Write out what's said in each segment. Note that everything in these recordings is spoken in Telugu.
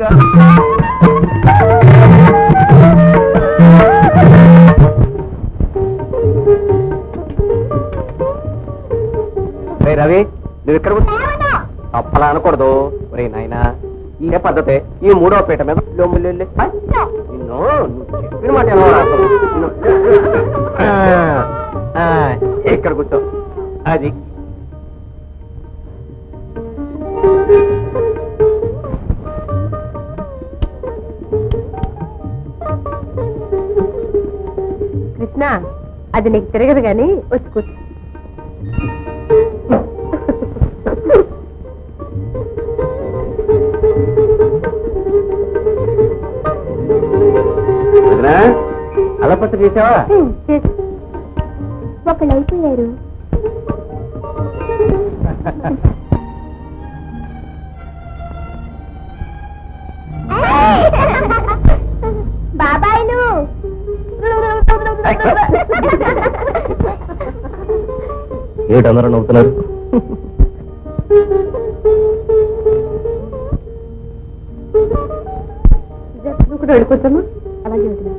అక్క రే రవి నువ్వు ఇక్కడ కూర్చో. అప్పలా అనకూడదు ఒరే నాయనా ఇదే పద్ధతే ఈ మూడో పీట మీద లొమ్ము లొల్లి. హై. నిన్ను నువ్వు చెప్పిన మాట వినవరా అసలు? నిన్ను- ఆ, ఆ, ఇక్కడ కూర్చో అది కృష్ణ అది నీకు తిరగదు గాని వచ్చి కూర్చో వదినా, అలపత్ర చేసావా ఒకళ్ళు అయిపోయారు బాబాయ్లు ఏటందరూ నవ్వుతున్నారు నువ్వు కూడా వెళ్ళిపోతామా అలాగే వదినా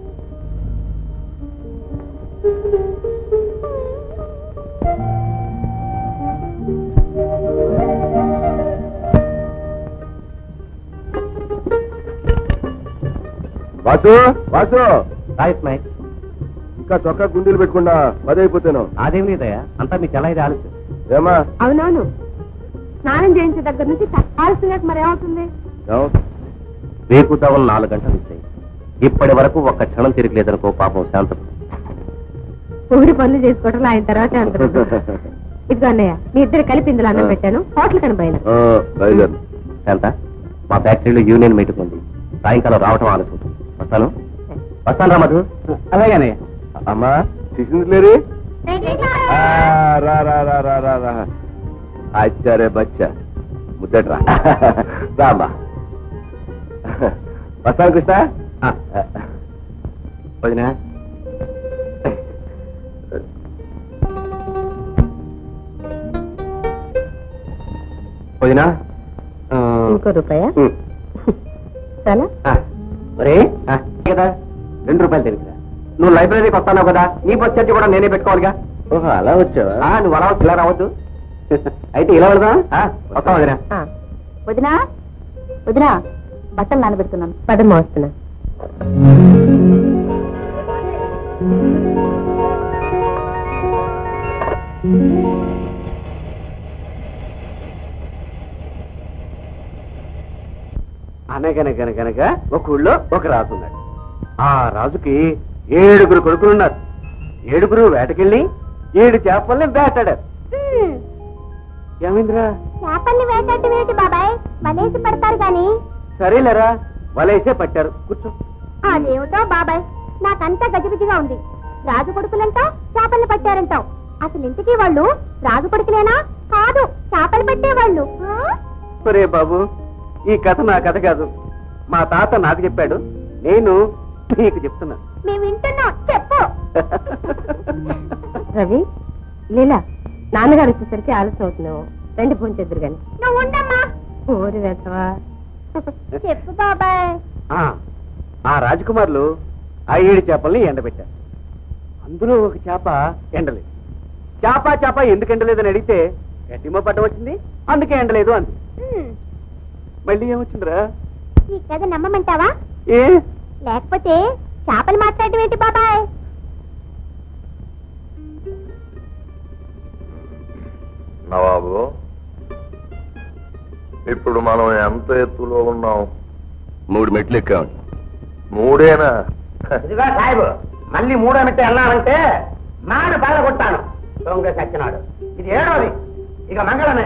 వాసు వాసు రాయిస్మాయి ఇంకా చొక్కా గుండీలు పెట్టుకుండా పది అయిపోతాను అదేం లేదయ్యా అంతా మీ చెల్ల ఇది ఆలోచన ఏమా అవునవును స్నానం చేయించే దగ్గర నుంచి ఆలస్యంగా మరి ఏమవుతుంది రేపు తవలు నాలుగు గంటలు ఇచ్చాయి ఇప్పటి వరకు ఒక్క క్షణం తిరగలేదనుకో పాపం శాంతం ఊరి పనులు చేసుకోవడం ఆయన తర్వాత అంటారు ఇదిగో అన్నయ్య మీ ఇద్దరు కలిపి ఇందులో అన్నం పెట్టాను హోటల్ కని బయలు బయలుదేరు శాంత మా ఫ్యాక్టరీలో యూనియన్ మీటింగ్ ఉంది సాయంకాలం రావటం ఆలస్యం అవుతుంది. వస్తాను వస్తాను రా మధు అలాగే అమ్మా శిశుంది లేరు రా రా రా రా రా రా ఆచారే బచ్చా ముద్దట్రా రామ్మా వస్తాను కృష్ణ వదినా వదినా ఆ, ఇంకో రూపాయ ఉమ్. చాలా ఆ, ఒరే ఆ, కదా రెండు రూపాయలు తెలియదా నువ్వు లైబ్రరీకి వస్తావు కదా నీ బస్ ఛార్జీ కూడా నేనే పెట్టుకోవాలిగా ఓహో అలా వచ్చావా నువ్వు అలా వచ్చి ఇలా రావద్దు అయితే ఇలా వెళ్దాం వస్తాం వదినా ఆ, వదినా వదినా బట్టలు నానబెడుతున్నాను పదమ్మ వస్తున్నా అనగనగనగనగా ఒక ఊళ్ళో ఒక రాజు ఉన్నాడు ఆ రాజుకి ఏడుగురు కొడుకులున్నారు ఏడుగురు వేటకెళ్ళి ఏడు చేపల్ని వేటాడారు ఏమైందిరా చేపల్ని వేటాడటం ఏంటి బాబాయ్ వలేసి పడతారు గాని సరేలేరా వలేసే పట్టారు కూర్చో అదేమిటో బాబాయ్ నాకంతా గజిబిజిగా ఉంది రాజు కొడుకులంటావు చేపల్ని పట్టారంటావు అసలు ఇంటికి వాళ్ళు రాజు కొడుకులేనా కాదు చేపలు పట్టేవాళ్ళు ఆ? ఒరే బాబు ఈ కథ నా కథ కాదు మా తాత నాకు చెప్పాడు నేను నీకు చెప్తున్నా మేము వింటున్నాం చెప్పు రవి లీలా నాన్నగారు వచ్చేసరికి ఆలస్యం అవుతున్నావు రండి ఫోన్ చేద్దరు గాని నువ్వు ఉండమ్మా ఊరి వెతవా చెప్పు బాబాయ్ ఆ, ఆ రాజకుమారులు ఆ ఏడు చేపల్ని ఎండబెట్టారు అందులో ఒక చేప ఎండలేదు చేప చేప ఎందుకు ఎండలేదని అడిగితే గడ్డిమ పడ్డం వచ్చింది అందుకే ఎండలేదు అంది మళ్ళీ ఏమొచ్చిందిరా ఈ కథ నమ్మమంటావా ఏ లేకపోతే చేపలు మాట్లాడటం ఏంటి బాబాయ్ నవాబు ఇప్పుడు మనం ఎంత ఎత్తులో ఉన్నాం మూడు మెట్లు ఎక్కాం మూడేనా ఇదిగా సాహెబ్ మళ్ళీ మూడో మెట్టు వెళ్ళాలంటే నాడు బాధ కొట్టాను దొంగ సచ్చినాడు ఇది ఏడోది ఇక మంగళమే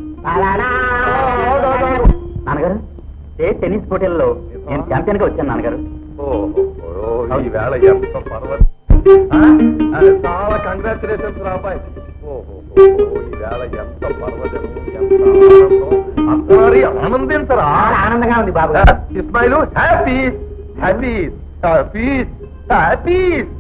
నాన్నగారు స్టేట్ టెన్నిస్ పోటీల్లో నేను ఛాంపియన్ గా వచ్చాను నాన్నగారు ఓహో ఈ వేళ ఎంత పర్వత చాలా కంగ్రాచులేషన్స్ రాబాయ్ ఓహో ఈ వేళ ఎంత పర్వతం ఎంత ఆనందం అందరి ఆనందించరా ఆనందంగా ఉంది బాబు Ismail happy happy happy happy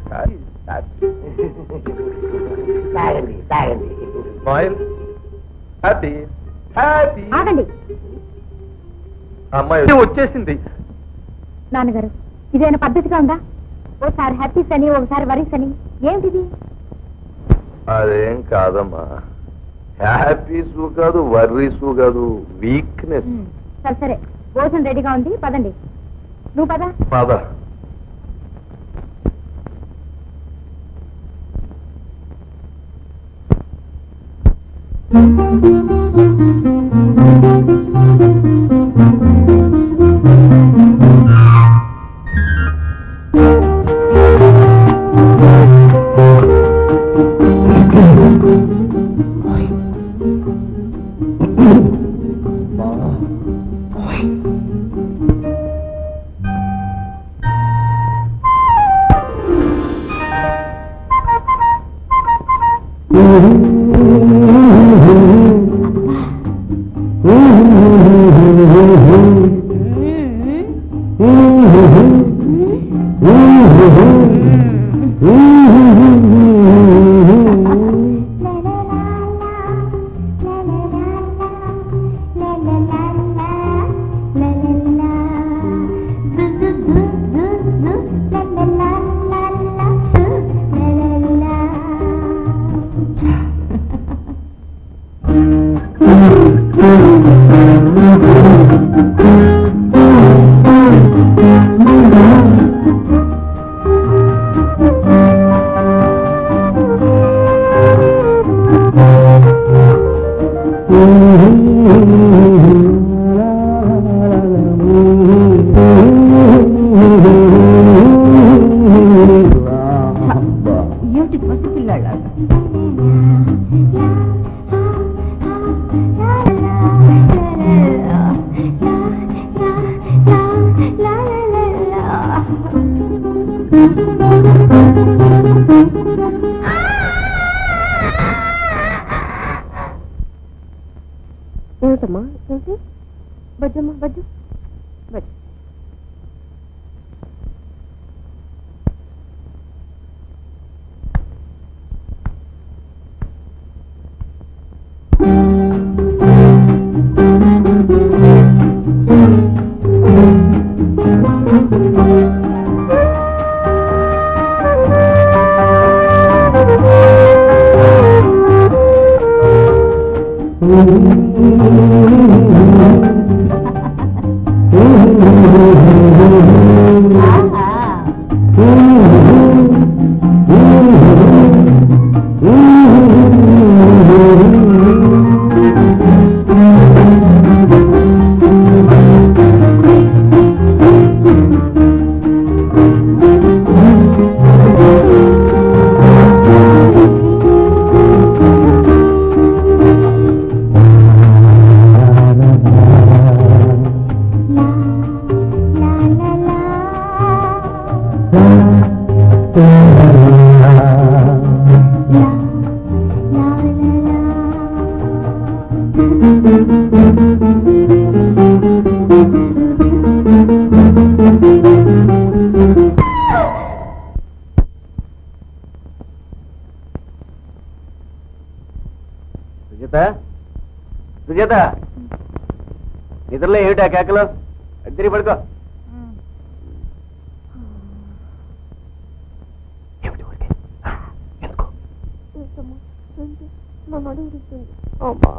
తాగండి తాగండి ఇస్మాయిల్ హ్యాపీ హ్యాపీ ఆగండి అమ్మాయి వచ్చేసింది నాన్నగారు ఇదేమైనా పద్ధతిగా ఉందా ఓసారి హ్యాపీస్ అని ఒకసారి వరీస్ అని ఏమిటిది అదేం కాదమ్మా హ్యాపీసు కాదు వర్రీసు కాదు వీక్నెస్ సరే సరే భోజనం రెడీగా ఉంది పదండి నువ్వు పద పద ఏమిటి పసి పిల్లాళ్ళ ఏమిటమ్మా ఏంటి బజ్జమ్మా బజ్జు బజ్జు సుజాత సుజాత నిద్రలో ఏమిటా కేకలు తిరిగి పడుకో ఏమిటి ఊరికే? ఆ, ఎందుకు అమ్మా.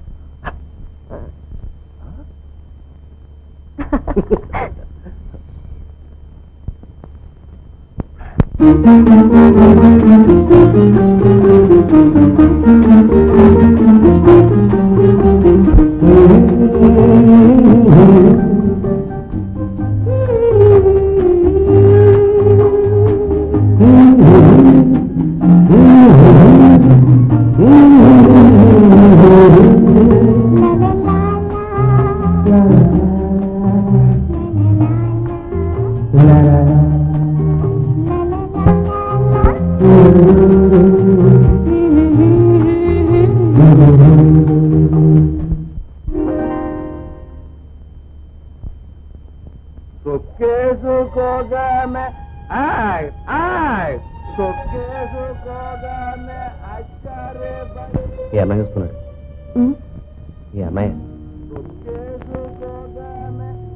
సొక్కేసుకోగానే ఆయ్ ఆయ్ సొక్కేసుకోగానే అచ్చారే బడి ఈ అమ్మాయి వస్తున్నాడు ఈ అమ్మాయి సొక్కేసుకోగానే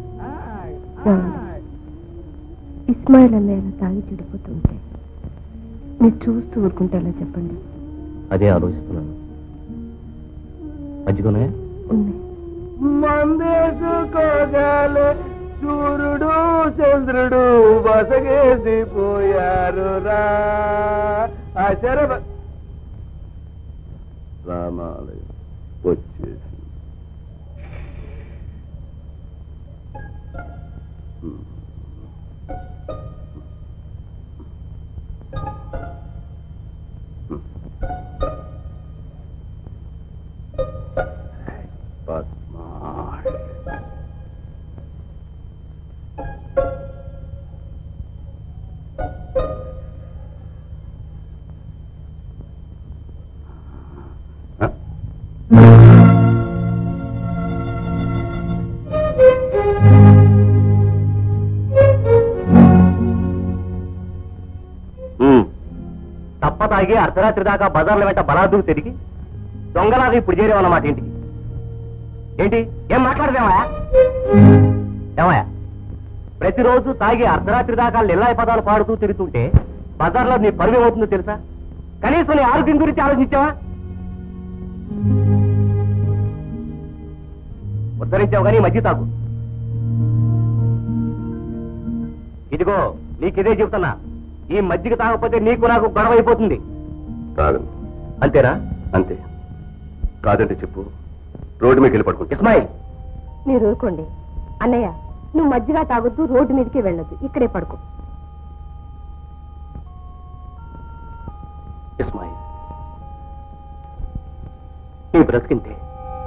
ఇస్మాయిల్ అన్నయ్య తాగి చెడిపోతుంటే మీరు చూస్తూ ఊరుకుంటే ఎలా చెప్పండి అదే ఆలోచిస్తున్నాను మజ్జిగున్నాయా ఉన్నాయి మందేసుకోగాలే సూర్యుడు చంద్రుడు బసగేసి పోయారు రా శరభ రామాలయం వచ్చేసి పద్మాష్ తప్ప తాగి అర్ధరాత్రి దాకా బజార్ల వెంట బలాదు తిరిగి దొంగలాగా ఇప్పుడు చేరేవన్నమాట ఇంటికి ఏంటి ఏం మాట్లాడదేమా ఏమయ్యా ప్రతిరోజు తాగి అర్ధరాత్రి దాకా లిల్లాయి పదాలు పాడుతూ తిరుగుతుంటే బజార్లో నీ పరువు ఏమవుతుందో తెలుసా కనీసం నీ ఆరోగ్యం గురించి ఆలోచించావా ఉద్ధరించావు కానీ ఈ మధ్య తాగు ఇదిగో నీకిదే చెబుతున్నా ఈ మజ్జిగ తాగకపోతే నీకు నాకు గొడవ అయిపోతుంది తాగను అంతేనా అంతే కాదంటే చెప్పు రోడ్డు మీద వెళ్ళి పడుకుంటా ఇస్మాయిల్ మీరు ఊరుకోండి అన్నయ్య నువ్వు మధ్యగా తాగొద్దు రోడ్డు మీదకి వెళ్ళొద్దు ఇక్కడే పడుకో ఇస్మాయిల్ నీ బ్రతికింతే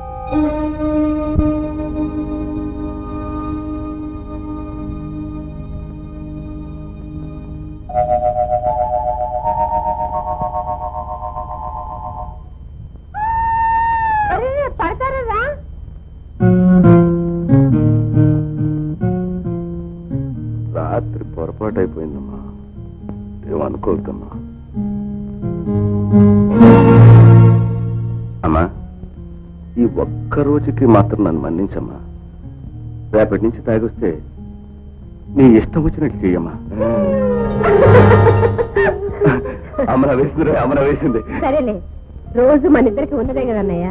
అరే పడతారా రా రాత్రి పొరపాటు అయిపోయిందమ్మా ఏమనుకోవద్దమ్మా అమ్మా ఈ ఒక్క రోజుకి మాత్రం నన్ను మన్నించమ్మా రేపటి నుంచి తాగొస్తే నీ ఇష్టం వచ్చినట్టు చెయ్యమ్మా అమర వేసింది అమర వేసింది సరేలే రోజు మన ఇద్దరికి ఉన్నదే కదా అన్నయ్య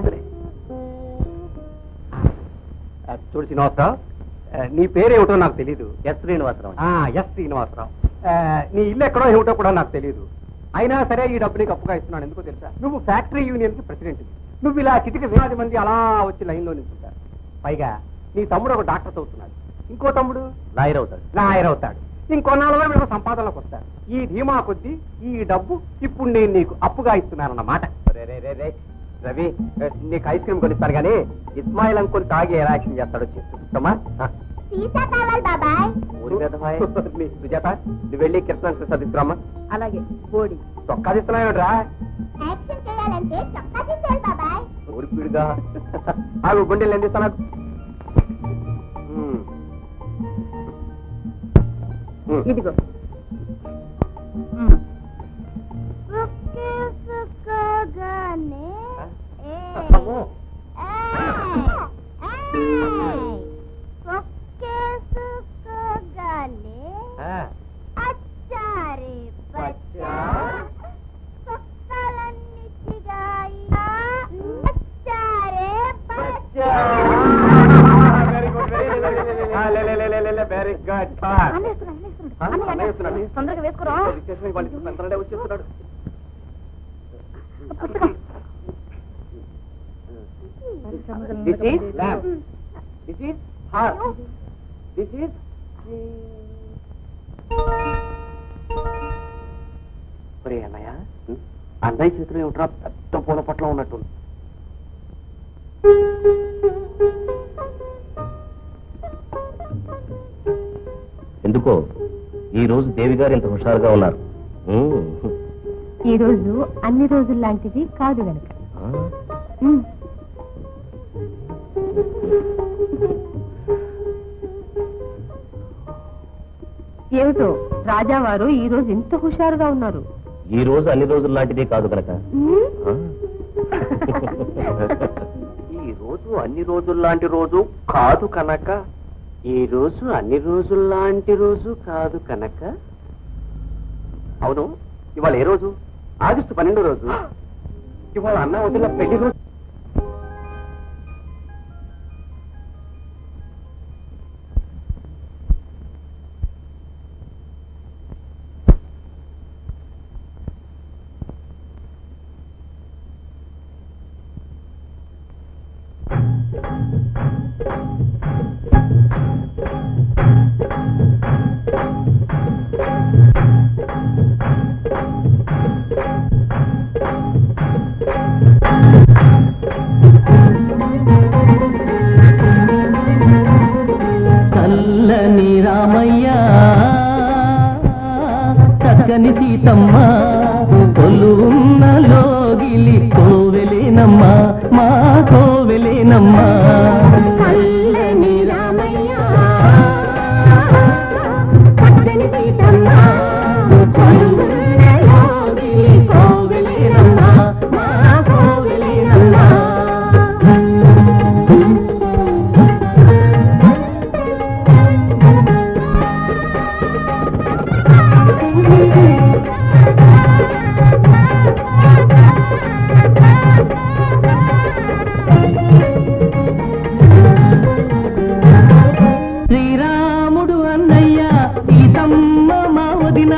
చూడు శ్రీనివాసరావు ఆ, నీ పేరేమిటో నాకు తెలీదు ఎస్ శ్రీనివాసరావు ఆ, ఎస్ శ్రీనివాసరావు ఆ, నీ ఇల్లు ఎక్కడో ఏమిటో కూడా నాకు తెలియదు అయినా సరే ఈ డబ్బు నీకు అప్పుగా ఇస్తున్నాను ఎందుకో తెలుసా నువ్వు ఫ్యాక్టరీ యూనియన్ కి ప్రెసిడెంట్ నువ్వు ఇలా చిటికి వేలాది మంది అలా వచ్చి లైన్లో నిల్చుంటారు పైగా నీ తమ్ముడు ఒక డాక్టర్ చదువుతున్నాడు ఇంకో తమ్ముడు లాయర్ అవుతాడు లాయర్ అవుతాడు ఇంకొన్నాళ్ళలో వీళ్ళు సంపాదనలోకి వస్తారు ఈ ధీమా కొద్దీ ఈ డబ్బు ఇప్పుడు నేను నీకు అప్పుగా ఇస్తున్నానన్నమాట రవి నీకు ఐస్ క్రీమ్ కొనిస్తాను కానీ ఇస్మాయిల్ అంకుల్ తాగి ఎలా యాక్షన్ చేస్తాడో చూస్తామా సీసా కావాలి బాబాయ్ సుజాత నువ్వు వెళ్ళి కృష్ణ తీసుకురామ్మా అలాగే బోడి చొక్కా తీస్తున్నావురా యాక్షన్ చేయాలంటే చొక్కా తీసేయాలి బాబాయ్ ఊరిపిడుగా ఆగు గుండెలు ఎంత ఇస్తా నాకు ఉమ్. ఉమ్. ఇదిగో సుక్కుసుకోగానే అమ్మో. సుక్కుసుకోగానే ఆ. అచ్చారే బచ్చా సుక్కలన్నీ చిగాయి అచ్చారే బచ్చా very good very good very good తొందరగా వేసుకురా వచ్చేస్తున్నాడు This is lamb. This is heart. This is ఒరే అన్నయ్య అన్నయ్య చేతిలో ఏమిట్రా పెద్ద పూల పట్ల ఉన్నట్టు ఎందుకో ఈ రోజు దేవి గారు ఇంత హుషారుగా ఉన్నారు ఉమ్. ఈ రోజు అన్ని రోజులు లాంటిది కాదు గనక ఆ. ఉమ్. ఏమిటో రాజావారు ఈ రోజు ఎంత హుషారుగా ఉన్నారు ఈ రోజు అన్ని రోజులు లాంటిదే కాదు కనుక ఉమ్. ఆ. ఈ రోజు అన్ని రోజుల లాంటి రోజు కాదు కనుక ఈ రోజు అన్ని రోజుల్లాంటి రోజు కాదు కనుక అవును ఇవాళ ఏ రోజు ఆగస్టు పన్నెండో రోజు ఇవాళ అన్న వదిన పెళ్లి రోజు చల్లని రామయ్య చక్కని సీతమ్మ కొలువున్న లోగిలి కోవెలేనమ్మ మా కోవెలేనమ్మ చల్లని రామయ్య చక్కని సీతమ్మ కొలువున్న లోగిలి కోవెలేనమ్మ, మా కోవెలేనమ్మ. శ్రీరాముడు అన్నయ్య సీతమ్మ మా వదిన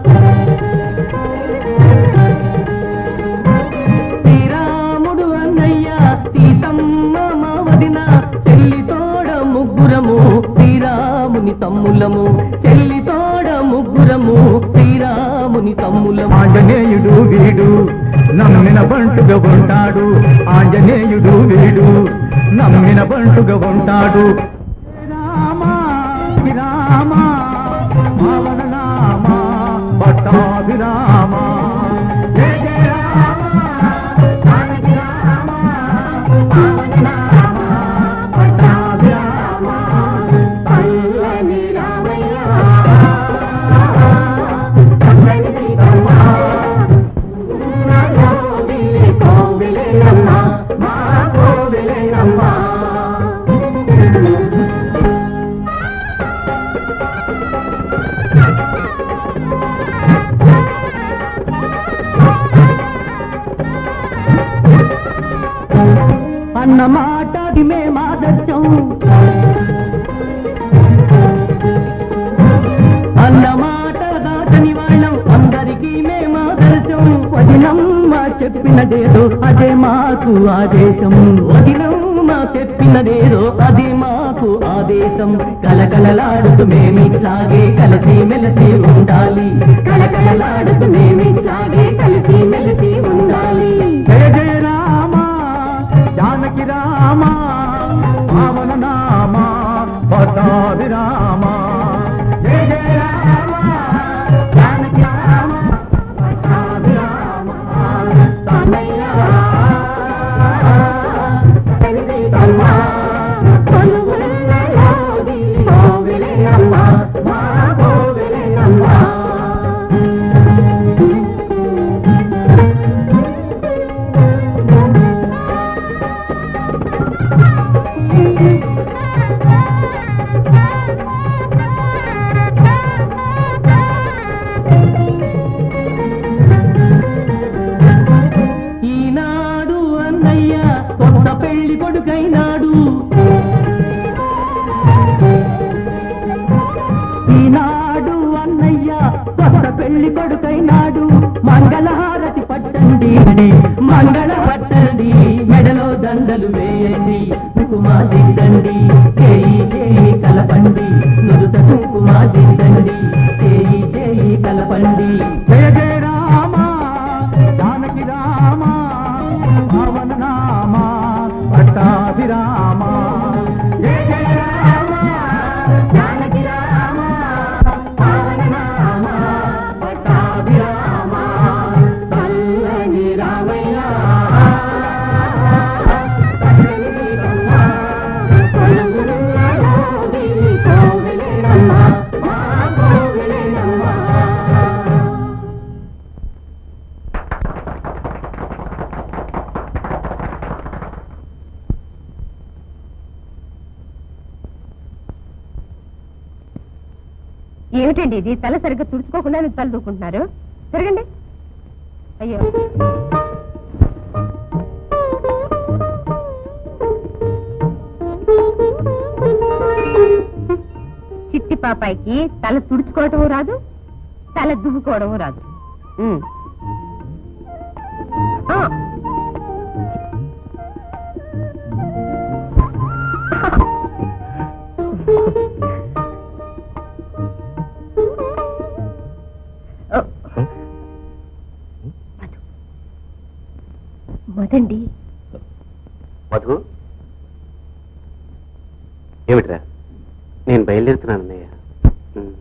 శ్రీరాముడు అన్నయ్య సీతమ్మ మా వదిన చెల్లి తోడ ముగ్గురము శ్రీరాముని తమ్ములము చెల్లి తోడ ముగ్గురము శ్రీరాముని తమ్ములము ఆంజనేయుడు వీడు నమ్మిన బంటుగా ఉంటాడు ఆంజనేయుడు వీడు నమ్మిన బంటుగా ఉంటాడు రామ విరామ పవన నామ పట్టాభిరామ జయ జయ రామ జానకి రామ పవన నామ పట్టాభిరామ చల్లని రామయ్య చక్కని సీతమ్మ లోగిలి కోవెలేనమ్మ, మా కోవెలేనమ్మ. అన్న మాటది మేమాదర్శం అన్న మాట దాటని వాళ్ళం అందరికీ మేమాదర్శం వదినమ్మ చెప్పినదేదో అదే మాకు ఆదేశం వదినమ్మ చెప్పినదేదో అదే మాకు ఆదేశం కలకలలాడుతూ మేమిట్లాగే కలిసి మెలిసి ఉండాలి కలకలలాడుతూ మేమిట్లాగే కలిసి మెలిసి ఉండాలి జయ జయ రామ జానకి రామ పవన నామ పట్టాభిరామ జయ జయ రామ జానకి రామ పట్టాభిరామ తనయ్య చక్కని సీతమ్మ కొలువున్న లోగిలి కోవెలేనమ్మ, మా కోవెలేనమ్మ. ఈనాడు అన్నయ్య కొత్త పెళ్లి కొడుకైనాడు ఈనాడు అన్నయ్య కొత్త పెళ్లి కొడుకైనాడు మంగళహారతి పట్టండి మంగళ పట్టండి మెడలో దండలు వేయండి కుంకుమా దిద్దండి చేయి చేయి కలపండి నుదుట కుంకుమా దిద్దండి చేయి చేయి కలపండి జయ జయ రామ జానకి రామ పవన నామ పట్టాభిరామ జయ జయ రామ జానకి రామ పవన నామ పట్టాభిరామ చల్లని రామయ్య కొలువున్న లోగిలి కోవెలేనమ్మ, మా కోవెలేనమ్మ. ఏమిటండి ఇది తల సరిగ్గా తుడుచుకోకుండా మీరు తల దూకుంటున్నారు తిరగండి అయ్యో చిట్టి పాపాయికి తల తుడుచుకోవటం రాదు తల దువ్వుకోవడం రాదు ఉమ్. ఆ. ఓ. మధు. మదండి మధు ఏమిట్రా నేను బయలుదేరుతున్నాను అన్నయ్య ఉమ్.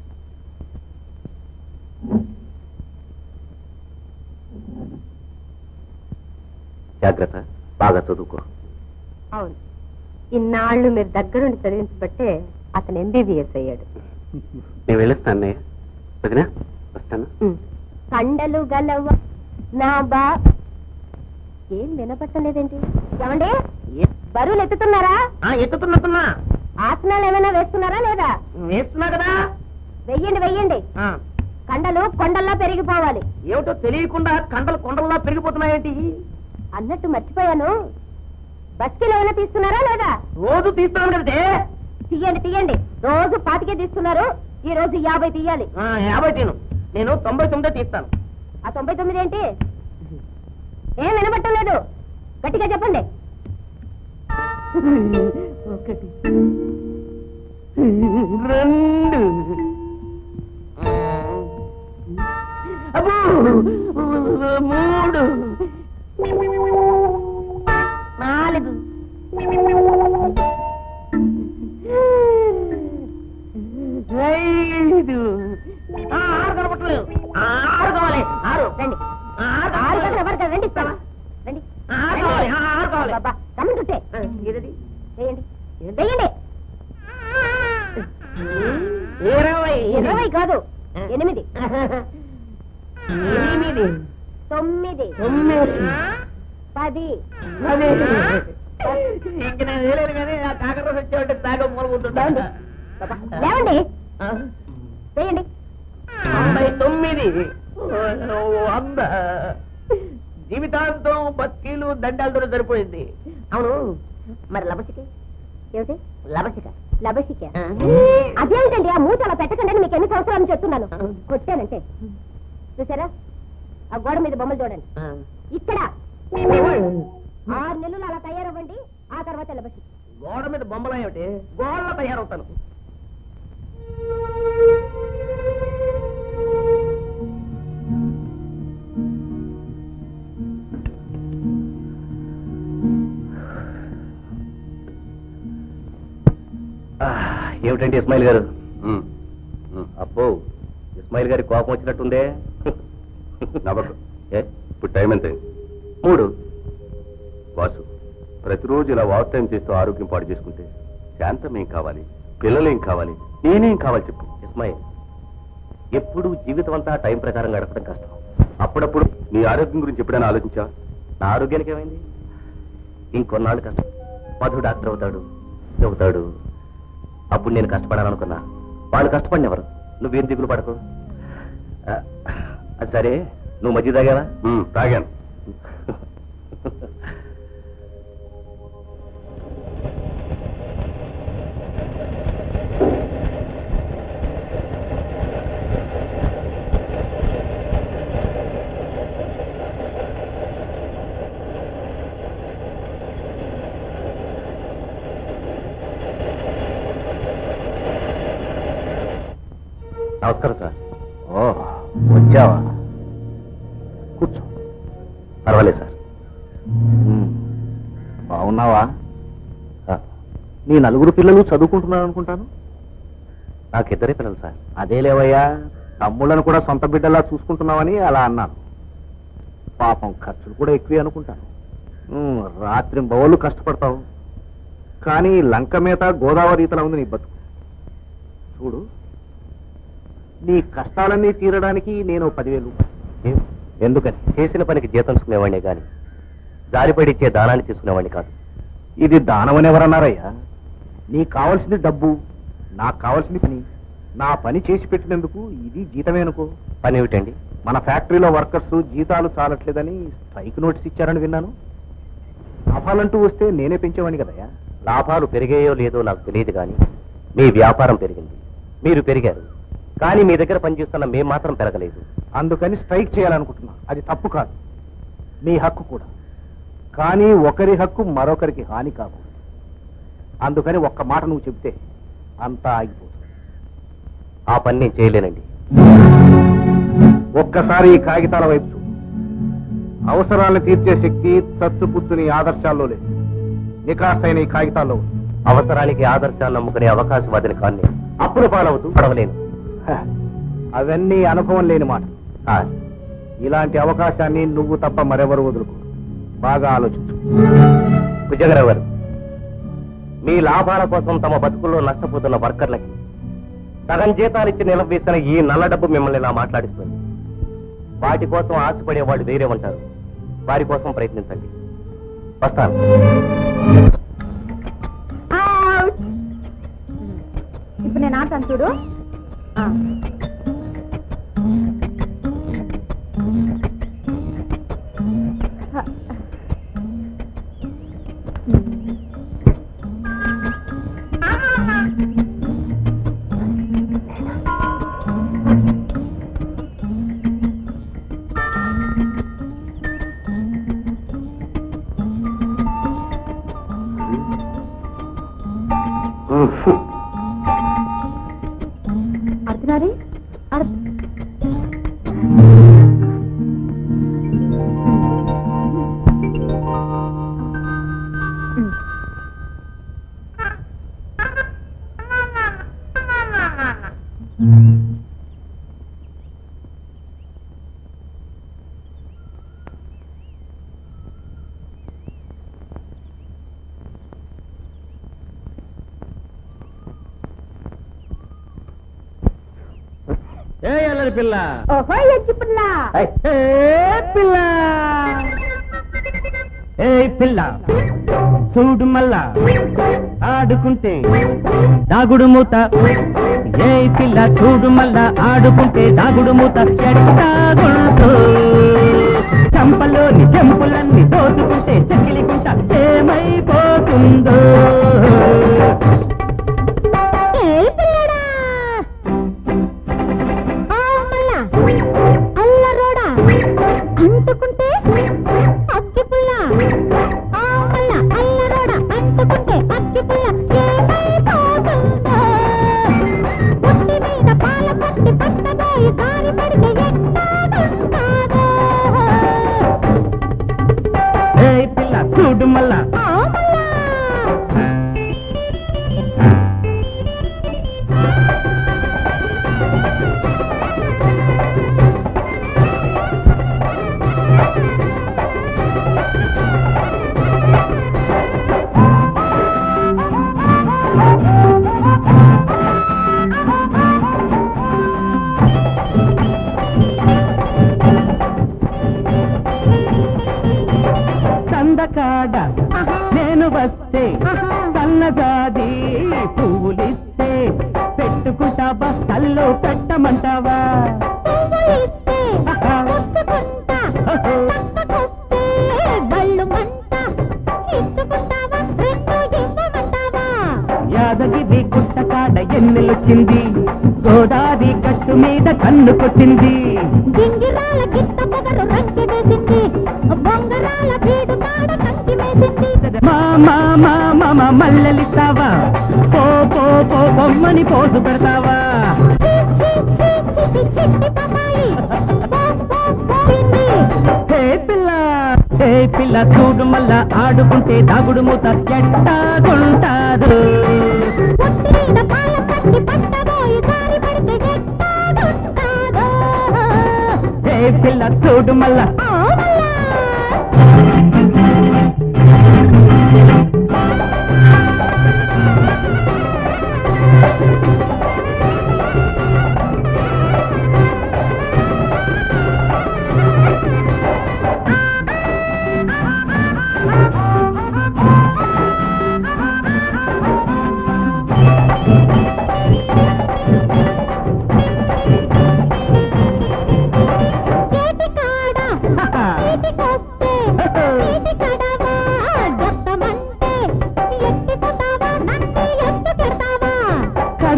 జాగ్రత్త బాగా చదువుకో అవును ఇన్నాళ్ళు మీరు దగ్గరుండి చదివించబట్టే అతను ఎంబీబీఎస్ అయ్యాడు నేను వెళ్ళొస్తాను అన్నయ్య వదినా వస్తాను కండలు గలవ నా బా ఏం వినపట్టలేదేంటి ఏమండి బరువులు ఎత్తుతున్నారా ఎత్తుతున్నట్టున్నా ఆసనాలు ఏమైనా వేస్తున్నారా లేదా వేస్తున్నా కదా వెయ్యండి వెయ్యండి ఆ, కండలు కొండల్లా పెరిగిపోవాలి ఏమిటో తెలియకుండా కండలు కొండల్లా పెరిగిపోతున్నాయేంటి అన్నట్టు మర్చిపోయాను బస్కిలో ఏమైనా తీస్తున్నారా లేదా రోజు తీస్తాను కదే తీయండి తీయండి రోజు పాతికే తీస్తున్నారు ఈ రోజు యాభై తీయాలి ఆ, యాభై తీను నేను తొంభై తొమ్మిదే తీస్తాను ఆ తొంభై తొమ్మిది ఏంటి ఏం వినబట్టలేదు గట్టిగా చెప్పండి ఒకటి రెండు అబ్బో మూడు నాలుగు ఐదు ఆ, ఆరు కనపట్టలేదు ఆరు కావాలి ఆరు రండి ఆరు ఆరు కావాలి. గంటల వరకు రండి ఇస్తావా రండి ఆరు కావాలి ఆ, ఆరు కావాలి బాబా కమ్ముంటుంటే ఆ, ఇదది వేయండి వేయండి ఇరవై ఇరవై కాదు ఎనిమిది ఎనిమిది తొమ్మిది తొమ్మిది పది అదే ఇంక నేను వేయలేను కానీ ఆ కాకరస్ వచ్చేవాటి తాగ మూలకుంటుంటా బాబా, లేవండి వేయండి తొంభై తొమ్మిది ఓ, వంద జీవితాంతం బత్తీలు దండాలతో సరిపోయింది అవును మరి లభసికి ఏమిటి లభసిక లభసిక ఆ. అదేమిటండి ఆ మూత అలా పెట్టకండి అని మీకు ఎన్ని సంవత్సరాలు చెప్తున్నాను కొట్టానంటే చూసారా ఆ గోడ మీద బొమ్మలు చూడండి ఇక్కడ ఆరు నెలలు అలా తయారవ్వండి ఆ తర్వాత లభసి గోడ మీద బొమ్మలు ఏమిటి గోడలో తయారవుతాను ఆ, ఏమిటండి ఇస్మాయిల్ గారు ఉమ్, ఉమ్. అబ్బో ఇస్మాయిల్ గారి కోపం వచ్చినట్టుందే నవ్వకు. ఏ? ఇప్పుడు టైం ఎంత మూడు వాసు ప్రతిరోజు ఇలా వాక్ టైం చేస్తూ ఆరోగ్యం పాడు చేసుకుంటే శాంతం ఏం కావాలి పిల్లలు ఏం కావాలి నేనేం కావాలి చెప్పు ఇస్మాయిల్ ఎప్పుడు జీవితం అంతా టైం ప్రకారం గడపడం కష్టం అప్పుడప్పుడు నీ ఆరోగ్యం గురించి ఎప్పుడైనా ఆలోచించా నా ఆరోగ్యానికి ఏమైంది ఇంకొన్నాళ్ళు కష్టం మధు డాక్టర్ అవుతాడు చెబుతాడు అప్పుడు నేను కష్టపడాలనుకున్నా వాళ్ళు కష్టపడినెవరు నువ్వేం దిగులు పడకు ఆ, అది సరే నువ్వు మధ్య తాగావా ఉమ్, తాగాను నమస్కారం సార్ ఓ వచ్చావా కూర్చో పర్వాలేదు సార్ బాగున్నావా నీ నలుగురు పిల్లలు చదువుకుంటున్నారు అనుకుంటాను నాకు ఇద్దరే పిల్లలు సార్ అదే లేవయ్యా తమ్ముళ్ళను కూడా సొంత బిడ్డలా చూసుకుంటున్నావని అలా అన్నాను పాపం ఖర్చులు కూడా ఎక్కువే అనుకుంటాను ఉమ్, రాత్రి బౌలు కష్టపడతావు కానీ లంక మీద గోదావరి ఈతలా ఉంది నీ బతుకు చూడు నీ కష్టాలన్నీ తీరడానికి నేను పదివేలు ఎందుకని చేసిన పనికి జీతం తీసుకునేవాడిని కానీ జారిపడిచ్చే దానాన్ని తీసుకునేవాడిని కాదు ఇది దానం అని ఎవరన్నారయ్యా నీకు కావాల్సింది డబ్బు నాకు కావాల్సింది పని నా పని చేసి పెట్టినందుకు ఇది జీతమే అనుకో పని ఏమిటండి మన ఫ్యాక్టరీలో వర్కర్స్ జీతాలు చాలట్లేదని స్ట్రైక్ నోటీస్ ఇచ్చారని విన్నాను లాభాలంటూ వస్తే నేనే పెంచేవాడిని కదయ్యా లాభాలు పెరిగాయో లేదో నాకు తెలియదు కానీ మీ వ్యాపారం పెరిగింది మీరు పెరిగారు కానీ మీ దగ్గర పనిచేస్తున్న మేము మాత్రం పెరగలేదు అందుకని స్ట్రైక్ చేయాలనుకుంటున్నా అది తప్పు కాదు మీ హక్కు కూడా కానీ ఒకరి హక్కు మరొకరికి హాని కాకూడదు అందుకని ఒక్క మాట నువ్వు చెబితే అంతా ఆగిపోతుంది ఆ పని నేను చేయలేనండి ఒక్కసారి ఈ కాగితాల వైపు చూడు అవసరాలను తీర్చే శక్తి చచ్చుపుచ్చుని ఆదర్శాల్లో లేదు నికాసైన ఈ కాగితాల్లో ఉంది. అవసరానికి ఆదర్శాన్ని నమ్ముకునే అవకాశవాదిని కాన్ని అప్పుల పాలవుతూ పడవలేను హ, అవన్నీ అనుభవం లేని మాట ఆ, ఇలాంటి అవకాశాన్ని నువ్వు తప్ప మరెవరు వదులుకో బాగా ఆలోచించు కుజగరావు గారు మీ లాభాల కోసం తమ బతుకుల్లో నష్టపోతున్న వర్కర్లకి సగం జీతాలు ఇచ్చి నిలవేసిన ఈ నల్ల డబ్బు మిమ్మల్ని ఇలా మాట్లాడిస్తుంది వాటి కోసం ఆశపడే వాళ్ళు వేరే ఉంటారు వారి కోసం ప్రయత్నించండి వస్తాను Out. ఇప్పుడు నేను ఆటను చూడు ఆ. అర్ధనారి అర్ధ ఏ అల్లరి పిల్ల ఓహో ఎచ్చిపుల్లా ఏ పిల్ల ఏ పిల్ల చూడు మళ్ళా ఆడుకుంటే దాగుడు మూత ఏ పిల్ల చూడు మళ్ళా ఆడుకుంటే దాగుడు మూత ఎట్టాగుంటూ చంపలోని చెంపులన్నీ దోచుకుంటే చకిలికుంట ఏమైపోతుందో ఏ పిల్లడా మళ్ళా అల్లరోడా అంటుకుంటే అగ్గి పుల్ల మళ్ళా అల్లరోడా అంటుకుంటే అగ్గి పుల్ల ఏమైపోతుందో పుట్టి మీద పాల పట్టి పట్టబోయి దారి పడితే ఎట్టాగుంటాదో ఏ పిల్ల చూడు మళ్ళా ఆ మళ్ళా సందకాడ నేను వస్తే సన్నజాది పువ్వులిస్తే పెట్టుకుంటా బస్తల్లో పెట్టమంటావా పువ్వులిస్తే ముట్టుకుంటా పక్కకొస్తే గళ్ళు మంట ఇట్టుకుంటావా రెండు ఇవ్వమంటావా యాదగిరి గుట్టకాడ ఎన్నెలొచ్చింది గోదావరి కట్టు మీద కన్ను కొట్టింది గింగిరాల గిట్ట పొగరు రంకి వేసింది బొంగరాల బీడు కాడ కంకి వేసింది మా మా మా మామ మల్లెలిస్తావా పో పో పో బొమ్మని పోసు పెడతావా చిట్టి పపాయి పోయింది హే పిల్ల హే పిల్ల చూడు మళ్ళా ఆడుకుంటే దాగుడు మూత ఎట్టాగుంటారు పుట్టిన పాల పట్టి పట్టబోయి దారి పడితే ఎట్టాగుంటాదో హే పిల్ల చూడు మళ్ళా ఆ మళ్ళా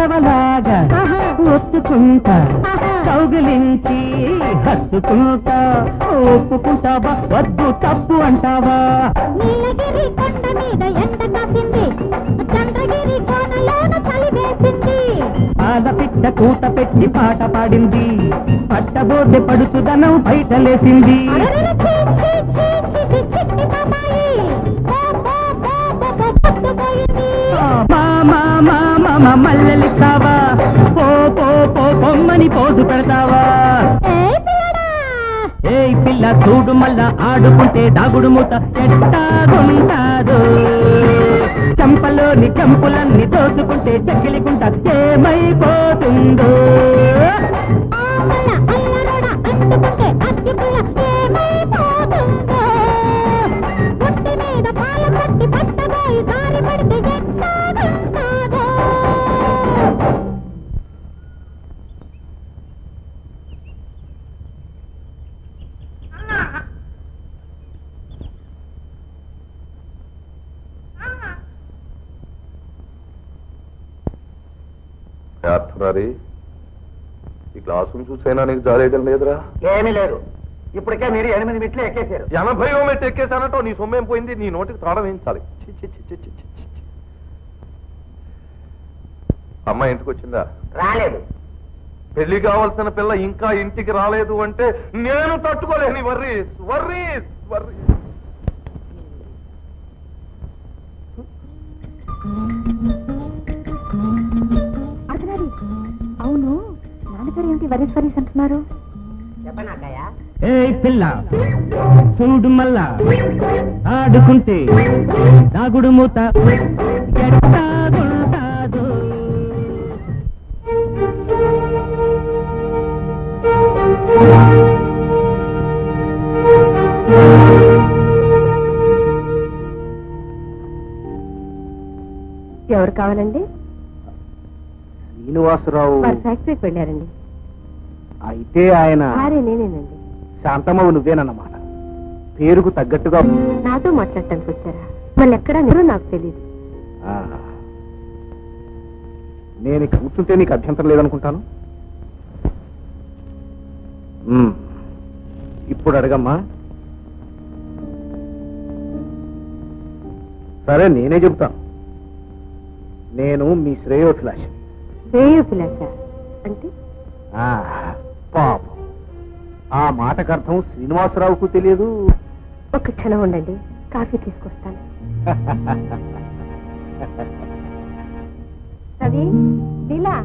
పడవలాగా ఒత్తుకుంటా కౌగిలించి హత్తుకుంటా ఒప్పుకుంటావా వద్దు తప్పు అంటావా నీలగిరి కొండ మీద ఎండ కాసింది చంద్రగిరి కోనలోన చలి వేసింది పాలపిట్ట కూత పెట్టి పాట పాడింది పట్టబోతే పడుచుదనం బయట లేసింది అరెరెరె, ఛీ, ఛీ, ఛీ, ఛీ, ఛీ, చిట్టి బాబాయి. బో, బో, బో, బో, బో, పట్టుపోయింది. మా మా మా మా మా మల్లెలిస్తావా పో పో పో పొమ్మని పోజు పెడతావా ఏయ్ పిల్లడా! ఏయ్ పిల్ల చూడు మళ్ళా ఆడుకుంటే దాగుడు మూత ఎట్టాగుంటాదు చెంపలోని చెంపులన్నీ దోచుకుంటే చెక్కిలికుంట ఏమైపోతుందో ఆమల అల్లరోడ అంటుకుంటే అగ్గిపుల్ల ఏమైపోతుందో? పుట్టి మీద పాల పట్టి పట్టబోయి దారి పడితే ఎట్టాగుంటాదో? అర్థరారి ఈ క్లాసును చూసైనా నీకు జాలేయడం లేదురా ఏమీ లేదు ఇప్పటికే మీరు ఎనిమిది మెట్లు ఎక్కేశారు ఎనభై మెట్టు ఎక్కేసానంటో నీ సొమ్మేం పోయింది నీ నోటికి తాళం వేయించాలి చి, చి, చి, చి, చి, చి, చి, చి. అమ్మ ఇంటికి వచ్చిందా రాలేదు పెళ్లి కావాల్సిన పిల్ల ఇంకా ఇంటికి రాలేదు అంటే నేను తట్టుకోలేని వర్రీ వర్రీ వర్రీ అర్థనారి అవును నాన్నగారు ఏమిటి వరీస్ వరీస్ అంటున్నారు చెప్పండి అక్కయ్య ఏయ్ పిల్ల చూడు మళ్ళా ఆడుకుంటే దాగుడు మూత ఎట్టాగుంటాదో ఎవరు కావాలండి శ్రీనివాసరావు వారు ఫ్యాక్టరీకి వెళ్ళారండి అయితే ఆయన భార్య నేనేనండి శాంతమ్మవు నువ్వేనన్నమాట పేరుకు తగ్గట్టుగా నాతో మాట్లాడటానికి వచ్చారా మళ్ళీ ఎక్కడా ఎవరో నాకు తెలియదు ఆ. నేను ఇక్కడ కూర్చుంటే నీకు అభ్యంతరం లేదనుకుంటాను ఉమ్. ఇప్పుడు అడగమ్మా సరే నేనే చెబుతాను నేను మీ శ్రేయోభిలాష శ్రేయోభిలాష అంటే ఆ, పాపం ఆ మాటకు అర్థం శ్రీనివాసరావుకు తెలియదు ఒక క్షణం ఉండండి కాఫీ తీసుకొస్తాను రవి లీలా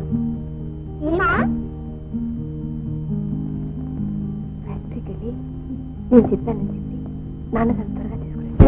ఫ్యాక్టరీకి వెళ్ళి నేను చెప్పానని చెప్పి నాన్నగారు త్వరగా తీసుకురండి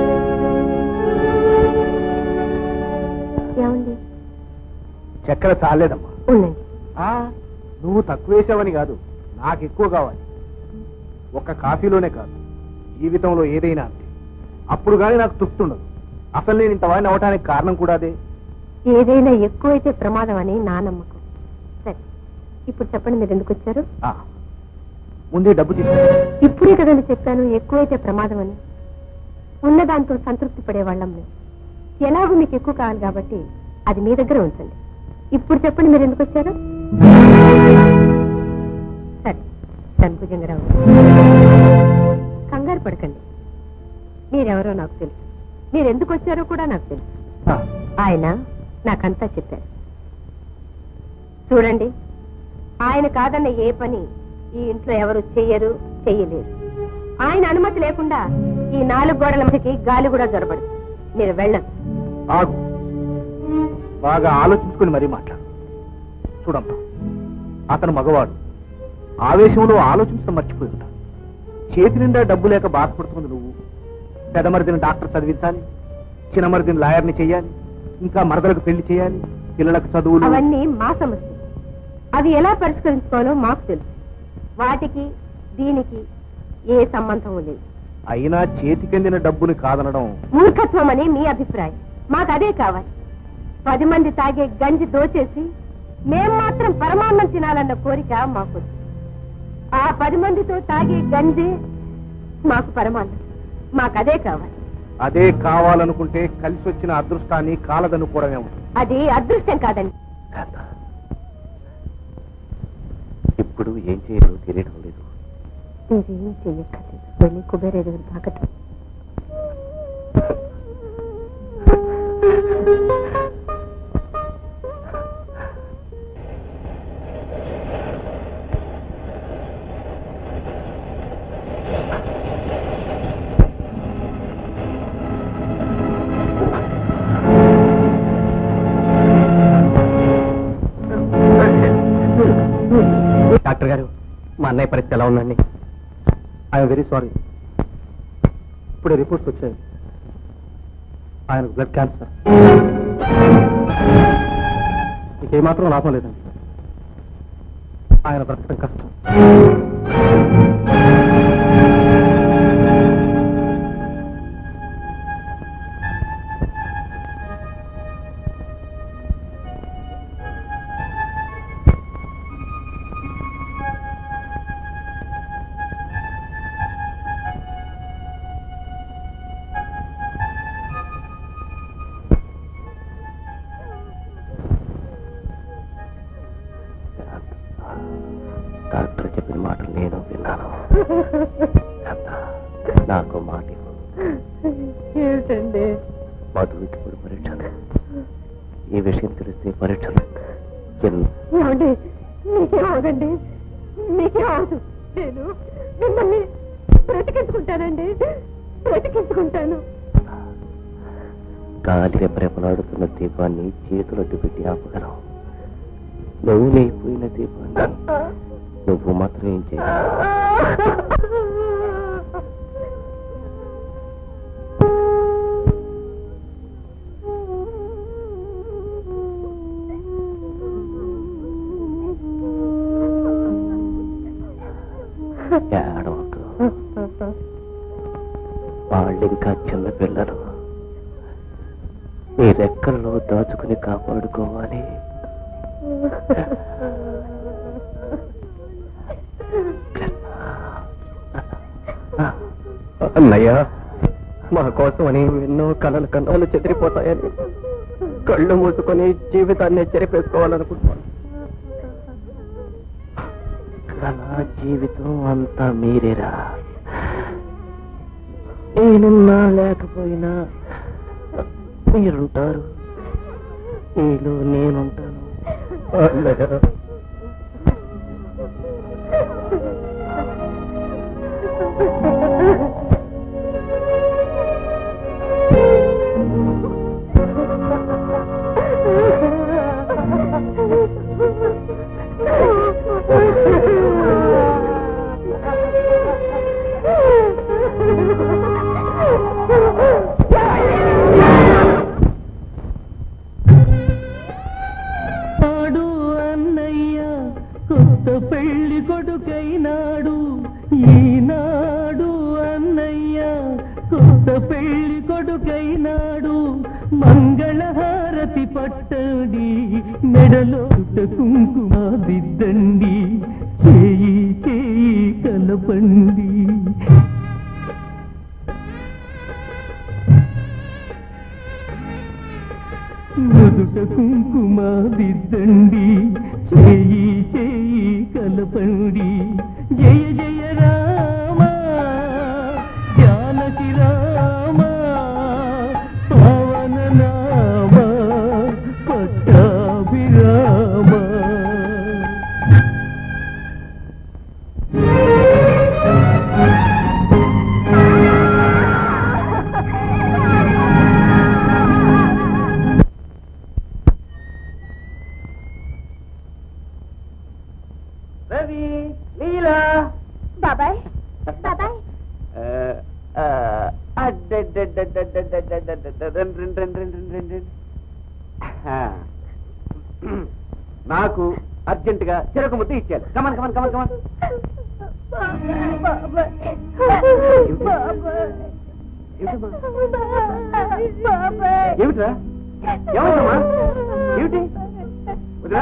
ఏమండి చక్కెర చాలేదమ్మా ఉండండి ఆ, నువ్వు తక్కువ వేసావని కాదు నాకు ఎక్కువ కావాలి ఒక్క కాఫీలోనే కాదు జీవితంలో ఏదైనా అంతే అప్పుడు కానీ నాకు తృప్తి ఉండదు అసలు నేను ఇంత వాడిని అవటానికి కారణం కూడా అదే ఏదైనా ఎక్కువైతే ప్రమాదం అని నా నమ్మకం సరే ఇప్పుడు చెప్పండి మీరు ఎందుకు వచ్చారు ఆ, ముందే డబ్బు తీసుకో ఇప్పుడే కదండి చెప్పాను ఎక్కువైతే ప్రమాదం అని ఉన్న దాంతో సంతృప్తి పడేవాళ్ళం మేము ఎలాగో మీకు ఎక్కువ కావాలి కాబట్టి అది మీ దగ్గర ఉంచండి ఇప్పుడు చెప్పండి మీరు ఎందుకు వచ్చారు సరే సన్భుజంగరావు కంగారు పడకండి మీరెవరో నాకు తెలుసు మీరు ఎందుకు వచ్చారో కూడా నాకు తెలుసు ఆ, ఆయన నాకంతా చెప్పారు చూడండి ఆయన కాదన్న ఏ పని ఈ ఇంట్లో ఎవరు చెయ్యరు చెయ్యలేరు ఆయన అనుమతి లేకుండా ఈ నాలుగు గోడల మధ్యకి గాలి కూడా జొరబడు మీరు వెళ్ళదు ఆగు బాగా ఆలోచించుకుని మరీ మాట్లాడు చూడమ్మా అతను మగవాడు ఆవేశంలో ఆలోచించడం మర్చిపోయి ఉంటాడు చేతి నిండా డబ్బు లేక బాధపడుతుంది నువ్వు పెదమరిదిని డాక్టర్ చదివించాలి చిన్నమరిదిని లాయర్ని చెయ్యాలి ఇంకా మరదలకు పెళ్లి చేయాలి పిల్లలకు చదువులు అవన్నీ మా సమస్య అవి ఎలా పరిష్కరించుకోవాలో మాకు తెలుసు వాటికి దీనికి ఏ సంబంధం లేదు అయినా చేతికెందిన డబ్బుని కాదనడం మూర్ఖత్వం అని మీ అభిప్రాయం మాకు అదే కావాలి పది మంది తాగే గంజి దోచేసి మేం మాత్రం పరమాన్నం తినాలన్న కోరిక మాకు ఆ పది మందితో తాగే గంజి మాకు పరమాన్నం మాకు అదే కావాలి అదే కావాలనుకుంటే కలిసి వచ్చిన అదృష్టాన్ని కాలదనుకోవడమే ఉంటుంది అది అదృష్టం కాదండి శాంత ఇప్పుడు ఏం చేయాలో తెలియడం లేదు మీరేం చెయ్యక్కర్లేదు వెళ్ళి కుబేరే దగ్గర తాకట్టు డాక్టర్ గారు మా అన్నయ్య పరిస్థితి ఎలా ఉందండి ఐఎమ్ వెరీ సారీ ఇప్పుడే రిపోర్ట్స్ వచ్చాయి ఆయనకు బ్లడ్ క్యాన్సర్ మీకు ఏమాత్రం లాభం లేదండి ఆయన బ్రతకడం కష్టం డాక్టర్ చెప్పిన మాటలు నేను విన్నాను శాంత, నాకు మాట ఇవ్వు. ఏమిటండి మధు ఇప్పుడు పరీక్షలు ఈ విషయం తెలిస్తే పరీక్షలు ఎన్- ఏమండి మీకేం అవదండి మీకేం అవదు నేను మిమ్మల్ని బ్రతికించుకుంటానండి బ్రతికించుకుంటాను గాలి రెపరెపలాడుతున్న దీపాన్ని చేతులడ్డు పెట్టి ఆపగలవు నువ్వు నేయిపోయిన దీపాన్ని నువ్వు మాత్రం ఏం చేయగలవు ఏడవకు వాళ్ళింకా చిన్న పిల్లలు నీ రెక్కల్లో దాచుకుని కాపాడుకోవాలి అన్నయ్య మా కోసం అని ఎన్నో కలలు కన్నాలు చెదిరిపోతాయని కళ్ళు మూసుకొని జీవితాన్ని చెరిపేసుకోవాలనుకుంటున్నాను కళ జీవితం అంతా మీరేరా నేనున్నా లేకపోయినా మీరుంటారు మీలో నేనుంటాను అన్నయ్య నాడు అన్నయ్య కొత్త పెళ్లి కొడుకైనాడు ఈనాడు అన్నయ్య కొత్త పెళ్లి కొడుకైనాడు మంగళహారతి పట్టండి మెడలో చుట్ట కుంకుమ దిద్దండి చేయి చేయి కలపండి నుదుట కుంకుమ దిద్దండి చేయి చేయి కలపండి జయ జయ రామ జానకి రామ పవన నామ పట్టాభిరామ రవి నీలా బాబాయ్ బాబాయ్ నాకు అర్జెంట్ గా చిరక ముద్ద ఇచ్చారు కమన్ కమన్ కమన్ కమన్ ఏమిట్రా ఏమిటమ్మా ఏమిటి వదినా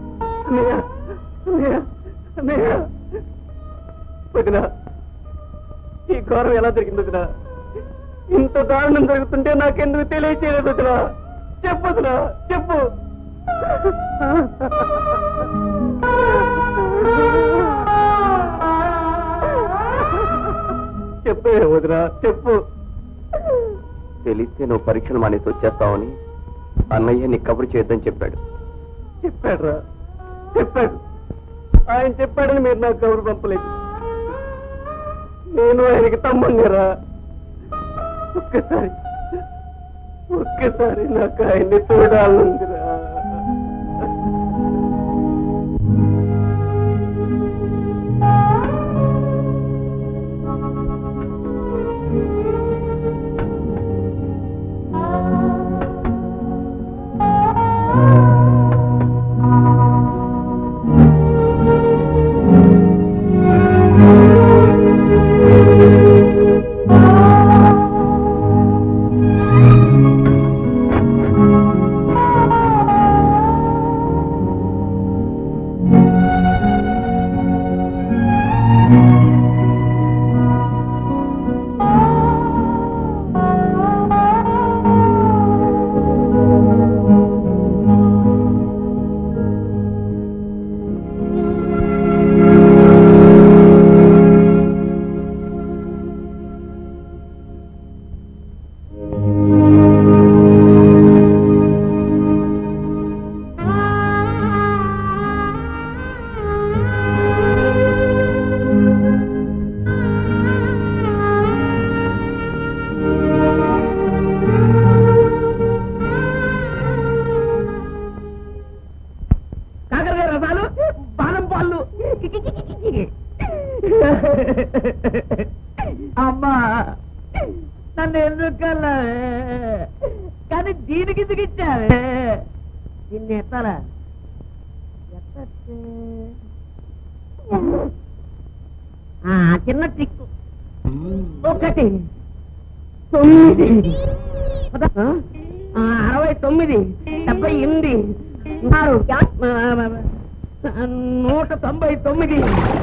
వదినా ఘోరం ఎలా జరిగింది వదినా ఇంత దారుణం జరుగుతుంటే నాకెందుకు తెలియచేయలేదు వదినా చెప్పు వదినా చెప్పు చెప్పే వదినా చెప్పు తెలిస్తే నువ్వు పరీక్షలు మానేసి వచ్చేస్తావని అన్నయ్య నీ కబురు చేద్దని చెప్పాడు చెప్పాడురా చెప్పాడు ఆయన చెప్పాడని మీరు నాకు కబురు పంపలేదు నేను ఆయనకి తమ్ముడిరా ఒక్కసారి ఒక్కసారి నాకు ఆయన్ని చూడాలందిరా కాకరకాయ రసాలు బాదం పాలు అమ్మా నన్ను ఎందుకు కల్లావే కానీ దీనికి ఎందుకు ఇచ్చావే దీన్ని ఎత్తాలా ఎత్తచ్చే. ఆ, చిన్న టిక్కు ఒకటి తొమ్మిది పద- ఆ, అరవై తొమ్మిది డెబ్బై ఎనిమిది ఆరు ఆ, ఆ, నూట తొంభై తొమ్మిది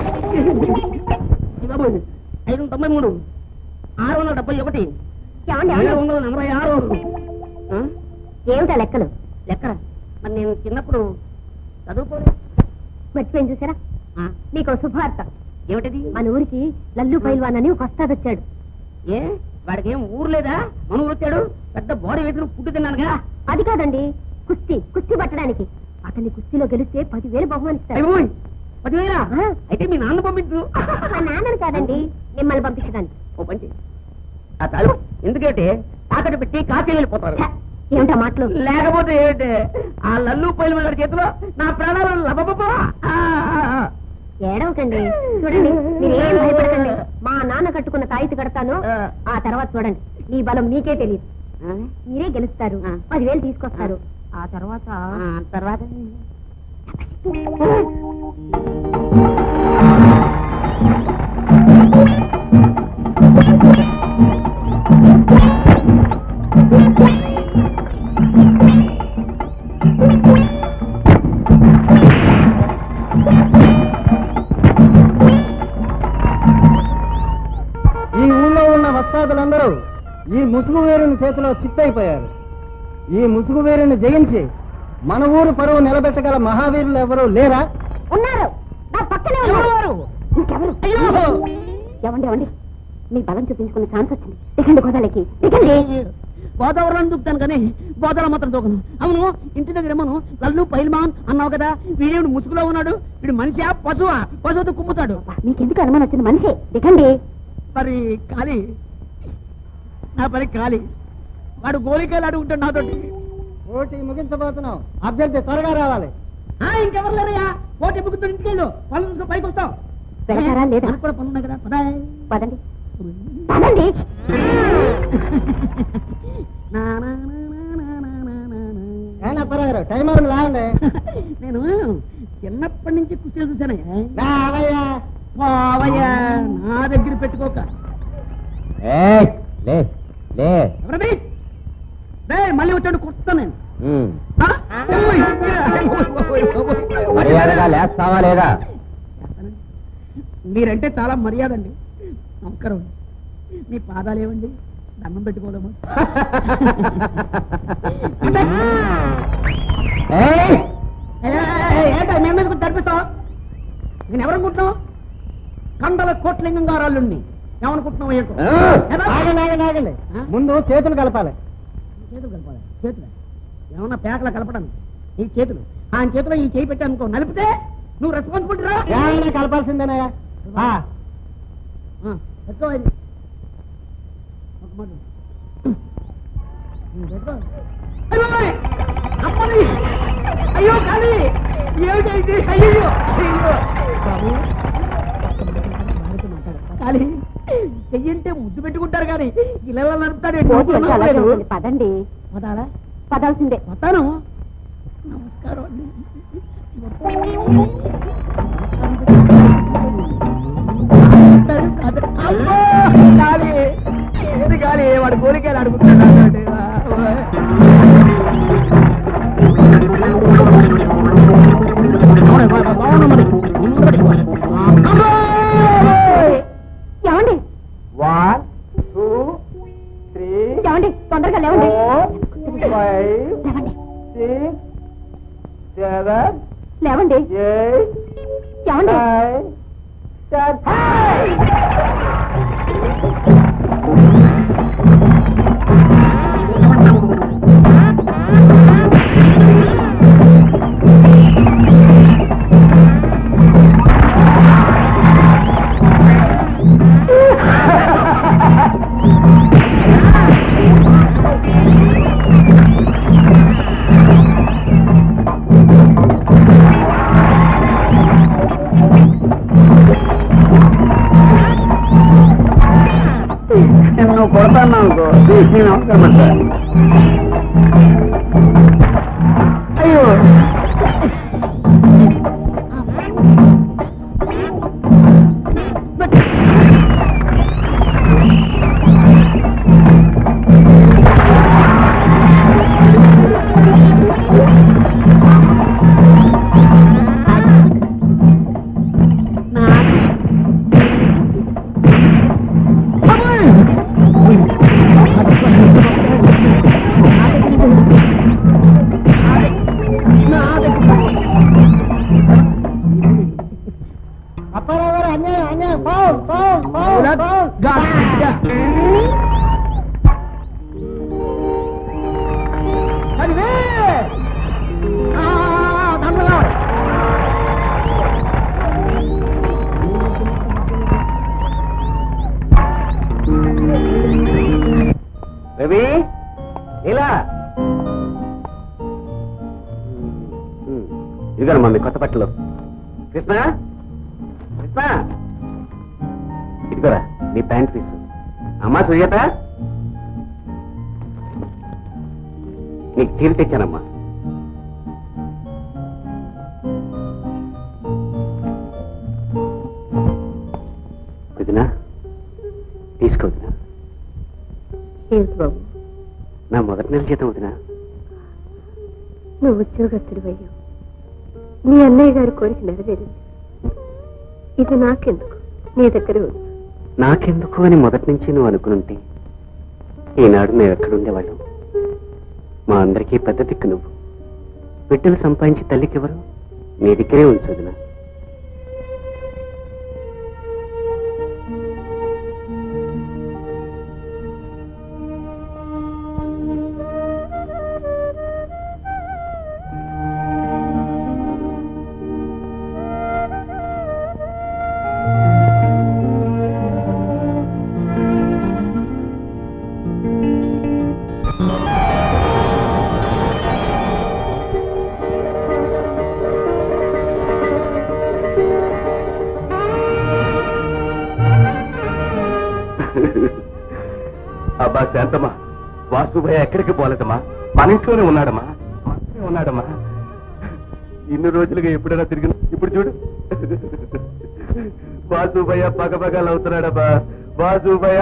బాబు ఐదు వందల తొంభై మూడు ఆరు వందల డెబ్బై ఒకటి ఏమండి, ఏడు ఏమండి? వందల నలభై ఆరు ఆ? ఏమిటా లెక్కలు లెక్కరా మరి నేను చిన్నప్పుడు చదువుకోలేదు మర్చిపోయింది చూసారా ఆ, మీకు ఓ శుభార్త ఏమిటది మన ఊరికి లల్లు పైల్వాన్ అని ఒక వస్తాది వచ్చాడు ఏ వాడికి ఏం ఊరు లేదా మన ఊరు వచ్చాడు పెద్ద బాడీ వేసిన ఫుడ్ తిన్నానుగా అది కాదండి కుస్తీ కుస్తీ పట్టడానికి అతన్ని కుస్తీలో గెలిస్తే పదివేలు బహుమానిస్తారు అయిపోయి పదివేలా ఆ. అయితే మీ నాన్న పంపించు మా నాన్నని కాదండి మిమ్మల్ని పంపించడానికి ఓ పంచి ఆ తాలు ఎందుకంటే తాకట్టు పెట్టి కాశీ వెళ్ళిపోతారు ఛ, ఏమిటా మాటలు లేకపోతే ఏంటి ఆ లల్లు పైలు మన చేతిలో నా ప్రాణాలు లబబబా. ఆ, ఆ, ఆ. ఏడవకండి చూడండి మీరేం భయపడకండి మా నాన్న కట్టుకున్న తాయితీ కడతాను ఆ. ఆ తర్వాత చూడండి మీ బలం మీకే తెలియదు ఆ, మీరే గెలుస్తారు ఆ. పదివేలు తీసుకొస్తారు ఆ తర్వాత ఆ, తర్వాత ఈ ఊళ్ళో ఉన్న వస్తాదులందరూ ఈ ముసుగు వేరుని చేతిలో చిత్తైపోయారు ఈ ముసుగు వేరుని జయించి మన ఊరు పరువు నిలబెట్టగల మహావీరులు ఎవరు లేరా ఉన్నారు నా పక్కనే ఉన్నారు ఇంకెవరు ఎవండి ఎవండి మీ బలం చూపించుకునే ఛాన్స్ వచ్చింది దిగండి గోదాలకి దిగండి గోదావరిలో దూకుతాను కానీ గోదావరి మాత్రం దూకను అవును ఇంటి దగ్గర ఏమోను లల్లు పైల్మాన్ అన్నావు కదా వీడేమిడు ముసుగులో ఉన్నాడు వీడు మనిషా పశువా పశువుతో కుమ్ముతాడు మీకెందుకు అనుమానం వచ్చింది మనిషి దిగండి మరి ఖాళీ నా పని ఖాళీ వాడు గోలికాయలు అడుగుంటాడు నాతోటి ఓటి ముగించబోతున్నాం అభ్యర్థి త్వరగా రావాలి ఆ, ఇంకెవరు లేరయ్యా పోటీ ముగ్గురు ఇంటికి వెళ్ళు పనులు చూసుకొని పైకి వస్తాం వెళ్తారా లేదా మనకు కూడా పనులు ఉన్నాయి కదా పదా పదండి పదండి నా, నా, నా, నా, నా, నా, నా, నా. అప్పారావు టైం అవుతుంది రావండి నేను చిన్నప్పటి నుంచి కుస్తీలు చూశానయ్యా రావయ్యా పోవయ్యా నా దగ్గర పెట్టుకోక లే లే ఎవరది డే మళ్ళీ వచ్చాడు కొడతాను నేను ఆ? ఓయ్, ఓయ్, ఓయ్, ఓయ్. మర్యాదగా లేస్తావా లేదా మీరంటే చాలా మర్యాద అండి నమస్కారం మీ పాదాలు ఏమండి దండం పెట్టుకోలేము ఏంటో మేము ఎందుకు తడిపిస్తావు నేను ఎవరనుకుంటున్నావు కండల కోట్లింగం గారు అల్లుండి ఏమనుకుంటున్నావు ఏంటో ఆగండి ఆగండి ఆగండి ముందు చేతులు కలపాలి చేతులు కలపాలి చేతులు ఏమన్నా పేకల కలపడానికి ఈ చేతులు ఆ చేతిలో ఈ చేయి పెట్టానుకో నలిపితే నువ్వు రెస్పాన్సిబిలిటీ రా ఏమైనా కలపాల్సిందేనయ్యా ఆ, ఎక్కువ ఇది ఒక మాట ఉమ్, పెట్టుకో. అయ్య బాబోయ్! అమ్మని! అయ్యో కాలి ఏమిటైంది అయ్యో అయ్యో బాబు కాలి చెయ్యంటే ముద్దు పెట్టుకుంటారు కానీ ఇలా నడుపుతాడు భోజనం అలా చేస్తుంది. పదండి పదాలా పదాల్సిందే వస్తాను నమస్కారం అండి అమ్మో! గాలి ఏది గాలి వాడు కోరికలు అడుగుతున్నాడు ఏమండి వన్ టూ త్రీ ఏమండి తొందరగా లేవండి ఫోర్ ఫైవ్ లేవండి సిక్స్ సెవెన్ లేవండి ఎయిట్ ఏమండి నైన్ టెన్ నువ్వు కొడతాను అనుకో నేను అవసరం అయ్యో అప్పారావు గారు అన్యాయం అన్యాయం foul foul foul foul Ravi ఇలా ఇదిగోనమ్మా మీ కొత్త బట్టలు కృష్ణ కృష్ణ ఇదిగోరా నీ ప్యాంట్ పీస్ అమ్మా సుజాత నీకు చీర తెచ్చానమ్మా వదినా తీసుకో వదినా ఏమిటి బాబు నా మొదటి నెల జీతం వదినా నువ్వు ఉద్యోగస్తుడు అయ్యావు నీ అన్నయ్య గారి కోరిక నెరవేరింది ఇది నాకెందుకు నీ దగ్గర ఉంది నాకెందుకు అని మొదటి నుంచి నువ్వు అనుకునుంటే ఈనాడు మేము ఎక్కడుండేవాళ్ళం మా అందరికీ పెద్ద దిక్కు నువ్వు బిడ్డలు సంపాదించి తల్లికెవరు నీ దగ్గరే ఉంచు వదినా అబ్బా శాంతమ్మా వాసుభయ్య ఎక్కడికి పోలేదమ్మా మన ఇంట్లోనే ఉన్నాడమ్మా మననే ఉన్నాడమ్మా ఇన్ని రోజులుగా ఎప్పుడైనా తిరిగి ఇప్పుడు చూడు వాసుభయ్య పగపగలు అవుతున్నాడమ్మా వాసుభయ్య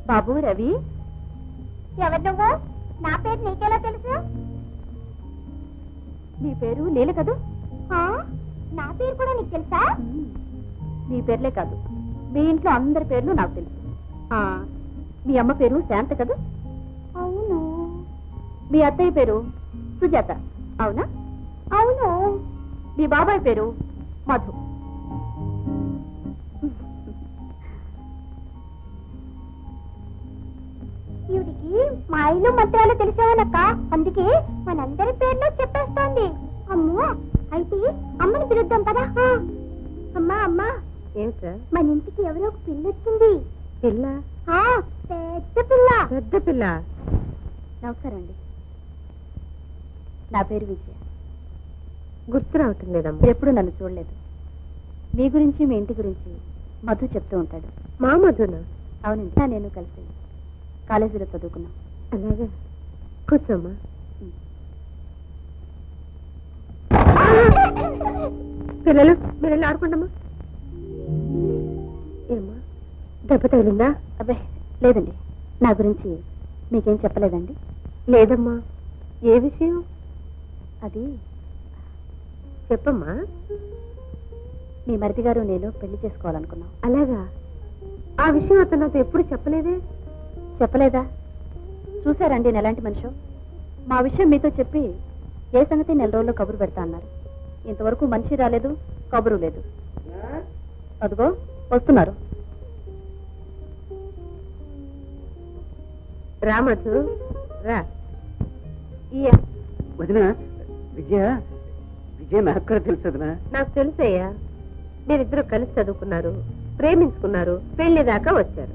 బాబు రవి ఎవరు నువ్వు నా పేరు నీకెలా తెలుసు నీ పేరు లీల కదూ ఆ? నా పేరు కూడా నీకు తెలుసా నీ పేర్లే కాదు మీ ఇంట్లో అందరి పేర్లు నాకు తెలుసు ఆ, మీ అమ్మ పేరు శాంత కదూ అవును మీ అత్తయ్య పేరు సుజాత అవునా అవును మీ బాబాయ్ పేరు మధు ఈవిడికి మా ఇల్లు మంత్రాలు తెలిసేవానక్క అందుకే మనందరి పేర్లు చెప్పేస్తోంది అమ్మో అయితే అమ్మని పిలుద్దాం పదా అమ్మా అమ్మా ఏమిట్రా మన ఇంటికి ఎవరో ఒక పిల్ల వచ్చింది పిల్ల ఆ, పెద్ద పిల్ల పెద్ద పిల్ల నమస్కారం అండి నా పేరు విజయ గుర్తు రావటం లేదమ్మా మీరు ఎప్పుడు నన్ను చూడలేదు మీ గురించి మీ ఇంటి గురించి మధు చెప్తూ ఉంటాడు మా మధునా అవునండి నేను కలిసి కాలేజీలో చదువుకున్నాం అలాగే కూర్చోమ్మా పిల్లలు మీరు వెళ్ళి ఆడుకుంటామా ఏమ్మా దెబ్బ తగిలిందా అబ్బే లేదండి నా గురించి మీకేం చెప్పలేదండి లేదమ్మా ఏ విషయం అది చెప్పమ్మా మీ మరిది గారు నేను పెళ్లి చేసుకోవాలనుకున్నాం అలాగా ఆ విషయం అతను నాతో ఎప్పుడు చెప్పలేదే చెప్పలేదా చూసారండి నేను ఎలాంటి మనిషో మా విషయం మీతో చెప్పి ఏ సంగతి నెల రోజుల్లో కబురు పెడతా అన్నారు ఇంతవరకు మనిషి రాలేదు కబురు లేదు అదిగో వస్తున్నారు రా మధు రా ఈ వదిన విజయ విజయ నాకు కూడా తెలుసు వదిన నాకు తెలుసయ్యా మీరిద్దరు కలిసి చదువుకున్నారు ప్రేమించుకున్నారు పెళ్లి దాకా వచ్చారు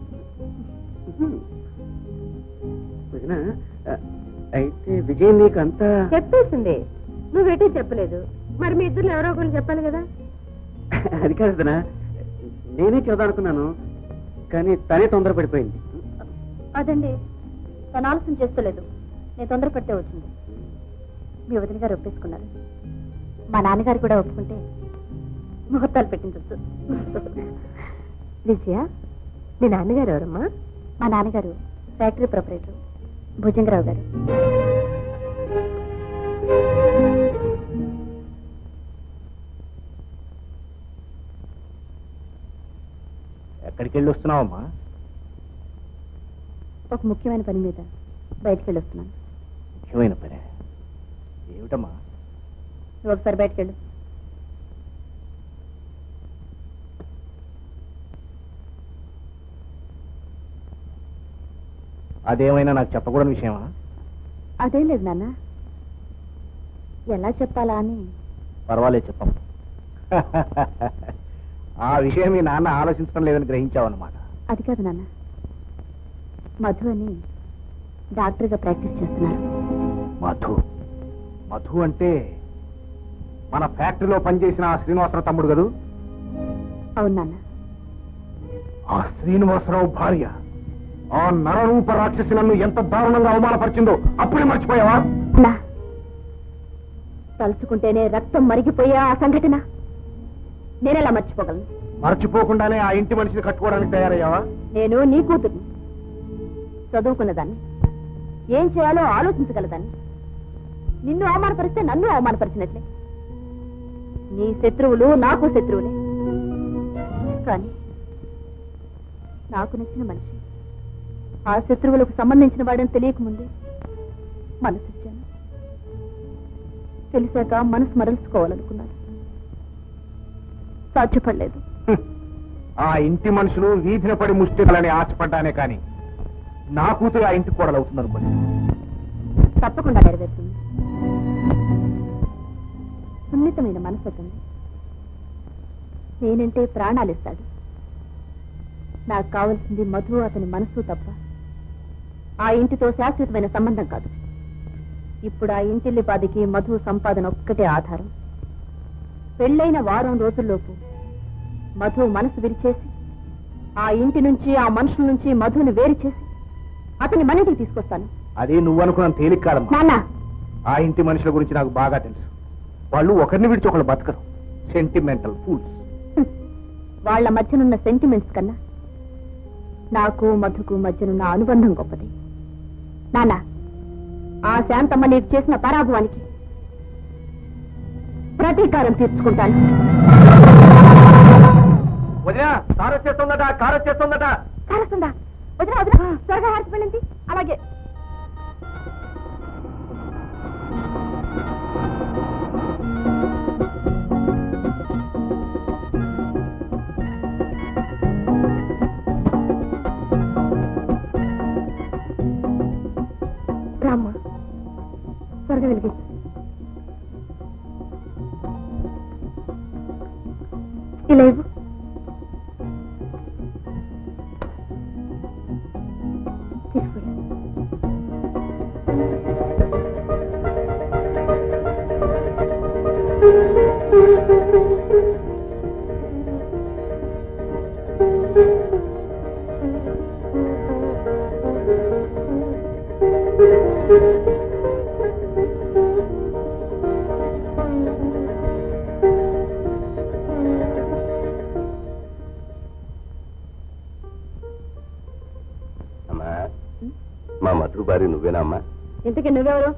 వదిన ఆ, అయితే విజయ్ నీకు అంతా చెప్పేసింది నువ్వెటు చెప్పలేదు మరి మీ ఇద్దరు ఎవరో ఒకరు చెప్పాలి కదా అది కాదు వదిన నేనే చెబుదానుకున్నాను కానీ తనే తొందరపడిపోయింది అదండి తను ఆలస్యం చేస్తలేదు నేను తొందర పెట్టే వచ్చింది మీ వదిన గారు ఒప్పేసుకున్నారు మా నాన్నగారు కూడా ఒప్పుకుంటే ముహూర్తాలు పెట్టించచ్చు విజయ మీ నాన్నగారు ఎవరమ్మా మా నాన్నగారు ఫ్యాక్టరీ ప్రొపరేటర్ భుజంగరావు గారు ఎక్కడికి వెళ్ళి వస్తున్నావమ్మా ఒక ముఖ్యమైన పని మీద బయటికి వెళ్ళి వస్తున్నాను ముఖ్యమైన పని ఏమిటమ్మా నువ్వు ఒకసారి బయటికి వెళ్ళు అదేమైనా నాకు చెప్పకూడని విషయమా అదేం లేదు నాన్న ఎలా చెప్పాలా అని పర్వాలేదు చెప్పమ్మ ఆ విషయం మీ నాన్న ఆలోచించడం లేదని గ్రహించావన్నమాట అది కాదు నాన్న మధు అని డాక్టర్గా ప్రాక్టీస్ చేస్తున్నారు మధు మధు అంటే మన ఫ్యాక్టరీలో పనిచేసిన ఆ శ్రీనివాసరావు తమ్ముడు కదూ అవును నాన్న ఆ శ్రీనివాసరావు భార్య ఆ నరరూప రాక్షసి నన్ను ఎంత దారుణంగా అవమానపరిచిందో అప్పుడే మర్చిపోయావా నా తలుచుకుంటేనే రక్తం మరిగిపోయే ఆ సంఘటన నేనెలా మర్చిపోగలను మర్చిపోకుండానే ఆ ఇంటి మనిషిని కట్టుకోవడానికి తయారయ్యావా నేను నీ కూతుర్ని చదువుకున్నదాన్ని ఏం చేయాలో ఆలోచించగలదాన్ని నిన్ను అవమానపరిస్తే నన్ను అవమానపరిచినట్లే నీ శత్రువులు నాకు శత్రువులే కానీ నాకు నచ్చిన మనిషి ఆ శత్రువులకు సంబంధించిన వాడని తెలియకముందే మనసిచ్చాను తెలిసాక మనసు మరల్చుకోవాలనుకున్నాను సాధ్యపడలేదు హ్మ్. ఆ ఇంటి మనుషులు వీధిన పడి ముష్టిలని ఆశపడ్డానే కాని నా కూతురు ఆ ఇంటి కోడలు అవుతుందనుకోండి తప్పకుండా నెరవేరుతుంది సున్నితమైన మనసు అతనిది నేనంటే ప్రాణాలు ఇస్తాడు నాకు కావలసింది మధు అతని మనసు తప్ప ఆ ఇంటితో శాశ్వతమైన సంబంధం కాదు ఇప్పుడు ఆ ఇంటిల్లిపాదికి మధు సంపాదన ఒక్కటే ఆధారం పెళ్ళైన వారం రోజుల్లోపు మధు మనసు విరిచేసి ఆ ఇంటి నుంచి ఆ మనుషుల నుంచి మధుని వేరు చేసి అతని మన ఇంటికి తీసుకొస్తాను అదే నువ్వు అనుకున్న తేలిక కాదమ్మా నాన్న ఆ ఇంటి మనుషుల గురించి నాకు బాగా తెలుసు వాళ్ళు ఒకరిని విడిచి ఒకళ్ళు బతకరు సెంటిమెంటల్ ఫూల్స్ హ్మ్. వాళ్ళ మధ్యనున్న సెంటిమెంట్స్ కన్నా నాకు మధుకు మధ్యనున్న అనుబంధం గొప్పది నాన్న ఆ శాంతమ్మ నీకు చేసిన పరాభవానికి ప్రతీకారం తీర్చుకుంటాను వదినా కారు వచ్చేస్తుందట కారు వచ్చేస్తుందట కారస్తుందా వదిన వదిన త్వరగా హార్చి వెళ్ళింది అలాగే రామ్మా త్వరగా వెలిగి ఇలా ఇవ్వు తీసుకురా అమ్మా మా మధు భార్య నువ్వేనా అమ్మా ఇంతకీ నువ్వెవరు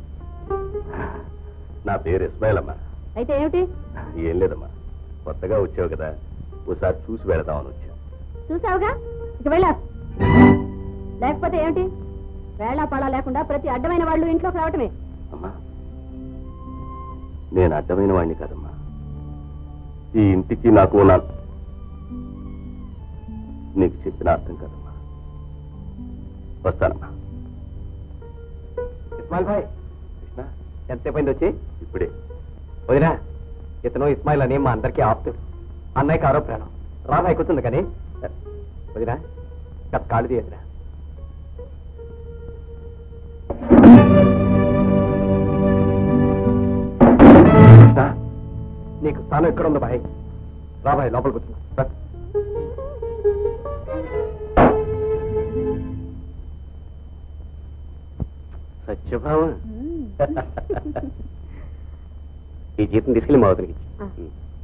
నా పేరు ఇస్మాయిల్ అమ్మా అయితే ఏమిటి ఏం లేదమ్మా కొత్తగా వచ్చావు కదా ఒకసారి చూసి వెళదామని వచ్చా చూసావుగా ఇక వెళ్ళా లేకపోతే ఏమిటి వేళ పడా లేకుండా ప్రతి అడ్డమైన వాళ్ళు ఇంట్లోకి రావటమే అమ్మా నేను అడ్డమైన వాడిని కాదమ్మా ఈ ఇంటికి నాకు నా నీకు చెప్పిన అర్థం కాదమ్మా వస్తానమ్మా ఇస్మాయిల్ భాయ్ కృష్ణ ఎంతసేపు అయింది వచ్చి ఇప్పుడే వదినా ఇతను ఇస్మాయిల్ అని మా అందరికీ ఆప్తుడు అన్నయ్యకి ఆరో ప్రాణం రాబాయ్ కూర్చుంది కానీ వదినా కాస్త కాళ్ళు తీయదురా కృష్ణ నీకు స్థానం ఎక్కడ ఉందో బాయ్ రాబాయ్ లోపల కూర్చున్నా రా. సత్యభామ ఈ జీతం తీసుకెళ్ళి మా అవతలికి ఇచ్చి. ఆ.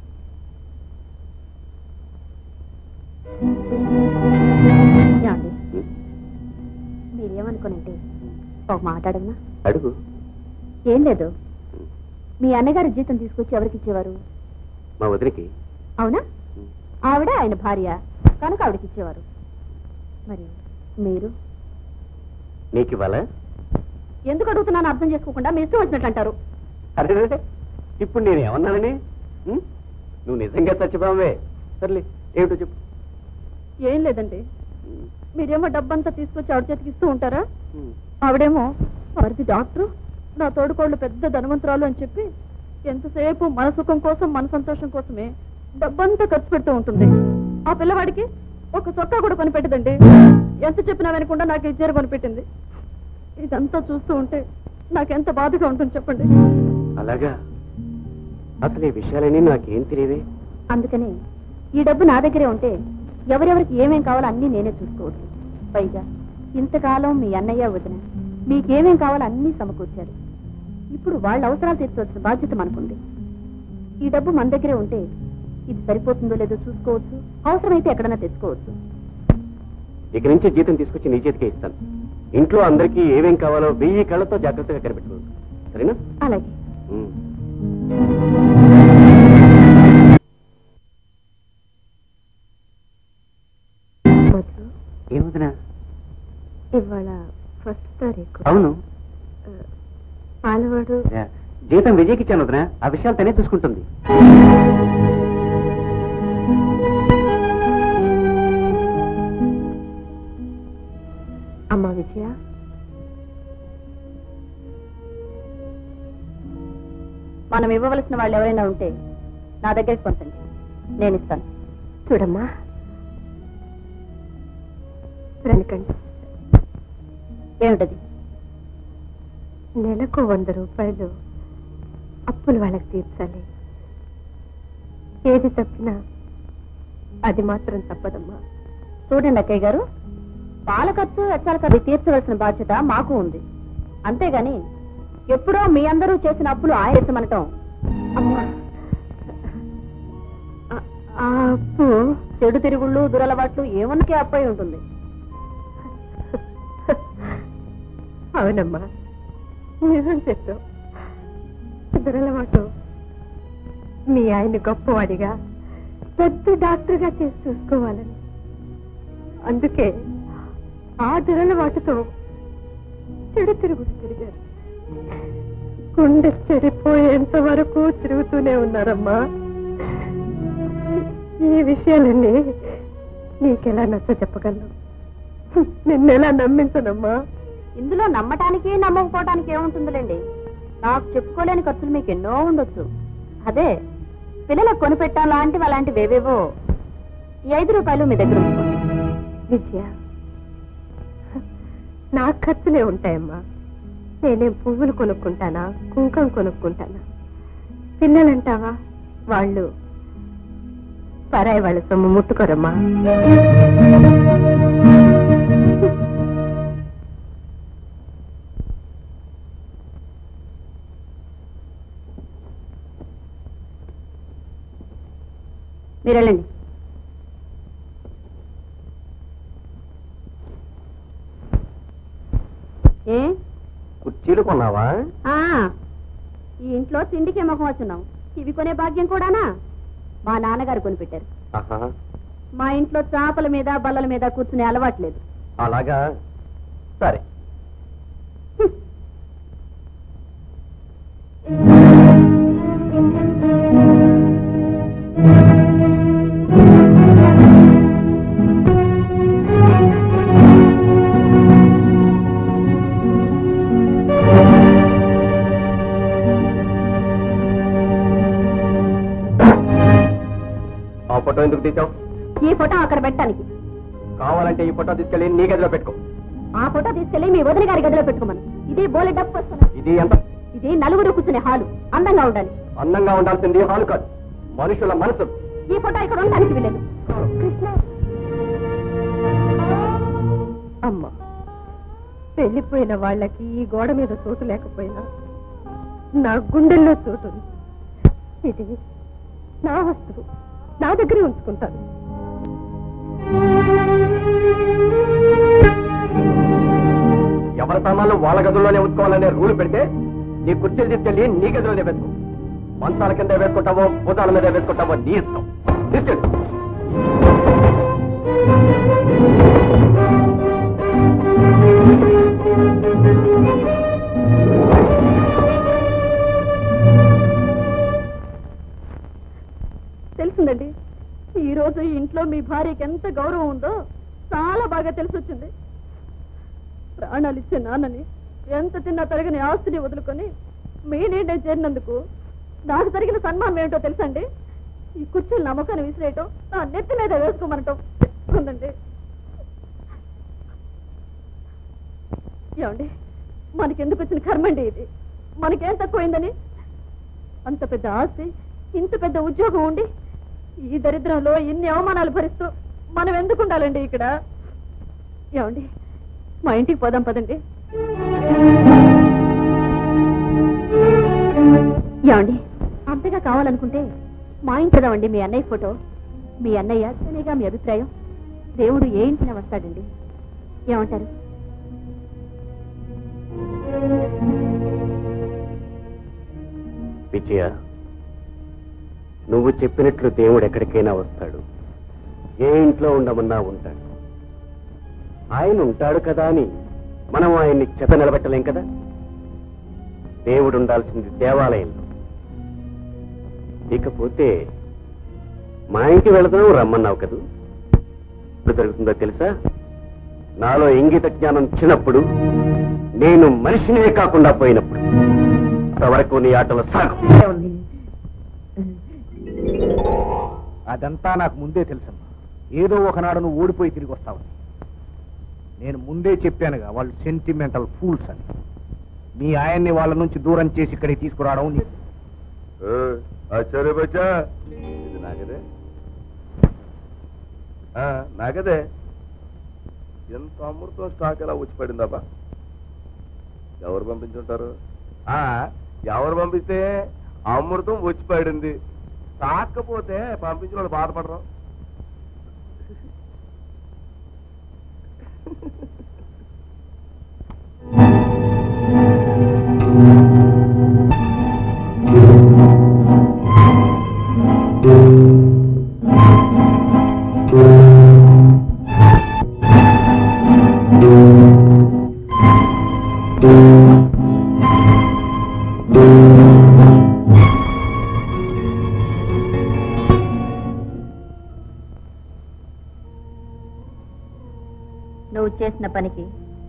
ఏమండి మీరేమనుకోనంటే ఒక మాట అడగనా అడుగు ఏం లేదు మీ అన్నగారి జీతం తీసుకొచ్చి ఎవరికి ఇచ్చేవారు మా వదిలికి అవునా ఆవిడ ఆయన భార్య కనుక ఆవిడకి ఇచ్చేవారు మరి మీరు నీకు ఇవ్వాలా ఎందుకు అడుగుతున్నాను అర్థం చేసుకోకుండా మీ ఇష్టం వచ్చినట్టు అంటారు అరే రే, రే. ఇప్పుడు నేను ఏమన్నానని ఉం? నువ్వు నిజంగా సత్యభామే సర్లే ఏమిటో చెప్పు ఏం లేదండి మీరేమో డబ్బంతా తీసుకొచ్చి ఆవిడ చేతికి ఇస్తూ ఉంటారా ఉం. ఆవిడేమో వారిది డాక్టరు నా తోడుకోళ్ళు పెద్ద ధనవంతురాలు అని చెప్పి ఎంతసేపు మన సుఖం కోసం మన సంతోషం కోసమే డబ్బంతా ఖర్చు పెడుతూ ఉంటుంది ఆ పిల్లవాడికి ఒక చొక్కా కూడా కొనిపెట్టదండి ఎంత చెప్పినా వినకుండా నాకు ఈ చీర కొనిపెట్టింది ఇదంతా చూస్తూ ఉంటే నాకెంత బాధగా ఉంటుంది చెప్పండి అలాగా అసలు ఈ విషయాలన్నీ నాకేం తెలియవే అందుకనే ఈ డబ్బు నా దగ్గరే ఉంటే ఎవరెవరికి ఏమేం కావాలో అన్నీ నేనే చూసుకోవచ్చు పైగా ఇంతకాలం మీ అన్నయ్య వదిన మీకేమేం కావాలో అన్నీ సమకూర్చారు ఇప్పుడు వాళ్ళ అవసరాలు తీర్చవలసిన బాధ్యత మనకుంది ఈ డబ్బు మన దగ్గరే ఉంటే ఇది సరిపోతుందో లేదో చూసుకోవచ్చు అవసరమైతే ఎక్కడైనా తెచ్చుకోవచ్చు ఇక నుంచి జీతం తీసుకొచ్చి నీ చేతికే ఇస్తాను ఇంట్లో అందరికీ ఏమేం కావాలో వెయ్యి కళ్ళతో జాగ్రత్తగా కనిపెట్టుకోండి సరేనా అలాగే ఉం. మధు ఏమవుతున్నా ఇవాళ ఫస్ట్ తారీఖు అవును పాలవాడు జీతం విజయ్కి ఇచ్చాను వదినా ఆ విషయాలు తనే చూసుకుంటుంది అమ్మ విజయ మనం ఇవ్వవలసిన వాళ్ళు ఎవరైనా ఉంటే నా దగ్గరికి పంపండి నేను ఇస్తాను చూడమ్మా వెనకండి ఏమిటది నెలకు వంద రూపాయలు అప్పులు వాళ్ళకి తీర్చాలి ఏది తప్పినా అది మాత్రం తప్పదమ్మా చూడండి అక్కయ్య గారు పాల ఖర్చు వెచ్చాల ఖర్చు తీర్చవలసిన బాధ్యత మాకు ఉంది అంతేగాని ఎప్పుడో మీ అందరూ చేసిన అప్పులు ఆయన ఎత్తమనటం ఆ అప్పు చెడు తిరుగుళ్ళు దురలవాట్లు ఏమన్నకే అప్పై ఉంటుంది అవునమ్మా నిజం చెప్పావు దురలవాటు మీ ఆయన గొప్పవాడిగా పెద్ద డాక్టర్గా చేసి చూసుకోవాలని అందుకే ఆ దురలవాటుతో చెడు తిరుగుడు తిరిగారు గుండె చెడిపోయేంత వరకు తిరుగుతూనే ఉన్నారమ్మా ఈ విషయాలన్నీ నీకెలా నచ్చ చెప్పగలను నిన్నెలా నమ్మించనమ్మా ఇందులో నమ్మటానికి నమ్మకపోవటానికి ఏముంటుందిలేండి నాకు చెప్పుకోలేని ఖర్చులు మీకు ఎన్నో ఉండొచ్చు అదే పిల్లలకు కొనిపెట్టాం లాంటివి అలాంటివి ఏవేవో ఈ ఐదు రూపాయలు మీ దగ్గర ఉంచుకోండి విజయ నా ఖర్చులే ఉంటాయమ్మా నేనేం పువ్వులు కొనుక్కుంటానా కుంకం కొనుక్కుంటానా పిల్లలంటావా వాళ్ళు పరాయి వాళ్ళ సొమ్ము ముట్టుకోరమ్మా మీరు వెళ్ళండి ఏ కుర్చీలు కొన్నావా ఆ, ఈ ఇంట్లో తిండికే ముఖం వచ్చున్నాం ఇవి కొనే భాగ్యం కూడానా మా నాన్నగారు కొనిపెట్టారు ఆహా, మా ఇంట్లో చాపల మీద బల్లల మీద కూర్చునే అలవాట్లేదు అలాగా సరే ఆ ఫోటో ఎందుకు తీసావు ఈ ఫోటో అక్కడ పెట్టడానికి కావాలంటే ఈ ఫోటో తీసుకెళ్ళి నీ గదిలో పెట్టుకో ఆ ఫోటో తీసుకెళ్లి మీ వదిన గారి గదిలో పెట్టుకోమను ఇదే బోలె డబ్బు వస్తున్నది ఇది ఎంత ఇది నలుగురు కూర్చునే హాలు అందంగా ఉండాలి అందంగా ఉండాల్సింది హాలు కాదు మనుషుల మనసు ఈ ఫోటో ఇక్కడ ఉండడానికి వీలేదు కృష్ణ అమ్మా వెళ్ళిపోయిన వాళ్ళకి ఈ గోడ మీద చోటు లేకపోయినా నా గుండెల్లో చోటు ఉంది ఇది నా వస్తువు నా దగ్గరే ఉంచుకుంటాను ఎవరి సామాన్లు వాళ్ళ గదుల్లోనే ఉంచుకోవాలనే రూల్ పెడితే నీ కుర్చీలు తీసుకెళ్ళి నీ గదిలోనే వేసుకో మంచాల కింద వేసుకుంటావో భూతాల మీద వేసుకుంటావో నీ ఇష్టం తీసుకెళ్ళి తెలిసిందండి ఈ రోజు ఈ ఇంట్లో మీ భార్యకి ఎంత గౌరవం ఉందో చాలా బాగా తెలిసొచ్చింది ప్రాణాలు ఇచ్చే నాన్నని ఎంత తిన్నా తరగని ఆస్తిని వదులుకొని మీ నీడే చేరినందుకు నాకు జరిగిన సన్మానం ఏమిటో తెలుసండి ఈ కుర్చీలు నమ్మకాన్ని విసిరేయటం నా నెత్తి మీద వేసుకోమనటం ఉందండి ఏమండి మనకెందుకు వచ్చిన కర్మండి ఇది మనకేం తక్కువైందని అంత పెద్ద ఆస్తి ఇంత పెద్ద ఉద్యోగం ఉండి ఈ దరిద్రంలో ఇన్ని అవమానాలు భరిస్తూ మనం ఎందుకు ఉండాలండి ఇక్కడ ఏమండి మా ఇంటికి పోదాం పదండి ఏమండి అంతగా కావాలనుకుంటే మా ఇంటి అండి మీ అన్నయ్య ఫోటో మీ అన్నయ్య అనేగా మీ అభిప్రాయం దేవుడు ఏ ఇంటిన వస్తాడండి ఏమంటారు విజయ నువ్వు చెప్పినట్లు దేవుడు ఎక్కడికైనా వస్తాడు ఏ ఇంట్లో ఉండమన్నా ఉంటాడు ఆయన ఉంటాడు కదా అని మనం ఆయన్ని చెత నిలబెట్టలేం కదా దేవుడు ఉండాల్సింది దేవాలయంలో ఇకపోతే మా ఇంటి వెళదాం రమ్మన్నావు కదూ ఇప్పుడు జరుగుతుందో తెలుసా నాలో ఇంగిత జ్ఞానం చిన్నప్పుడు నేను మనిషినే కాకుండా పోయినప్పుడు అంతవరకు నీ ఆటలో సాగు అదంతా నాకు ముందే తెలుసమ్మా ఏదో ఒకనాడు నువ్వు ఓడిపోయి తిరిగి వస్తావని నేను ముందే చెప్పానుగా వాళ్ళు సెంటిమెంటల్ ఫూల్స్ అని మీ ఆయన్ని వాళ్ళ నుంచి దూరం చేసి ఇక్కడికి తీసుకురావడం నీ- ఆచార్య బచ్చా ఇది నాగదే ఆ, నాగదే ఎంత అమృతం స్టాక్ ఎలా వచ్చి పడిందాబా ఎవరు పంపించుంటారు ఆ, ఎవరు పంపిస్తే అమృతం వచ్చి పడింది కాకపోతే పంపించిన వాళ్ళు బాధపడరు పనికి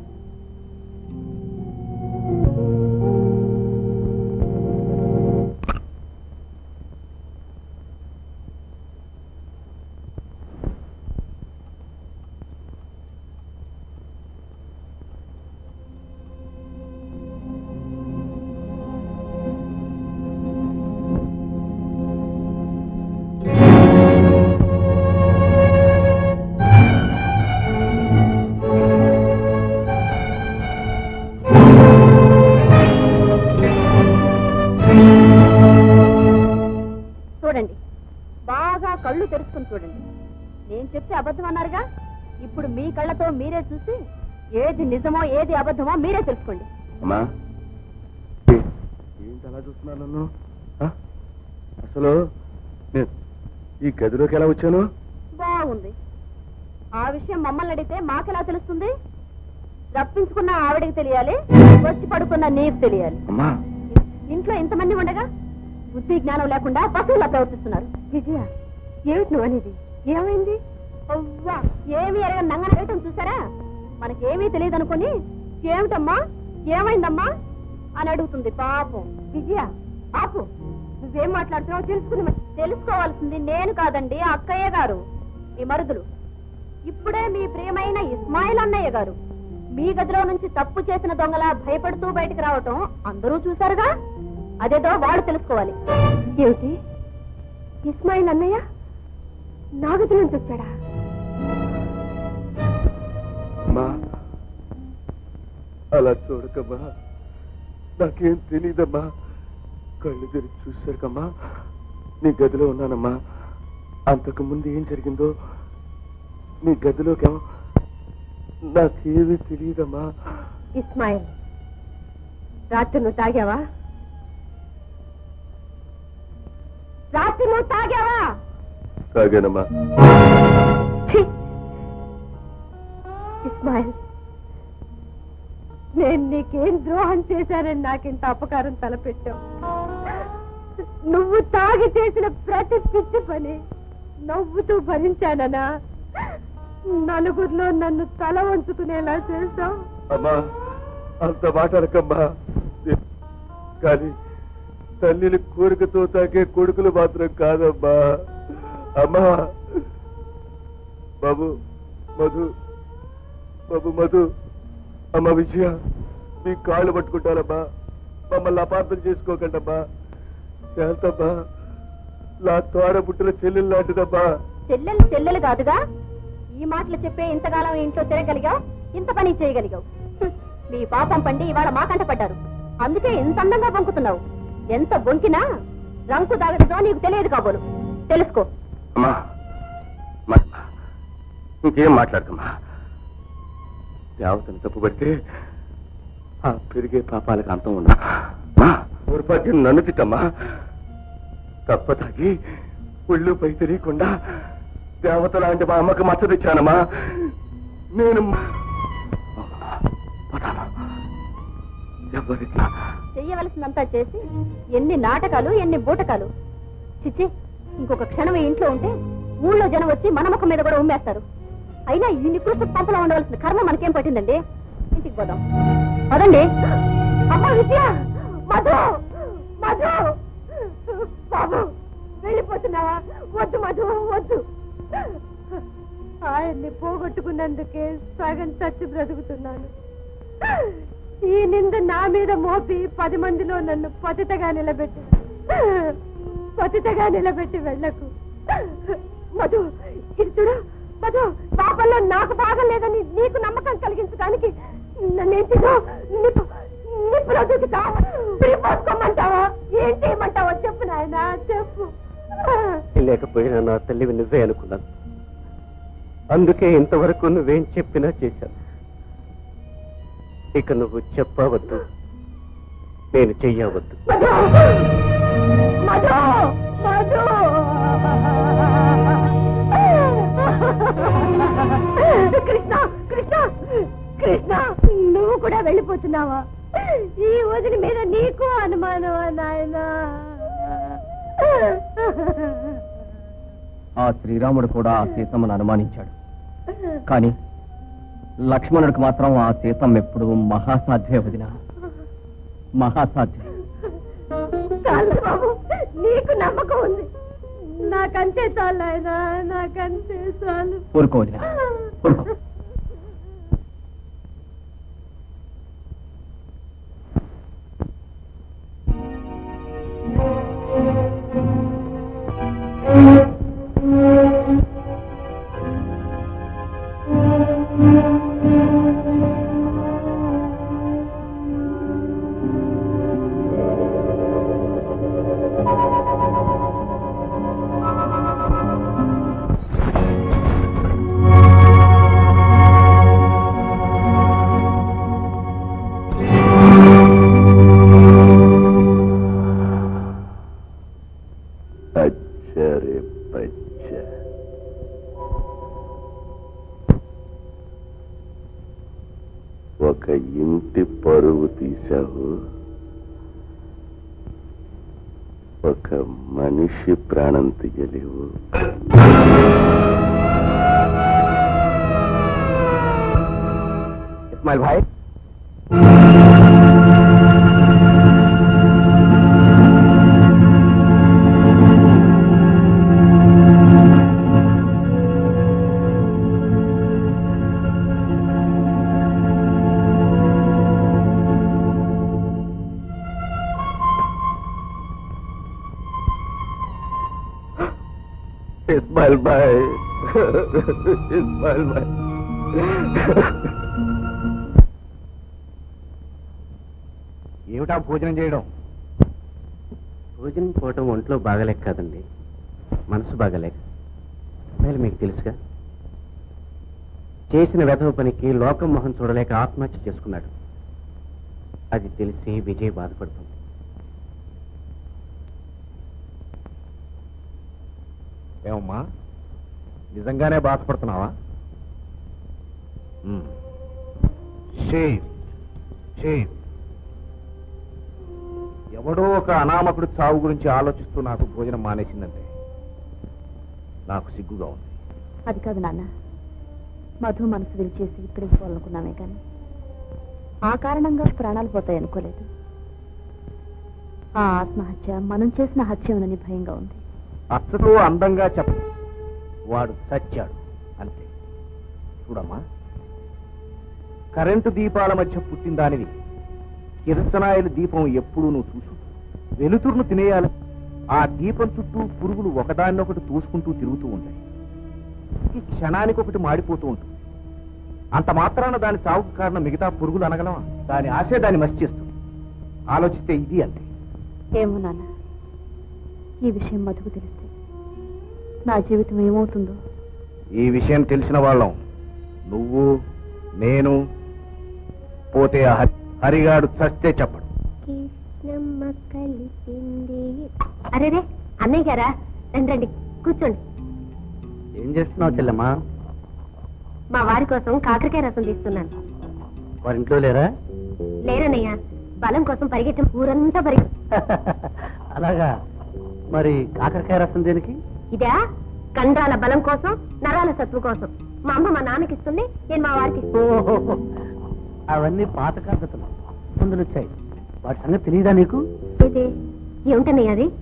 చూడండి బాగా కళ్ళు తెరుచుకుని చూడండి నేను చెప్తే అబద్ధం అన్నారుగా ఇప్పుడు మీ కళ్ళతో మీరే చూసి ఏది నిజమో ఏది అబద్ధమో మీరే తెలుసుకోండి అమ్మా ఏంటి అలా చూస్తున్నా నన్ను ఆ? అసలు నేను ఈ గదిలోకి ఎలా వచ్చాను బాగుంది ఆ విషయం మమ్మల్ని అడిగితే మాకెలా తెలుస్తుంది రప్పించుకున్న ఆవిడకి తెలియాలి వచ్చి పడుకున్న నీకు తెలియాలి అమ్మా ఇంట్లో ఇంతమంది ఉండగా బుద్ధి జ్ఞానం లేకుండా పశువులా ప్రవర్తిస్తున్నారు విజయ ఏమిటి నువ్వు అనేది ఏమైంది అవ్వా ఏమి ఎరగని నంగన వేయటం చూసారా మనకేమీ తెలియదు అనుకుని ఏమిటమ్మా ఏమైందమ్మా అని అడుగుతుంది పాపం విజయ పాపు నువ్వేం మాట్లాడుతున్నావు తెలుసుకుని మరి. తెలుసుకోవాల్సింది నేను కాదండి ఆ అక్కయ్య గారు మీ మరుదులు ఇప్పుడే మీ ప్రియమైన ఇస్మాయిల్ అన్నయ్య గారు మీ గదిలో నుంచి తప్పు చేసిన దొంగలా భయపడుతూ బయటికి రావటం అందరూ చూశారుగా అదేదో వాడు తెలుసుకోవాలి ఏమిటి ఇస్మాయిల్ అన్నయ్య నా గది నుంచి వచ్చాడా అమ్మా అలా చూడకమ్మా నాకేం తెలీదమ్మా కళ్ళు తెరిచి చూసాకమ్మా నీ గదిలో ఉన్నానమ్మా అంతకు ముందు ఏం జరిగిందో నీ గదిలోకేమో నాకేమీ తెలియదమ్మా ఇస్మాయిల్ రాత్రి నువ్వు తాగావా రాత్రి నువ్వు తాగావా తాగానమ్మా ఛీ! ఇస్మాయిల్ నేను నీకేం ద్రోహం చేశానని నాకింత అపకారం తలపెట్టావు నువ్వు తాగి చేసిన ప్రతి పిచ్చి పని నవ్వుతూ భరించాననా నలుగురిలో నన్ను తల వంచుకునేలా చేస్తావు అమ్మా అంత మాట అనకమ్మా కానీ తల్లిని కోరికతో తాకే కొడుకులు మాత్రం కాదమ్మా అమ్మా బాబు మధు బాబు మధు అమ్మ విజయ మీ కాళ్ళు పట్టుకుంటారమ్మా మమ్మల్ని అపార్థం చేసుకోకండమ్మా శాంతమ్మా నా తోడ పుట్టిన చెల్లెలు లాంటిదమ్మా చెల్లెలు చెల్లెలు కాదుగా ఈ మాటలు చెప్పే ఇంతకాలం ఇంట్లో తిరగలిగావు ఇంత పని చేయగలిగావు హ్మ్. మీ పాపం పండి ఇవాళ మాకంట పడ్డారు అందుకే ఇంత అందంగా బొంకుతున్నావు ఎంత బొంకినా రంకు దాగడదో నీకు తెలియదు కాబోలు తెలుసుకో అమ్మా మా- ఇంకేం మాట్లాడకమ్మా దేవతను తప్పుపడితే ఆ పెరిగే పాపాలకు అంతం ఉందా ఊరిపాటి నన్ను తిట్టమ్మా తప్ప తాగి ఒళ్ళు పై తెలియకుండా దేవత లాంటి మా అమ్మకి మచ్చ తెచ్చానమ్మా నేను పోతాను. ఎవరిట్లా చెయ్యవలసిందంతా చేసి ఎన్ని నాటకాలు ఎన్ని బూటకాలు చిచ్చి ఇంకొక క్షణం ఈ ఇంట్లో ఉంటే ఊళ్ళో జనం వచ్చి మన ముఖం మీద కూడా ఉమ్మేస్తారు అయినా ఈ నికృష్ట పంపలో ఉండవలసిన కర్మ మనకేం పట్టిందండి ఇంటికి పోదాం పదండి అమ్మ విద్య మధు మధు బాబు వెళ్ళిపోతున్నావా వద్దు మధు వద్దు ఆయన్ని పోగొట్టుకున్నందుకే సగం చచ్చి బ్రతుకుతున్నాను ఈ నింద నా మీద మోపి పది మందిలో నన్ను పతితగా నిలబెట్టి పతితగా నిలబెట్టి వెళ్ళకు మధు ఇది చూడు మధు పాపంలో నాకు భాగం లేదని నీకు నమ్మకం కలిగించడానికి నన్నేంటిదో నిప్పు నిప్పులో దూకుతా పోసుకోమంటావా ఏం చేయమంటావో చెప్పు నాయన చెప్పు లేకపోయినా నా తల్లివి నువ్వే అనుకున్నాను అందుకే ఇంతవరకు నువ్వేం చెప్పినా చేశాను ఇక నువ్వు చెప్పవద్దు నేను చెయ్యవద్దు మధు మధు మధు కృష్ణ కృష్ణ కృష్ణ నువ్వు కూడా వెళ్ళిపోతున్నావా ఈ వదిలి మీద నీకు అనుమానమా నాయనా ఆ శ్రీరాముడు కూడా ఆ సీతమ్మను అనుమానించాడు కానీ లక్ష్మణుడికి మాత్రం ఆ సీతం ఎప్పుడు మహాసాధ్యే వదిన మహాసాధ్యం చాలు బాబు నీకు నమ్మకం ఉంది నాకంతే చాలు ఆయన నాకంతే చాలు ఊరుకో వదిన ఊరుకో అచ్చరే పచ్చ ఒక ఇంటి పరువు తీశావు ఒక మనిషి ప్రాణం తీయలేవు ఇస్మాయిల్ భాయ్ ఇస్మాయిల్ భాయ్ ఇస్మాయిల్ భాయ్ ఏమిటా భోజనం చేయడం భోజనం పోవటం ఒంట్లో బాగలేక కాదండి మనసు బాగలేక మరి మీకు తెలుసుగా చేసిన వెధవ పనికి లోకం మొహం చూడలేక ఆత్మహత్య చేసుకున్నాడు అది తెలిసి విజయ్ బాధపడుతుంది ఏమమ్మా నిజంగానే బాధపడుతున్నావా షేమ్ షేమ్ ఎవడో ఒక అనామకుడు చావు గురించి ఆలోచిస్తూ నాకు భోజనం మానేసిందంటే నాకు సిగ్గుగా ఉంది అది కాదు నాన్న మధు మనసు విరిచేసి ఇక్కడికి పోవాలనుకున్నామే కానీ ఆ కారణంగా ప్రాణాలు పోతాయి అనుకోలేదు ఆ ఆత్మహత్య మనం చేసిన హత్యమనని భయంగా ఉంది అచ్చతో అందంగా చెప్ప వాడు చచ్చాడు అంతే చూడమ్మా కరెంటు దీపాల మధ్య పుట్టిన దానివి కిరసనాయిల దీపం ఎప్పుడూ నువ్వు చూసు వెలుతురును తినేయాలి ఆ దీపం చుట్టూ పురుగులు ఒకదాన్నొకటి తూసుకుంటూ తిరుగుతూ ఉంటాయి ఈ క్షణానికి ఒకటి మాడిపోతూ ఉంటుంది అంత మాత్రాన దాని చావుకు కారణం మిగతా పురుగులు అనగలమా దాని ఆశే దాన్ని మసి చేస్తుంది ఆలోచిస్తే ఇది అంతే ఏమో నాన్న ఈ విషయం మధుకు తెలిస్తే నా జీవితం ఏమవుతుందో ఈ విషయం తెలిసిన వాళ్ళం నువ్వు నేను పోతే ఆ హరి- హరిగాడు చస్తే చెప్పడు కృష్ణమ్మ కలిపింది అరే రే అన్నయ్య గారా రండి రండి కూర్చోండి ఏం చేస్తున్నావు చెల్లెమ్మా మా వారి కోసం కాకరకాయ రసం తీస్తున్నాను వారి ఇంట్లో లేరా లేరన్నయ్య బలం కోసం పరిగెట్టం ఊరంతా పరిగె అలాగా మరి కాకరకాయ రసం దేనికి ఇదా కండాల బలం కోసం నరాల సత్వ కోసం మా అమ్మ మా నాన్నకి ఇస్తుంది నేను మా వారికి ఇస్తాను. అవన్నీ పాత పద్ధతులు ముందులు వచ్చాయి వాటి సంగతి తెలియదా నీకు అయితే ఏమిటన్నయ్య అది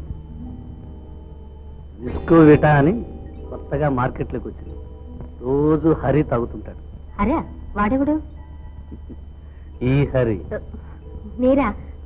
విస్కో విటా అని కొత్తగా మార్కెట్లోకి వచ్చింది రోజు హరి తాగుతుంటాడు అరే వాడెవడు ఈ హరి మీరా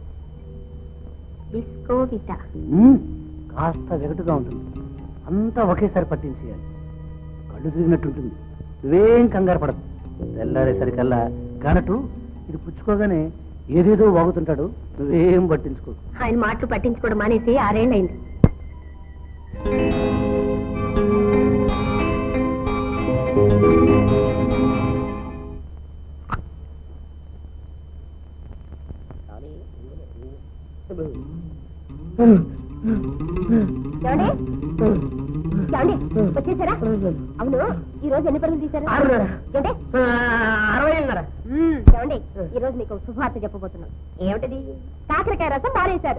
డిస్కోవిటా మ్మ్, కాస్త వెగటుగా ఉంటుంది అంతా ఒకేసారి పట్టించేయాలి కళ్ళు తిరిగినట్టుంటుంది నువ్వేం కంగారు పడదు తెల్లారేసరికల్లా కానట్టు ఇది పుచ్చుకోగానే ఏదేదో వాగుతుంటాడు నువ్వేం పట్టించుకో ఆయన మాటలు పట్టించుకోవడం మానేసి ఆరేళ్ళైంది ఏమండి? ఏమండి? వచ్చేసారా అవును ఈ రోజు ఎన్ని పనులు తీశారు ఏంటి మ్మ్, ఏమండి ఈ రోజు మీకు శుభవార్త చెప్పబోతున్నాం ఏమిటది కాకరకాయ రసం మానేశారు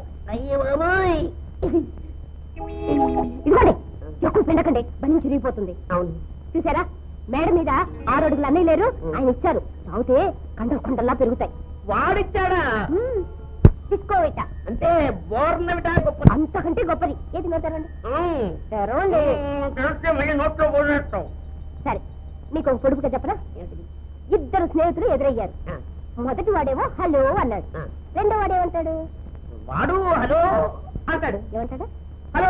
ఇదిగోండి ఎక్కువ పిండకండి బండి చిరిగిపోతుంది అవును చూసారా మేడ మీద ఆరు అడుగులు అన్నీ లేరు ఆయన ఇచ్చారు తాగితే కండ కొండల్లా పెరుగుతాయి వాడిచ్చాడా మ్మ్. తీసుకోవేట అంటే బోర్నవిటా గొప్ప అంతకంటే గొప్పది ఏది మెడతారండి ఉమ్. తెరవండి తెలిస్తే మళ్ళీ నోట్లో పోసేస్తాం సరే మీకు ఒక పొడుపుగా చెప్పనా ఇద్దరు స్నేహితులు ఎదురయ్యారు మొదటి వాడేమో హలో అన్నాడు ఆ. రెండో వాడేమంటాడు వాడు హలో అంటాడు ఏమంటాడు హలో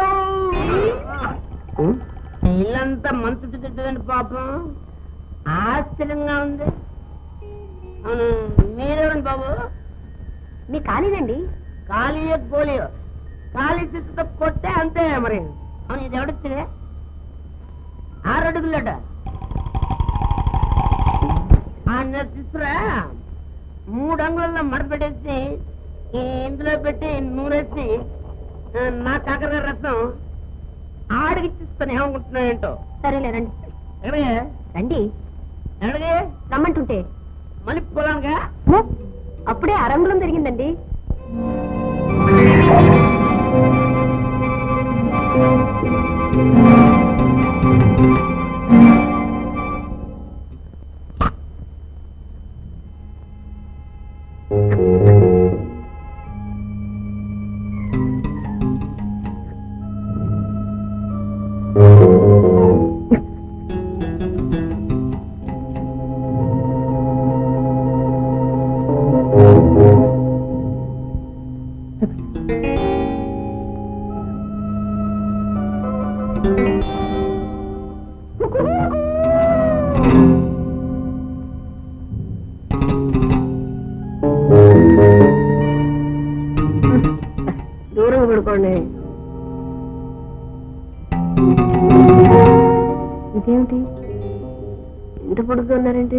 ఇల్లంతా మంచు తిట్టదండి పాపం ఆశ్చర్యంగా ఉంది అవును మీరెవరండి బాబు మీ ఖాళీనండి ఖాళీ గోలీ ఖాళీ చిత్తుతో కొట్టే అంతే మరి అవును ఇది ఎవడొచ్చినే ఆరు అడుగులట ఆ తీసుకురా మూడు అంగుళాల్లో మడపెట్టేసి ఈ ఇందులో పెట్టి నూరేసి ఆ, నా కాకర రసం ఆడికి ఇచ్చిస్తాను ఏమనుకుంటున్నావు ఏంటో సరేలే రండి ఎక్కడికి రండి ఎక్కడికి రమ్మంటుంటే మళ్ళీ పొలానికా ము, అప్పుడే అరంగులం జరిగిందండి దూరంగా పడుకోండి ఇదేమిటి ఇంత పడుతున్నారేంటి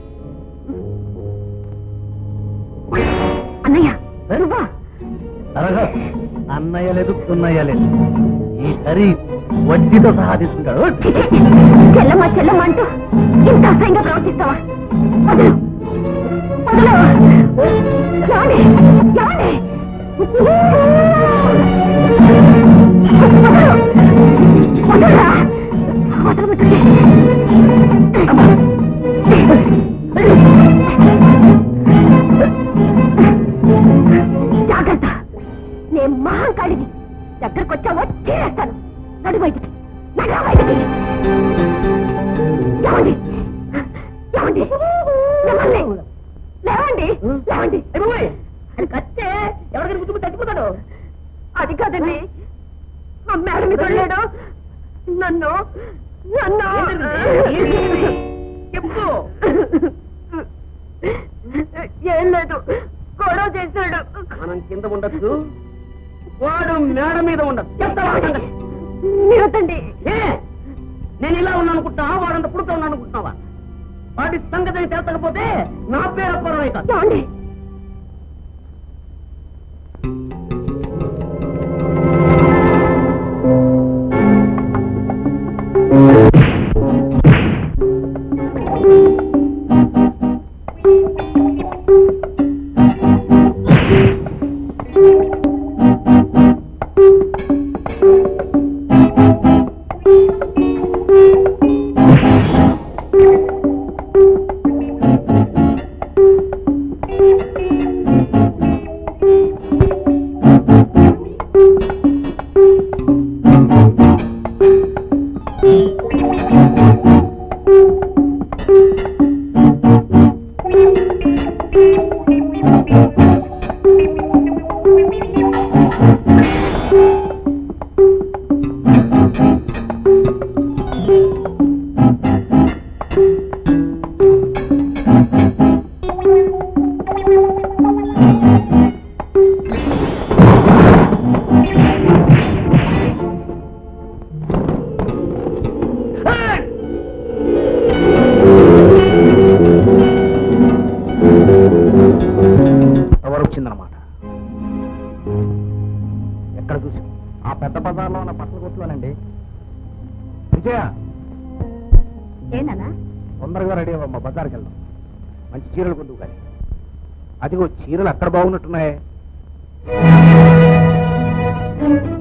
అన్నయ్య నువ్వా అరగా అన్నయ్య లేదు పున్నయ్య లేదు ఈ కర్రీ వడ్డీతో సహా తీసుకుంటాడు చెల్లమ్మ చెల్లమ్మ అంటూ ఇంత అసహ్యంగా ప్రవర్తిస్తావా వదలు వదలు ఏమండి? ఏమండి? వదలు. వదలురా. వదలబెట్టండి. జాగ్రత్త నేను మహాకాళిని దగ్గరకు వచ్చావో చేస్తాను నడు బయటికి నడు బయటికి లేవండి లేవండి లేవండి లేవండి లేవండి అది కత్తే ఎవరికైనా గుర్తుకు చచ్చిపోతాడు అది కాదండి ఆ మేడం మీద వెళ్ళాడు నన్ను నన్ను చెప్పు ఏం లేదు గొడవ చేశాడు మనం కింద ఉండొచ్చు వాడు మేడ మీద ఉండదు చెప్తావా సంగతి? మీరు వద్దండి ఏ నేను ఇలా ఉన్నాను అనుకుంటున్నావా వాడంత పుడుతూ ఉన్నాను అనుకుంటున్నావా వాడి సంగతి తెలుసకపోతే నా పేరు అప్పారావు కాదు ఏమండి ఎవరు వచ్చిందనమాట ఎక్కడ చూసి ఆ పెద్ద బజార్లో ఉన్న బట్టల కొట్టులోనండి విజయ ఏనా తొందరగా రెడీ అవ్వమ్మా బజార్కి వెళ్దాం మంచి చీరలు కొందుకు కానీ అదిగో చీరలు అక్కడ బాగున్నట్టున్నాయే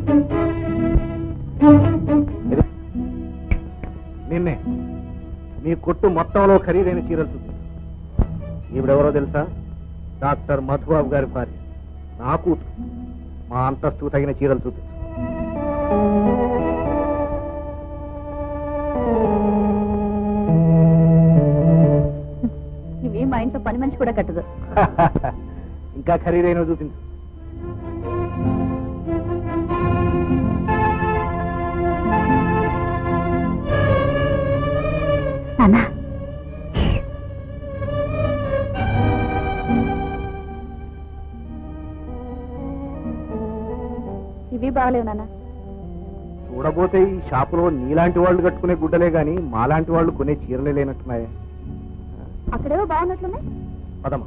ఇది- నిన్నే మీ కొట్టు మొత్తంలో ఖరీదైన చీరలు చూపించు ఈవిడెవరో తెలుసా డాక్టర్ మధుబాబు గారి భార్య నా కూతురు మా అంతస్తు తగిన చీరలు చూపించు ఇవి మా ఇంట్లో పని మనిషి కూడా కట్టదు ఇంకా ఖరీదైన చూపించు నాన్న ఇవి బాగలేవు నాన్న చూడబోతే ఈ షాపులో నీలాంటి వాళ్ళు కట్టుకునే గుడ్డలే గాని మాలాంటి వాళ్ళు కొనే చీరలే లేనట్టున్నాయే అక్కడేవో బాగున్నట్లున్నాయి పదమ్మా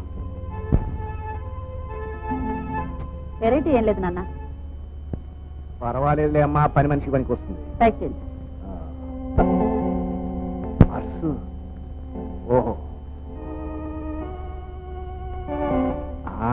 వెరైటీ ఏం లేదు నాన్న పర్వాలేదులే అమ్మా పని మనిషి పనికి వస్తుంది ప్యాక్ చేయండి పర్సు ఓహో ఆ.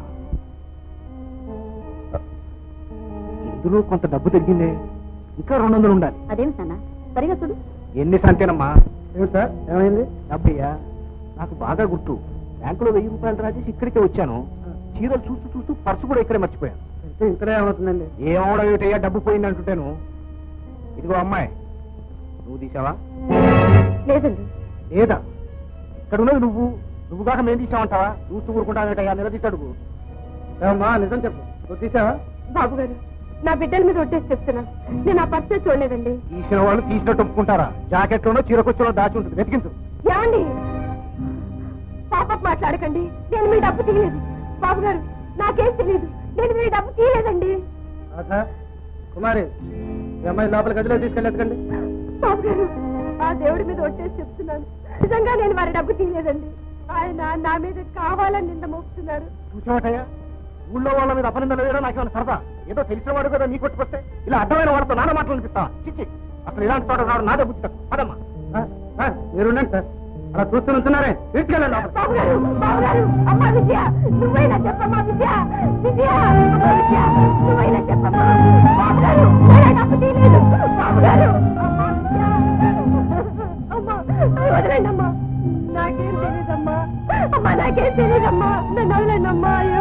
ఇందులో కొంత డబ్బు తగ్గిందే ఇంకా రెండు వందలు ఉండాలి అదేమిటి నాన్న సరిగా చూడు ఎన్ని సంతేనమ్మా ఏమిటి సార్ ఏమైంది డబ్బయ్యా నాకు బాగా గుర్తు బ్యాంకులో వెయ్యి రూపాయలు రాజేసి ఇక్కడికే వచ్చాను చీరలు చూస్తూ చూస్తూ పర్సు కూడా ఇక్కడే మర్చిపోయాను ఇక్కడే ఏమవుతుందండి ఏమవడం ఏమిటయ్యా డబ్బు పోయింది అంటుంటాను ఇదిగో అమ్మాయి నువ్వు తీసావా లేదండి లేదా ఇక్కడ ఉన్నది నువ్వు నువ్వు కాక మేము తీసావంటావా చూస్తూ ఊరుకుంటావేటయ్యా నిలదీసి అడుగు ఏమమ్మా నిజం చెప్పు నువ్వు తీసావా బాబు గారు నా బిడ్డల మీద ఒట్టేసి చెప్తున్నాను నేను ఆ పర్సే చూడలేదండి తీసిన వాళ్ళు తీసినట్టు ఒప్పుకుంటారా జాకెట్లోనో చీరకొచ్చులో దాచి ఉంటుంది వెతికించు ఏమండి పాపకు మాట్లాడకండి నేను మీ డబ్బు తీయలేదు బాబు గారు నాకేం తెలియదు నేను మీ డబ్బు తీయలేదండి కుమారి ఈ అమ్మాయి లోపల గదిలో తీసుకెళ్ళేదండి బాబు గారు ఆ దేవుడి మీద ఒట్టేసి చెప్తున్నాను నిజంగా నేను వారి డబ్బు తీయలేదండి ఆయన నా మీద కావాలని నింద మోపుతున్నారు చూసావటయ్యా ఊళ్ళో వాళ్ళ మీద అపనిందలు వేయడం నాకేమైనా సరదా ఏదో తెలిసిన వాడు కదా నీ కొట్టుకొస్తే ఇలా అడ్డమైన వాడితో నాన్న మాటలు అనిపిస్తావా చిచ్చి అసలు ఇలాంటి చోట రావడం నాదే బుద్ధి తక్కువ. పదమ్మా మీరుండండి సార్ అలా చూస్తూ ఉంటున్నారే తీసుకెళ్ళండి లోపలికి. బాబు గారు బాబు గారు అమ్మ విద్య నువ్వైనా చెప్పమ్మా విద్య విద్య అమ్మ విద్య నువ్వైనా చెప్పమ్మా బాబు గారు నేనే డబ్బు తీయలేదు బాబు గారు అమ్మ విద్య అమ్మ వదిలేండి అమ్మా నాకేం తెలియదమ్మా అమ్మా నాకేం తెలియదమ్మా నన్ను వదిలేండమ్మా అయ్యో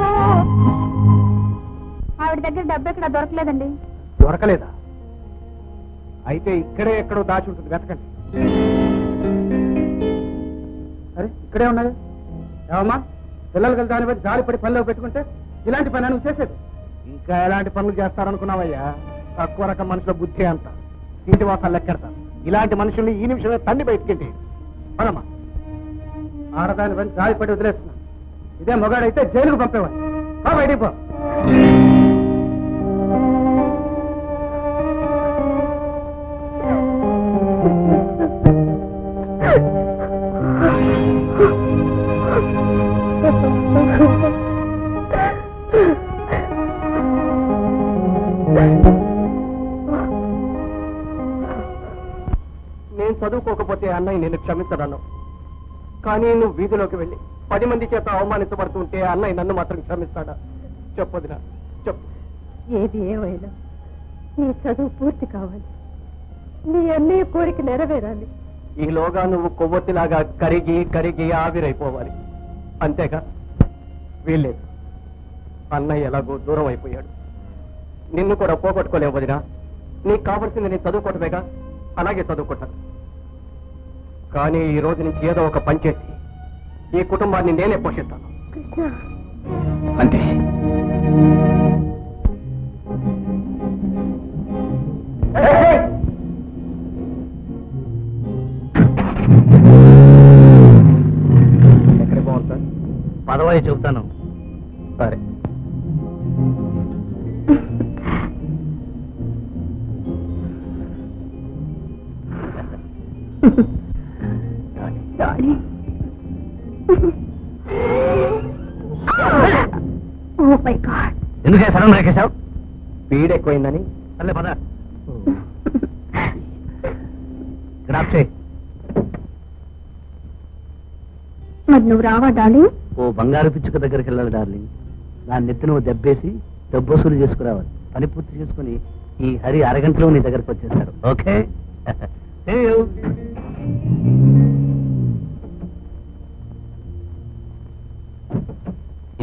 ఆవిడ దగ్గర డబ్బు ఎక్కడ దొరకలేదండి దొరకలేదా అయితే ఇక్కడే ఎక్కడో దాచి ఉంటుంది వెతకండి అరే ఇక్కడే ఉన్నది ఏమమ్మా పిల్లలు కలిసి దాని మీద జాలిపడి పనిలో పెట్టుకుంటే ఇలాంటి పని నువ్వు చేసేది ఇంకా ఎలాంటి పనులు చేస్తారనుకున్నావయ్యా తక్కువ రకం మనుషుల బుద్ధి అంత ఇంటి వాసాలు లెక్కెడతారు ఇలాంటి మనుషుల్ని ఈ నిమిషమే తన్ని బయటికింటి పదమ్మా ఆడదాని పని జాలిపడి వదిలేస్తున్నా ఇదే మొగాడైతే జైలుకు పంపేవాడు పో బయటికి పో నేను చదువుకోకపోతే అన్నయ్య నేను క్షమించడను కానీ నువ్వు వీధిలోకి వెళ్ళి పది మంది చేత అవమానించబడుతుంటే అన్నయ్య నన్ను మాత్రం క్షమిస్తాడా చెప్పొదినా చెప్పు ఏది ఏమైనా నీ చదువు పూర్తి కావాలి నీ అన్నయ్య కోరిక నెరవేరాలి ఈలోగా నువ్వు కొవ్వొత్తిలాగా కరిగి కరిగి ఆవిరైపోవాలి అంతేగా వీల్లేదు అన్నయ్య ఎలాగో దూరం అయిపోయాడు నిన్ను కూడా పోగొట్టుకోలేవు వదినా నీకు కావలసింది నేను చదువుకోవటమేగా అలాగే చదువుకుంటాను కానీ ఈ రోజు నుంచి ఏదో ఒక పని చేసి ఈ కుటుంబాన్ని నేనే పోషిస్తాను కృష్ణ అంతే ఎక్కడ బాగుంది సార్ పదవై చెబుతాను సరే ఓ మై గాడ్ ఎందుకే సడన్ రేకేశావు స్పీడ్ ఎక్కువైందని సర్లే పద ఇక్కడ ఆప్ చేయి మరి నువ్వు రావా డార్లింగ్ ఓ బంగారు పిచ్చుక దగ్గరికి వెళ్ళాలి డార్లింగ్ దాని నెత్తి నువ్వు దెబ్బేసి డబ్బు వసూలు చేసుకురావాలి పని పూర్తి చేసుకుని ఈ హరి అరగంటలో నీ దగ్గరకు వచ్చేస్తాడు ఓకే See you.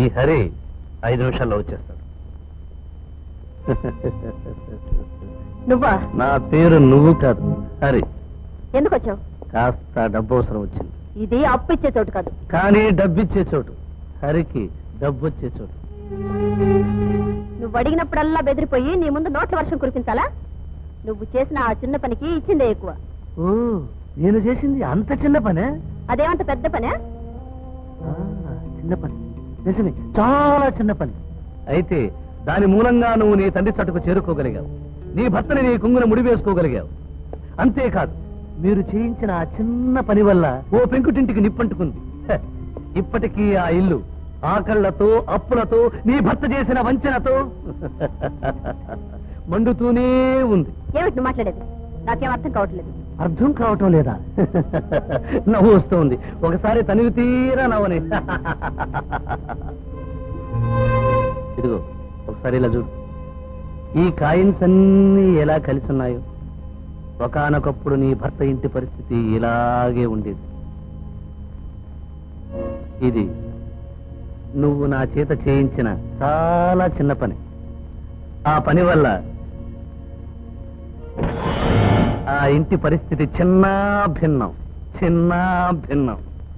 ఈ హరి ఐదు నిమిషాల్లో వచ్చేస్తాడు నువ్వా నా పేరు నువ్వు కాదు హరి ఎందుకు వచ్చావు కాస్త డబ్బు అవసరం వచ్చింది ఇది అప్పు ఇచ్చే చోటు కాదు కానీ డబ్బిచ్చే చోటు హరికి డబ్బు వచ్చే చోటు నువ్వు అడిగినప్పుడల్లా బెదిరిపోయి నీ ముందు నోట్ల వర్షం కురిపించాలా నువ్వు చేసిన ఆ చిన్న పనికి ఇచ్చిందే ఎక్కువ ఓ నేను చేసింది అంత చిన్న పనే అదేమంత పెద్ద పనే ఆ, చిన్న పని నిజమే చాలా చిన్న పని అయితే దాని మూలంగా నువ్వు నీ తండ్రి చట్టుకు చేరుకోగలిగావు నీ భర్తని నీ కుంగున ముడివేసుకోగలిగావు అంతేకాదు మీరు చేయించిన ఆ చిన్న పని వల్ల ఓ పెంకుటింటికి నిప్పంటుకుంది హ, ఇప్పటికీ ఆ ఇల్లు ఆకళ్లతో అప్పులతో నీ భర్త చేసిన వంచనతో మండుతూనే ఉంది ఏమిటి నువ్వు మాట్లాడేది నాకేం అర్థం కావట్లేదు అర్థం కావటం లేదా నవ్వు వస్తుంది ఒకసారి తనివి తీరా నవ్వని ఇదిగో ఒకసారి ఇలా చూడు ఈ కాయిన్స్ అన్నీ ఎలా కలిసి ఉన్నాయో ఒకనొకప్పుడు నీ భర్త ఇంటి పరిస్థితి ఇలాగే ఉండేది ఇది నువ్వు నా చేత చేయించిన చాలా చిన్న పని ఆ పని వల్ల ఆ ఇంటి పరిస్థితి చిన్న భిన్నం చిన్న భిన్నం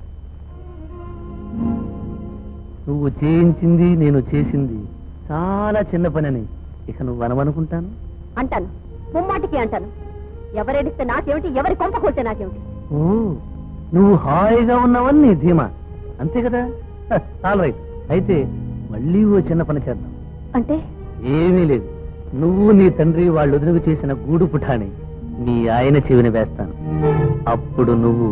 నువ్వు చేయించింది నేను చేసింది చాలా చిన్న పనని ఇక నువ్వు అనవనుకుంటాను అంటాను ముమ్మాటికి అంటాను ఎవరేడిస్తే నాకేమిటి ఎవరి కొంప కొడితే నాకేమిటి ఓ నువ్వు హాయిగా ఉన్నావని నీ ధీమా అంతే కదా ఆల్ రైట్ అయితే మళ్ళీ ఓ చిన్న పని చేద్దాం అంటే ఏమీ లేదు నువ్వు నీ తండ్రి వాళ్ళు వదిలికి చేసిన గూడు పుఠాని మీ ఆయన చెవిని వేస్తాను అప్పుడు నువ్వు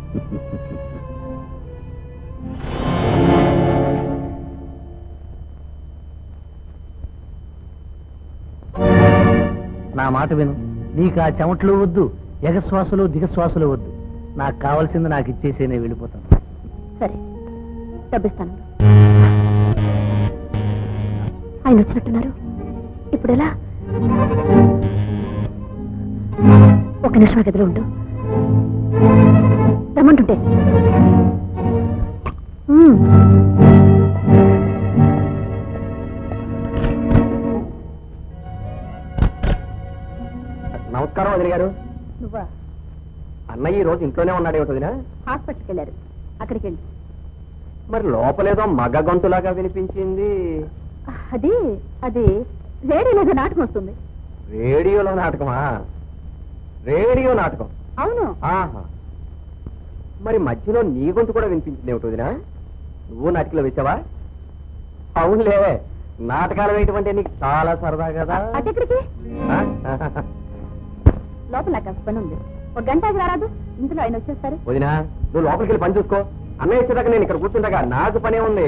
నా మాట విను నీకు ఆ చెమట్లు వద్దు ఎగశ్వాసలు దిగశ్వాసలు వద్దు నాకు కావాల్సింది నాకు ఇచ్చేసే నేను వెళ్ళిపోతాను సరే డబ్బిస్తాను ఆయన వచ్చినట్టున్నారు ఇప్పుడు ఎలా ఒక నిమిషం ఆ గదిలో ఉండు రమ్మంటుంటే ఉమ్. నమస్కారం వదిన గారు నువ్వా అన్నయ్య ఈ రోజు ఇంట్లోనే ఉన్నాడు ఏమిటదినా హాస్పిటల్కి వెళ్ళారు అక్కడికి వెళ్ళి మరి లోపలేదో మగ గొంతులాగా వినిపించింది అది అది రేడియోలో నాటకం వస్తుంది రేడియోలో నాటకమా రేడియో నాటకం అవును ఆహా మరి మధ్యలో నీ గొంతు కూడా వినిపించింది ఏమిటి వదినా నువ్వు నాటికలో వేసావా అవునులే నాటకాలు వేయటం అంటే నీకు చాలా సరదా కదా అటెక్కడికి ఆ? లోపల నాకు పని ఉంది ఒక గంట ఆగి రారాదు ఇందులో ఆయన వచ్చేస్తారు వదినా నువ్వు లోపలికి వెళ్ళి పని చూసుకో అన్నయ్య వచ్చేదాకా నేను ఇక్కడ కూర్చుండగా నాకు పనే ఉంది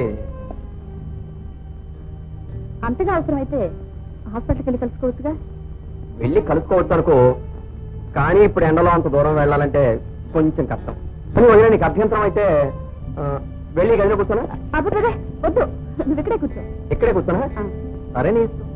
అంతగా అవసరమైతే హాస్పిటల్కి వెళ్ళి కలుసుకోవచ్చుగా వెళ్ళి కలుసుకోవచ్చు అనుకో కానీ ఇప్పుడు ఎండలో అంత దూరం వెళ్ళాలంటే కొంచెం కష్టం కానీ వదిన నీకు అభ్యంతరం అయితే ఆ, వెళ్ళి గదిలో కూర్చోనా అబ్బే వద్దు నువ్వు ఇక్కడే కూర్చో ఇక్కడే కూర్చోనా ఆ. సరే నీ ఇష్టం.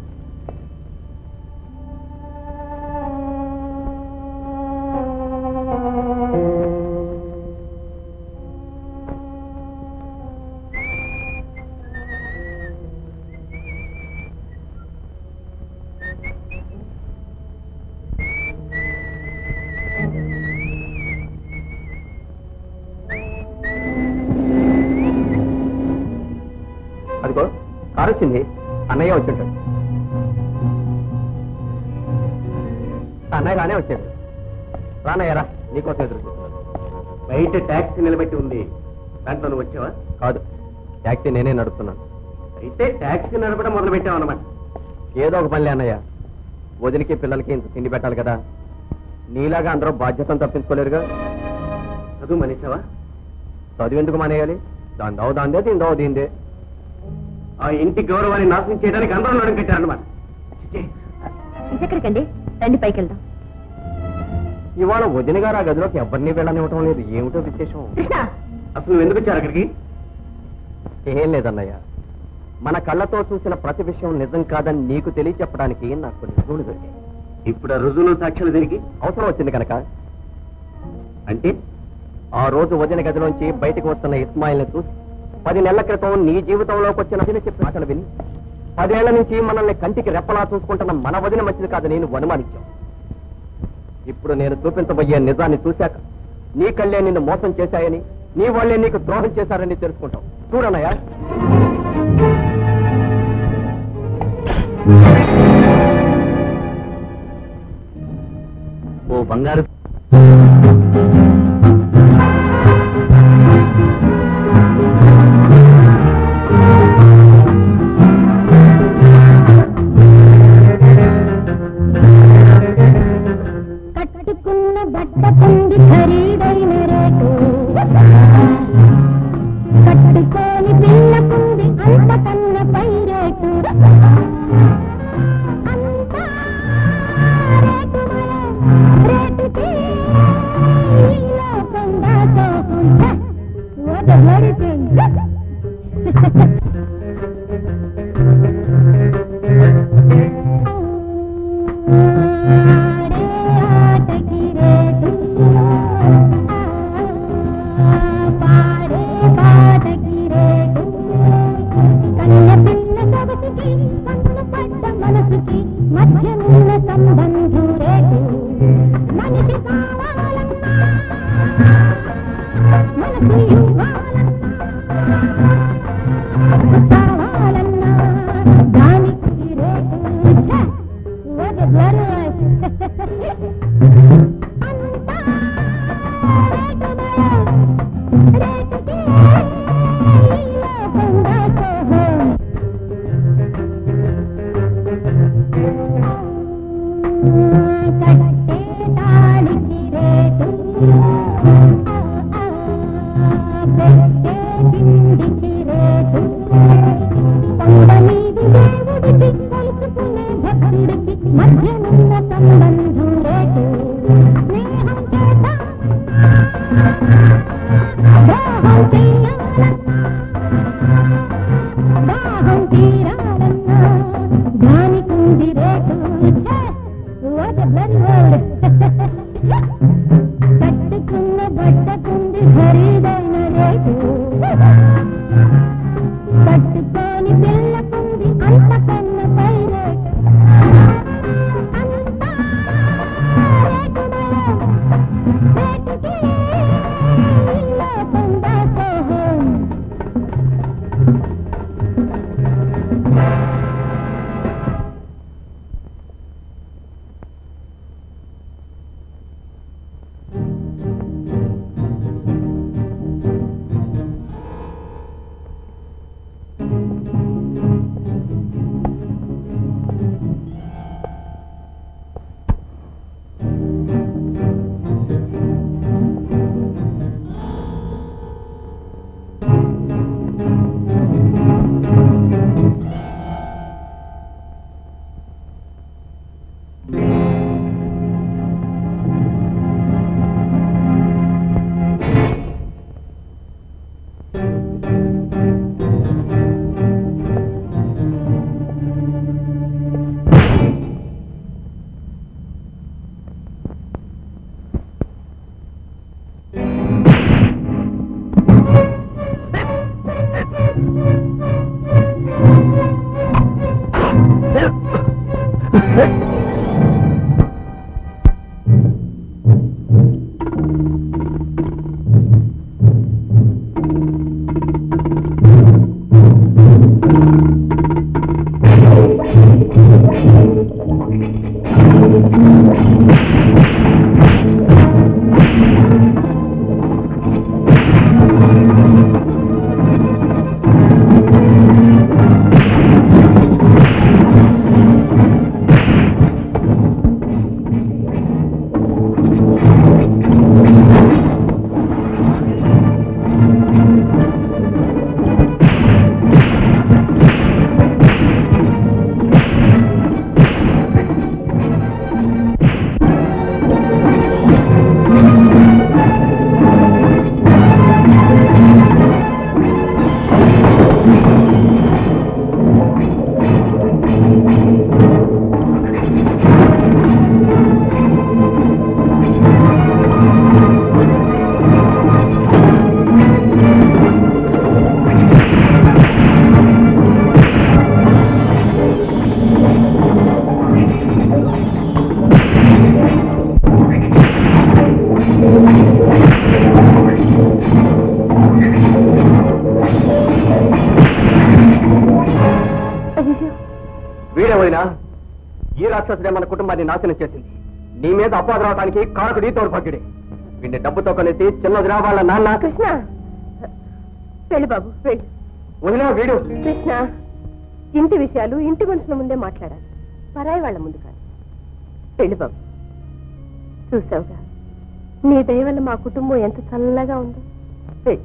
అదిగో కారు వచ్చింది అన్నయ్య వచ్చింటాడు అన్నయ్య రానే వచ్చాడు రానయ్య రా నీకోసం ఎదురు చూస్తున్నాను బయట ట్యాక్సీ నిలబెట్టి ఉంది దాంట్లో నువ్వు వచ్చావా కాదు ట్యాక్సీ నేనే నడుపుతున్నాను అయితే ట్యాక్సీ నడపడం మొదలు పెట్టావన్నమాట ఏదో ఒక పనిలే అన్నయ్య వదిలికి పిల్లలకి ఇంత తిండి పెట్టాలి కదా నీలాగా అందరూ బాధ్యతను తప్పించుకోలేరుగా చదువు మనిషావా చదువు ఎందుకు మానేయాలి దాని దావు దాందే దీని దావు దీందే ఆ ఇంటి గౌరవాన్ని నాశనం చేయడానికి అందరూ నడుం కట్టారన్నమాట ఇదెక్కడికండి రండి పైకి వెళ్దాం ఇవాళ వదిన గారు ఆ గదిలోకి ఎవరిని వెళ్ళనివ్వటం లేదు ఏమిటో విశేషం కృష్ణ అసలు నువ్వు ఎందుకు వచ్చారు అక్కడికి ఏం లేదన్నయ్య మన కళ్ళతో చూసిన ప్రతి విషయం నిజం కాదని నీకు తెలియచెప్పడానికి నాకు కొన్ని రుజువులు దొరికాయి ఇప్పుడు ఆ రుజువులు సాక్ష్యాలు దీనికి అవసరం వచ్చింది కనుక అంటే ఆ రోజు వదిన గదిలోంచి బయటకు వస్తున్న ఇస్మాయిల్ని చూసి పది నెలల క్రితం నీ జీవితంలోకి వచ్చిన వదిన చెప్పిన మాటలు విని పదేళ్ల నుంచి మనల్ని కంటికి రెప్పలా చూసుకుంటున్న మన వదిన మంచిది కాదు నేను అనుమానించాం ఇప్పుడు నేను చూపించబోయే నిజాన్ని చూశాక నీ కళ్ళే నిన్ను మోసం చేశాయని నీ వాళ్ళే నీకు ద్రోహం చేశారని తెలుసుకుంటాం చూడనయ్యా ఓ బంగారు కట్టుకున్న బట్ట పొంది ఖరీదైన రేటు కట్టుకోని పిల్ల పొంది అంతకన్న పై రేటు అంతా రేటు మన రేటుకి ఈ లోకం దాచోకుండా వదలడిపోయింది ఆడే ఆటకి రేటు పాడే పాటకి రేటు కన్న పిల్ల సొగసుకి కన్ను పడ్డ మనసుకి మధ్యనున్న సంబంధం రేటు మనిషి కావాలన్నా మనసు ఇవ్వాలన్నా కావాలన్నా దానికి రేటు ఛ! What a bloody life. అంతా రేటుమయ, రేటుకి ఈ లోకం దాసోహం. కట్టే తాళికి రేటు పెట్టే తిండికి రేటు కొండ మీది దేవుడికి కొలుసుకునే భక్తుడికి మధ్యనున్న సంబంధం రేటు స్నేహం చేత దాహం తీయాలన్నా దాహం తీరాలన్నా దానికుంది రేటు ఛే! What a bloody world. కట్టుకున్న బట్టకుంది ఖరీదైన రేటు కట్టుకోని పిల్లకుంది అంతకన్న పై రేటు అంతా రేటు మన రేటుకి ఈ లోకం దాసోహం. విజు వీడే వదినా ఈ రాక్షసుడే మన కుటుంబాన్ని నాశనం చేసింది నీ మీద అపవాదు రావడానికి కారకుడి దౌర్భాగ్యుడే వీడిని డబ్బుతో కొనేసి చిన్నదిరా వాళ్ళ నాన్న కృష్ణ వెళ్ళి బాబు వెళ్ళి వదినా వీడు కృష్ణ ఇంటి విషయాలు ఇంటి మనుషుల ముందే మాట్లాడాలి పరాయి వాళ్ళ ముందు కాదు వెళ్ళి బాబు చూసావుగా నీ దయ వల్ల మా కుటుంబం ఎంత చల్లగా ఉందో వెళ్ళి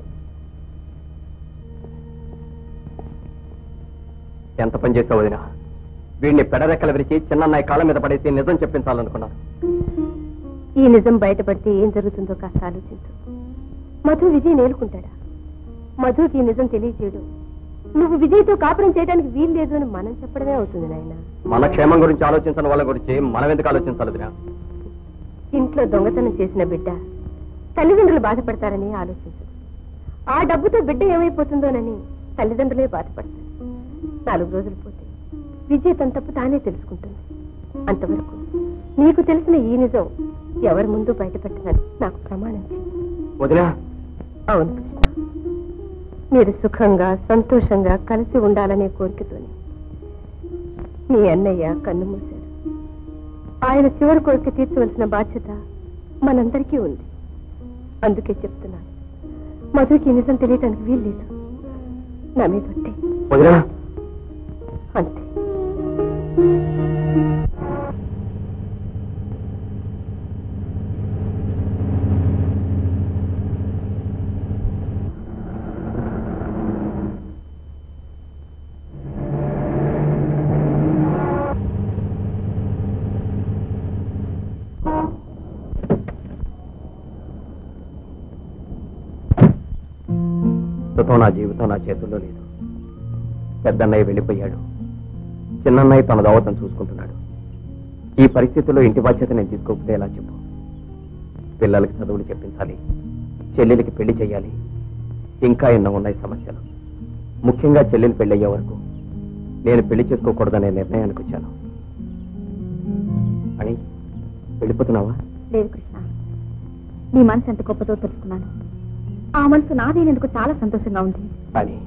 ఎంత పని చేసావు వదినా వీడిని పెడరెక్కలు విరిచి చిన్నన్నయ్య కాళ్ళ మీద పడేసి నిజం చెప్పించాలనుకున్నాను ఈ నిజం బయటపడితే ఏం జరుగుతుందో కాస్త ఆలోచించు మధు విజయ్ నేర్చుకుంటాడా మధుకి ఈ నిజం తెలియచేయడం నువ్వు విజయ్తో కాపురం చేయడానికి వీలు లేదు అని మనం చెప్పడమే అవుతుంది నాయన మన క్షేమం గురించి ఆలోచించిన వాళ్ళ గురించి మనం ఎందుకు ఆలోచించాలి వదినా ఇంట్లో దొంగతనం చేసిన బిడ్డ తల్లిదండ్రులు బాధపడతారని ఆలోచించదు ఆ డబ్బుతో బిడ్డ ఏమైపోతుందోనని తల్లిదండ్రులే బాధపడతారు నాలుగు రోజులు పోతే విజయ్ తన తప్పు తానే తెలుసుకుంటుంది అంతవరకు నీకు తెలిసిన ఈ నిజం ఎవరి ముందు బయటపెట్టనని నాకు ప్రమాణం చేయి. వదినా అవును కృష్ణ మీరు సుఖంగా సంతోషంగా కలిసి ఉండాలనే కోరికతోనే మీ అన్నయ్య కన్ను మూశారు ఆయన చివరి కోరిక తీర్చవలసిన బాధ్యత మనందరికీ ఉంది అందుకే చెప్తున్నాను మధుకి ఈ నిజం తెలియటానికి వీల్లేదు నా మీద ఒట్టే. వదినా అంతే ప్రస్తుతం నా జీవితం నా చేతుల్లో లేదు పెద్దన్నయ్య వెళ్ళిపోయాడు చిన్నన్నయ్య తన దౌవతం చూసుకుంటున్నాడు ఈ పరిస్థితుల్లో ఇంటి బాధ్యత నేను తీసుకోకపోతే ఎలా చెప్పు పిల్లలకి చదువులు చెప్పించాలి చెల్లెలకి పెళ్లి చేయాలి ఇంకా ఎన్నో ఉన్నాయి సమస్యలు ముఖ్యంగా చెల్లెలు పెళ్లి అయ్యే వరకు నేను పెళ్లి చేసుకోకూడదనే నిర్ణయానికి వచ్చాను అని వెళ్ళిపోతున్నావా లేదు కృష్ణ నీ మనసు ఎంత గొప్పతో తెలుసుకున్నాను ఆ మనసు నాదేనందుకు చాలా సంతోషంగా ఉంది అని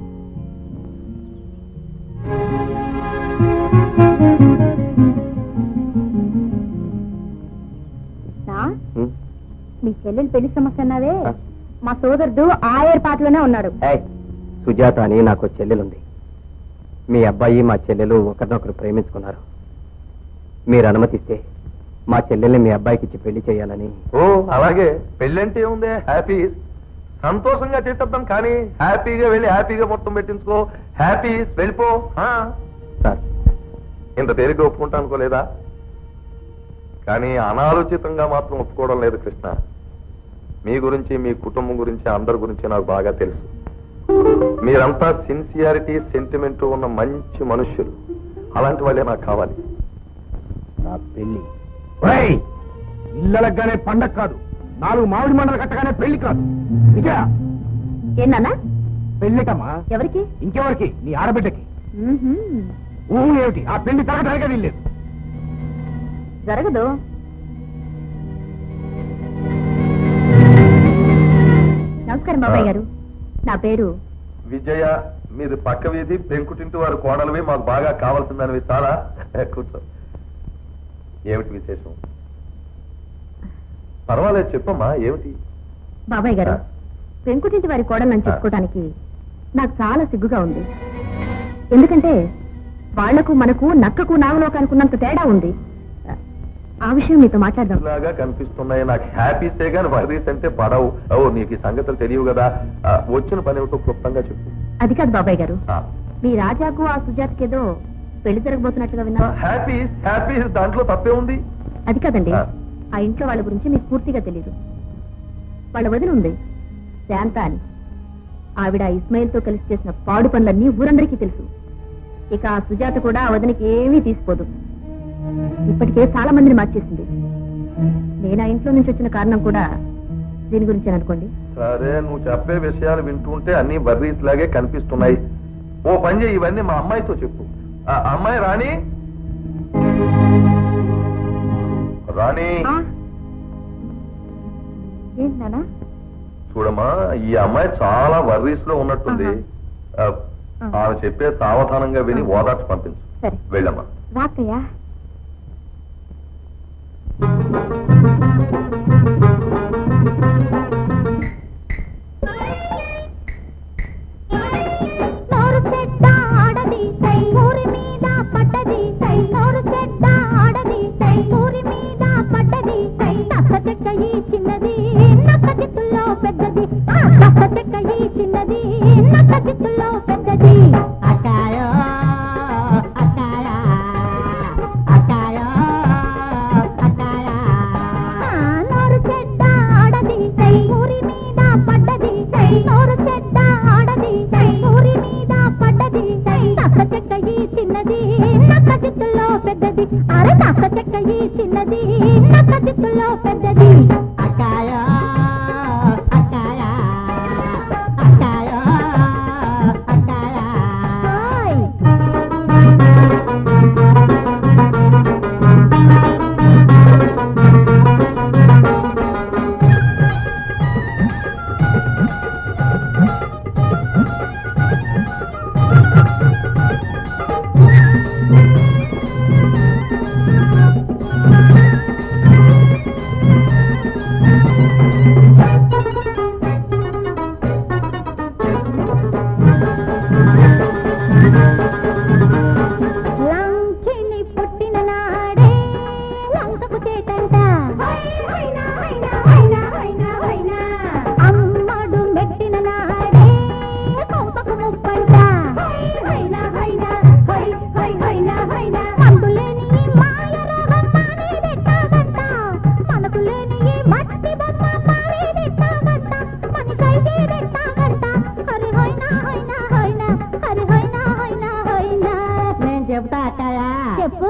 ఉం? మీ చెల్లెలు పెళ్లి సమస్య అన్నావే ఆ. మా సోదరుడు ఆ ఏర్పాట్లోనే ఉన్నాడు ఏయ్, సుజాత అని నాకు చెల్లెలుంది మీ అబ్బాయి మా చెల్లెలు ఒకరినొకరు ప్రేమించుకున్నారు మీరు అనుమతిస్తే మా చెల్లెల్ని మీ అబ్బాయికి ఇచ్చి పెళ్లి చేయాలని ఓ అలాగే పెళ్ళంటే ఏముంది హ్యాపీ సంతోషంగా చేసేద్దాం కానీ హ్యాపీగా వెళ్ళి హ్యాపీగా మొత్తం పెట్టించుకో హ్యాపీ వెళ్ళిపో ఆ. సార్ ఇంత తేలిగ్గా ఒప్పుకుంటా అనుకోలేదా కానీ అనాలోచితంగా మాత్రం ఒప్పుకోవడం లేదు కృష్ణ మీ గురించి మీ కుటుంబం గురించి అందరి గురించి నాకు బాగా తెలుసు మీరంతా సిన్సియారిటీ సెంటిమెంట్ ఉన్న మంచి మనుష్యులు అలాంటి వాళ్ళే నాకు కావాలి నా పెళ్లి ఇళ్ళలగానే పండగ కాదు నాలుగు మామిడి మండలు కట్టగానే పెళ్లి కాదు విజయ ఏనా పెళ్లికమ్మా ఎవరికి ఇంకెవరికి నీ ఆడబిడ్డకి ఊహు ఏమిటి ఆ పెళ్లి జరగడానికి వీల్లేదు జరగదు నమస్కారం బాబాయ్ గారు నా పేరు విజయ మీది పక్క వీధి పెంకుటింటి వారి కోడలవి మాకు బాగా కావాల్సిందనివి చాలా కూర్చో ఏమిటి విశేషం పర్వాలేదు చెప్పమ్మా ఏమిటి బాబాయ్ గారు ఆ. పెంకుటింటి వారి కోడలను ఆ. చెప్పుకోవడానికి నాకు చాలా సిగ్గుగా ఉంది ఎందుకంటే వాళ్లకు మనకు నక్కకు నాగలోకానికి ఉన్నంత తేడా ఉంది ఆ విషయం మీతో మాట్లాడదాం లాగా కనిపిస్తున్నాయి నాకు హ్యాపీసే గాని వర్రీస్ అంటే పడవు ఓ నీకు ఈ సంగతులు తెలియవు కదా ఆ, వచ్చిన పని ఏమిటో క్లుప్తంగా చెప్పు అది కాదు బాబాయ్ గారు ఆ. మీ రాజాకు ఆ సుజాతకేదో పెళ్లి జరగబోతున్నట్లుగా విన్నా హ్యాపీ హ్యాపీ దాంట్లో తప్పే ఉంది అది కాదండి ఆ. ఆ ఇంట్లో వాళ్ళ గురించి మీకు పూర్తిగా తెలియదు వాళ్ళ వదిన ఉంది శాంత అని ఆవిడ ఇస్మాయిల్ తో కలిసి చేసిన పాడు పనులన్నీ ఊరందరికీ తెలుసు ఇక ఆ సుజాత కూడా ఆ వదినకి ఏమీ తీసిపోదు ఇప్పటికే చాలా మందిని మార్చేసింది నేను ఆ ఇంట్లో నుంచి వచ్చిన కారణం కూడా దీని గురించి అనుకోండి సరే నువ్వు చెప్పే విషయాలు వింటుంటే అన్ని వర్రీస్ లాగే కనిపిస్తున్నాయి ఓ పని చేయి ఇవన్నీ మా అమ్మాయితో చెప్పు ఆ అమ్మాయి రాణి రాణి ఏంటన్నా చూడమ్మా ఈ అమ్మాయి చాలా వర్రీస్ లో ఉన్నట్టుంది ఆ, ఆమె చెప్పే సావధానంగా విని ఓదార్చి పంపించు సరే వెళ్ళమ్మా రాకయ్యా నోరు చెడ్డ ఆడది సై ఊరి మీద పడ్డది సై నోరు చెడ్డ ఆడది సై ఊరి మీద పడ్డది సై నక్క చెక్క ఈ చిన్నది నక్క చిత్తుల్లో పెద్దది ఆ, నక్క చెక్క ఈ చిన్నది నక్క చిత్తుల్లో పెద్దది అక్కాయో అక్కాయ అక్కాయో అక్కాయ ఆ, నోరు చెడ్డ ఆడది సై ఊరి మీద పడ్డది సై నోరు చెడ్డ ఆడది సై ఊరి మీద పడ్డది సై నక్క చెక్క ఈ చిన్నది నక్క చిత్తుల్లో పెద్దది అరే నక్క చెక్క ఈ చిన్నది నక్క చిత్తుల్లో పెద్దది అక్కాయో అక్కాయ అక్కాయో అక్కాయ హాయ్ లంకిని పుట్టిన నాడే లంకకు చేటంట అమ్మడు మెట్టిన నాడే కొంపకు ముప్పంట మందులేని ఈ మాయ రోగం మానేదెట్టాగంట మనకు లేని ఈ మట్టి బొమ్మ మారేదెట్టాగంట మనిషి అయ్యేదెట్టాగంట హరి హైనా హైనా హైనా హరి హైనా హైనా హైనా నేను చెబుతా అక్కాయ చెప్పు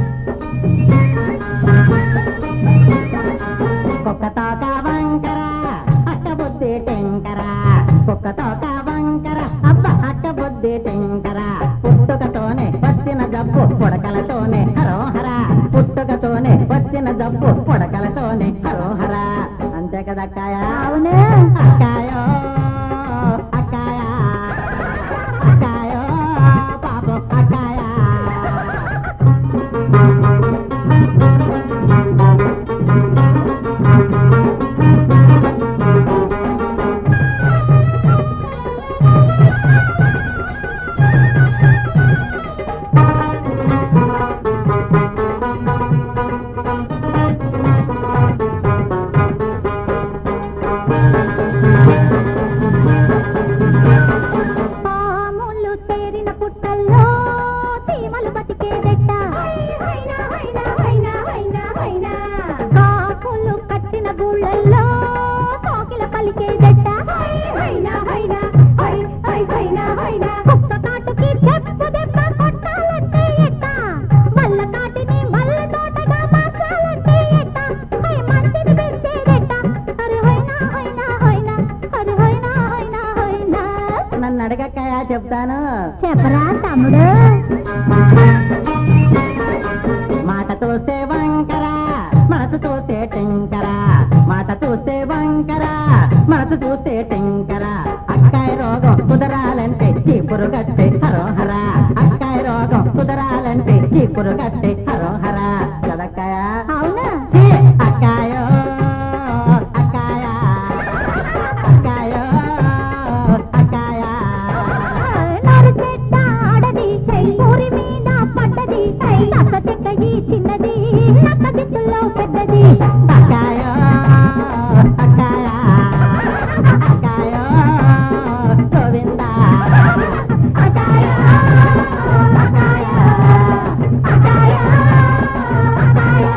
కుక్క తోక వంకర అక్క బుద్ధి టెంకర కుక్క తోక వంకర అబ్బ అక్క బుద్ధి టెంకర పుట్టుకతోనే వచ్చిన జబ్బు పుడకలతోనే హరోహర పుట్టుకతోనే వచ్చిన జబ్బు పుడకలతోనే హరోహర అంతే కదా అక్కాయ అవును అక్కాయో అక్కాయ అక్కాయో పాపం అక్కాయ పాములు చేరిన పుట్టల్లో చీమలు బతికేదెట్ట కాకులు కట్టిన గూళ్ళల్లో కోకిల పలికేదెట్ట కుక్క కాటుకి చెప్పు దెబ్బ కొట్టాలంటే ఎట్ట మల్ల కాటిని మల్ల తోటగా మార్చాలంటే ఎట్ట హై మంచిది పెంచేదెట్ట హరి హైనా హైనా హైనా హరి హైనా హైనా హైనా నన్ను అడగక్కాయ చెప్తాను చెప్పరా తమ్ముడు మాట చూస్తే వంకర మనసు చూస్తే టెంకర మాట చూస్తే వంకర మనసు చూస్తే టెంకర అక్కాయ రోగం కుదరాలంటే చీపురు గట్టే హరోహర అక్కాయ రోగం కుదరాలంటే చీపురు గట్టే హరోహర కదక్కాయ అవునా ఛీ, అక్కాయో అక్కాయ అక్కాయో అక్కాయ నోరు చెడ్డ ఆడది సై ఊరి మీద పడ్డది సై నక్క చెక్క ఈ చిన్నది నక్క చిత్తుల్లో పెద్దది అక్కాయో అక్కాయ అక్కాయో గోవింద అకాయ అకాయ అకాయ అకాయ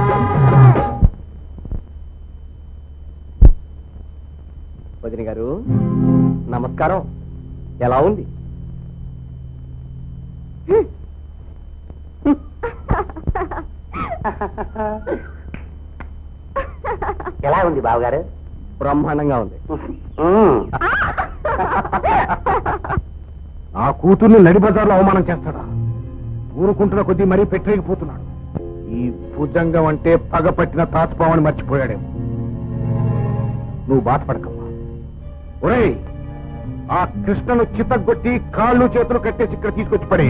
వదిన గారు నమస్కారం ఎలా ఉంది ఎలా ఉంది బావగారు బ్రహ్మాండంగా ఉంది ఆ కూతుర్ని నడిబజార్లో అవమానం చేస్తాడా ఊరుకుంటున్న కొద్దీ మరీ పెట్టలేకపోతున్నాడు ఈ భుజంగం అంటే పగ పట్టిన తాచుపావని మర్చిపోయాడేమో నువ్వు బాధపడకమ్మా ఒరేయ్ ఆ కృష్ణను చిత్తగొట్టి కాళ్ళు చేతులు కట్టేసి ఇక్కడ తీసుకొచ్చి పడే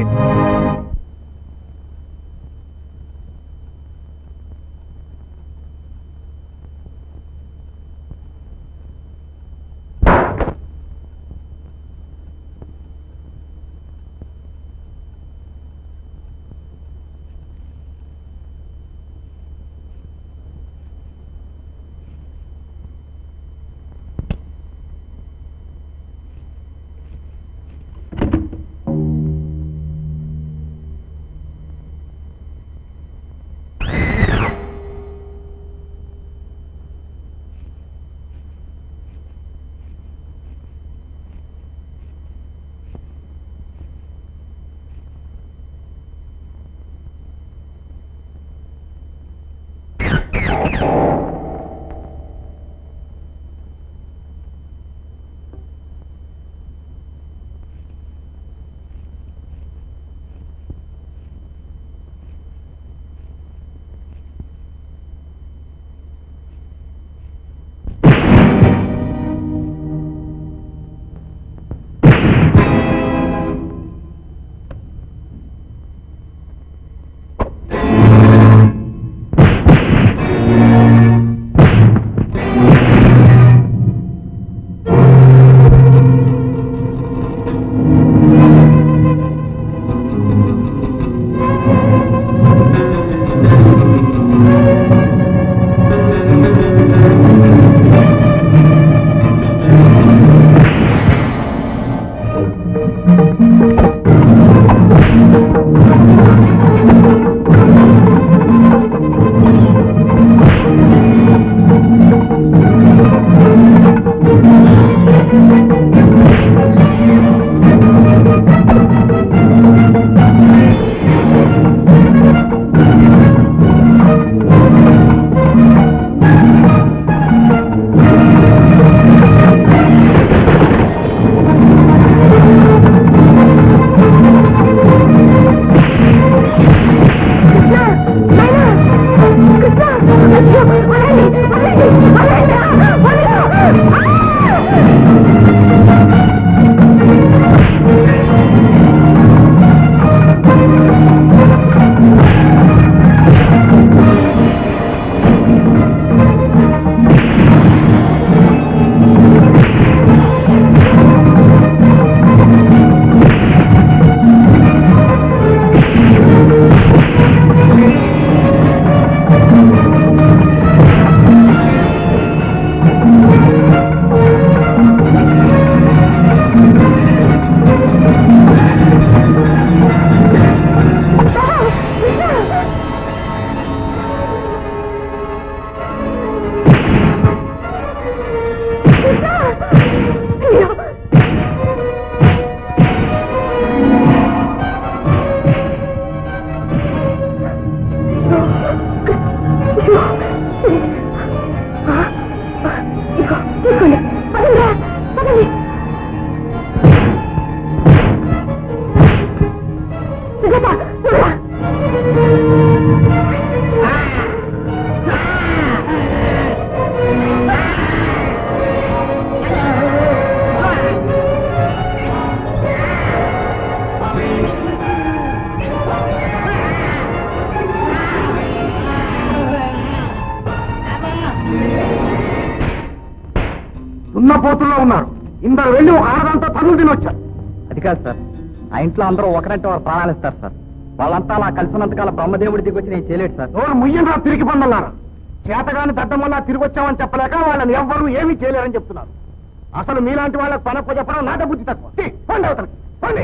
దున్నపోతుల్లో ఉన్నారు ఇందరు వెళ్ళి ఒక ఆరదంతా తగులు తినొచ్చారు అది కాదు సార్ ఆ ఇంట్లో అందరూ ఒకరంటే వారు ప్రాణాలు ఇస్తారు సార్ వాళ్ళంతా అలా కలిసి ఉన్నంతకాలం బ్రహ్మదేవుడి దిగి వచ్చి నేను చేయలేడు సార్ నోరు ముయ్యంగా తిరిగి పొందన్నారు చేతగాని దద్దమల్లా తిరిగి వచ్చామని చెప్పలేక వాళ్ళని ఎవ్వరూ ఏమీ చేయలేరని చెప్తున్నారు అసలు మీలాంటి వాళ్ళకి పనప్ప చెప్పడం నాట బుద్ధి తక్కువ తీ, పోండి అవతలకి పోండి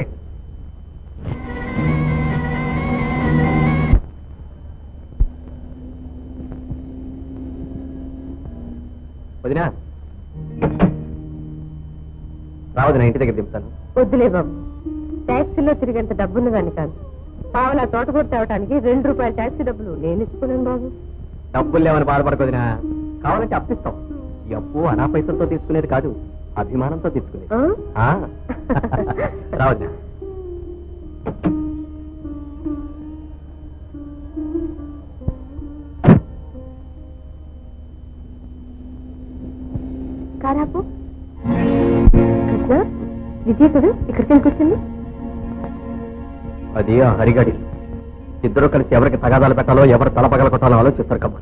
వదినా రావద్దు ఇంటి దగ్గర దింపుతాను వద్దులే బాబు ట్యాక్సీలో తిరిగేంత డబ్బున్నదాన్ని కాదు పావులా తోటకూర తేవటానికి రెండు రూపాయల ట్యాక్సీ డబ్బులు నేను ఇచ్చుకున్నాను బాబు డబ్బులు లేవని బాధపడకొదినా కావాలంటే అప్పిస్తాం ఈ అప్పు అనా పైసలతో తీసుకునేది కాదు అభిమానంతో తీసుకునేది ఆ? ఆ? రావద్దు కారాపు కృష్ణ విజయ్ కదా ఇక్కడికి కూర్చుంది అది ఆ హరిగడి ఇద్దరు కలిసి ఎవరికి తగాదాలు పెట్టాలో ఎవరు తల పగల కొట్టాలో ఆలోచిస్తారు కమ్మా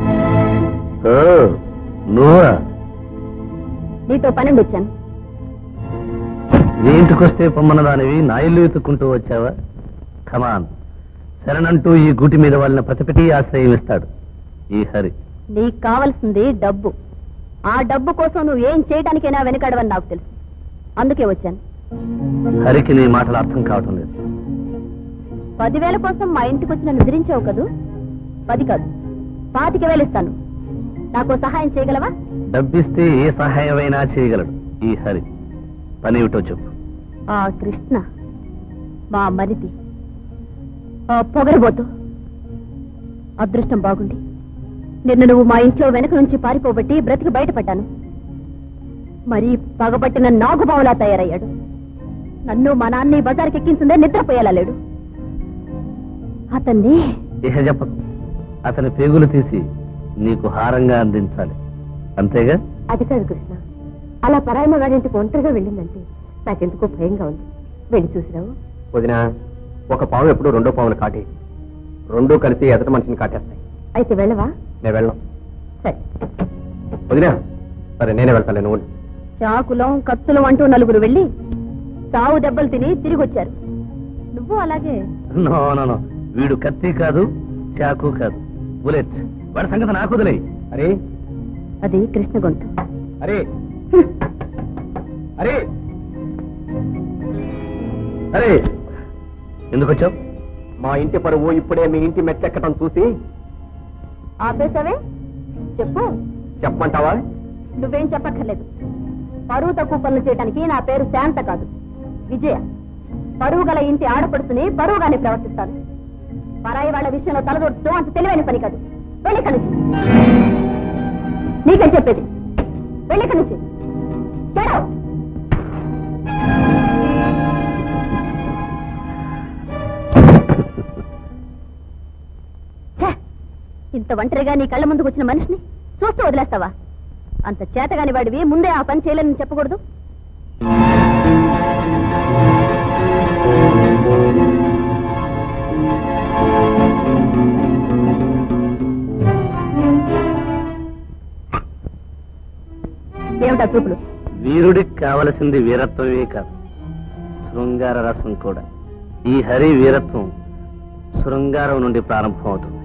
నువ్వా నీతో పనుండి వచ్చాను నీ ఇంటికొస్తే పొమ్మన్న దానివి నా ఇల్లు ఎత్తుక్కుంటూ వచ్చావా కమాన్ శరణంటూ ఈ గూటి మీద వాళ్ళని ప్రతిపెట్టి ఆశ్రయం ఇస్తాడు ఈ హరి నీకు కావలసింది డబ్బు ఆ డబ్బు కోసం నువ్వు ఏం చేయడానికైనా వెనకాడవని నాకు తెలుసు అందుకే వచ్చాను హరికి నీ మాటలు అర్థం కావటం లేదు పదివేల కోసం మా ఇంటికి వచ్చి నన్ను ఎదిరించావు కదూ పది కాదు పాతిక వేలు ఇస్తాను నాకు సహాయం చేయగలవా డబ్బిస్తే ఏ సహాయమైనా చేయగలడు ఈ హరి పని ఏమిటో చెప్పు ఆ కృష్ణ మా మరిది ఆ పొగరబోతు అదృష్టం బాగుండి నిన్న నువ్వు మా ఇంట్లో వెనక నుంచి పారిపోబట్టి బ్రతికి బయటపడ్డాను మరి పగబట్టిన నాగుబావులా తయారయ్యాడు నన్ను మా నాన్ని బజార్కి ఎక్కించిందే నిద్రపోయేలా లేడు అతన్ని ఇహ చెప్పకు అతని పేగులు తీసి నీకు హారంగా అందించాలి అంతేగా అది కాదు కృష్ణ అలా పరాయమ గారింటికి ఒంటరిగా వెళ్ళిందంటే నాకెందుకో భయంగా ఉంది వెళ్ళి చూసిరావు వదిన ఒక పాము ఎప్పుడు రెండో పాములు కాటి రెండూ కలిసి ఎదటి మనిషిని కాటేస్తాయి అయితే వెళ్ళవా నేను వెళ్ళను సరే వదినా సరే నేనే వెళ్తాను నువ్వు చాకులం కత్తులం అంటూ నలుగురు వెళ్ళి సావు దెబ్బలు తిని తిరిగి వచ్చారు నువ్వు అలాగే నో నో నో వీడు కత్తి కాదు చాకు కాదు బుల్లెట్ వాడి సంగతి నాకు వదిలేయ్ అరే అది కృష్ణ గొంతు అరే అరే అరే ఎందుకు వచ్చావు మా ఇంటి పరువు ఇప్పుడే మీ ఇంటి మెట్లెక్కటం చూసి ఆపేసావే చెప్పు చెప్పమంటావా నువ్వేం చెప్పక్కర్లేదు పరువు తక్కువ పనులు చేయడానికి నా పేరు శాంత కాదు విజయ పరువు గల ఇంటి ఆడపడుతుని పరువుగానే ప్రవర్తిస్తాను పరాయి వాళ్ళ విషయంలో తలదొట్టు అంత తెలివైన పని కాదు వెళ్ళిక నుంచి నీకేం చెప్పేది వెళ్ళిక నుంచి Get out. ఛే! ఇంత ఒంటరిగా నీ కళ్ళ ముందుకు వచ్చిన మనిషిని చూస్తూ వదిలేస్తావా అంత చేతగాని వాడివి ముందే ఆ పని చేయలేని చెప్పకూడదు ఏమిటా చూపులు వీరుడికి కావలసింది వీరత్వమే కాదు శృంగార రసం కూడా ఈ హరి వీరత్వం శృంగారం నుండి ప్రారంభమవుతుంది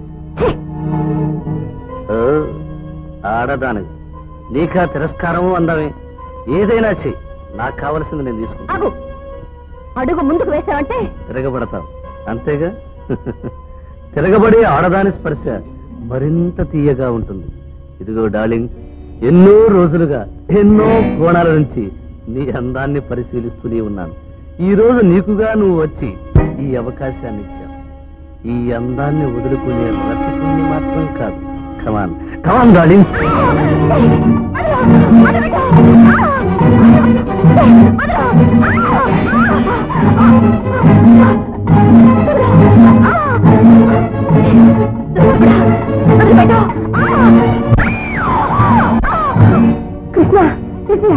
ఓ, ఆడదానివి నీకా తిరస్కారము అందమే ఏదైనా చెయ్యి నాకు కావలసింది నేను తీసుకుంటా ఆగు అడుగు ముందుకు వేసావంటే తిరగబడతావు అంతేగా తిరగబడి ఆడదాని స్పర్శ మరింత తీయగా ఉంటుంది ఇదిగో డార్లింగ్ ఎన్నో రోజులుగా ఎన్నో కోణాల నుంచి నీ అందాన్ని పరిశీలిస్తూనే ఉన్నాను ఈ రోజు నీకుగా నువ్వు వచ్చి ఈ అవకాశాన్ని ఇచ్చావు ఈ అందాన్ని వదులుకునే రసికుణ్ణి మాత్రం కాదు కమాన్ కమాన్ డార్లింగ్ కృష్ణ విజయ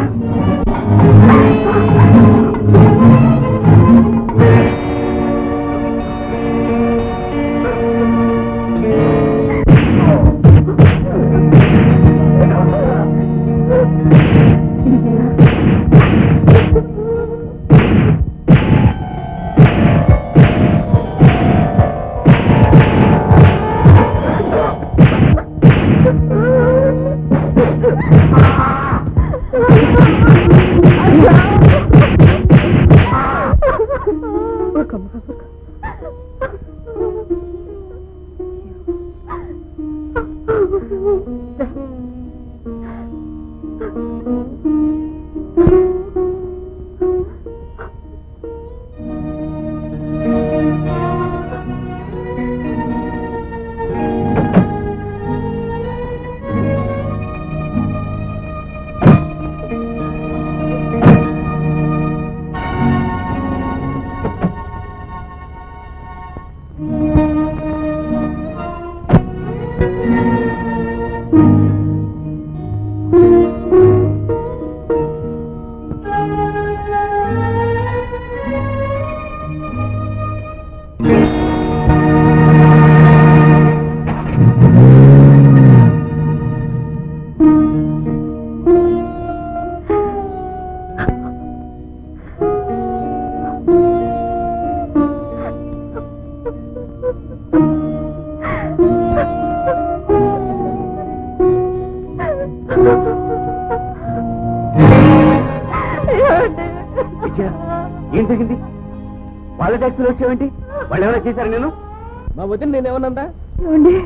వాళ్ళ ట్యాక్సీలో వచ్చావేంటి వాళ్ళు ఏమైనా చేశారు నేను మా వదిన నేనేమన్నా ఏమండి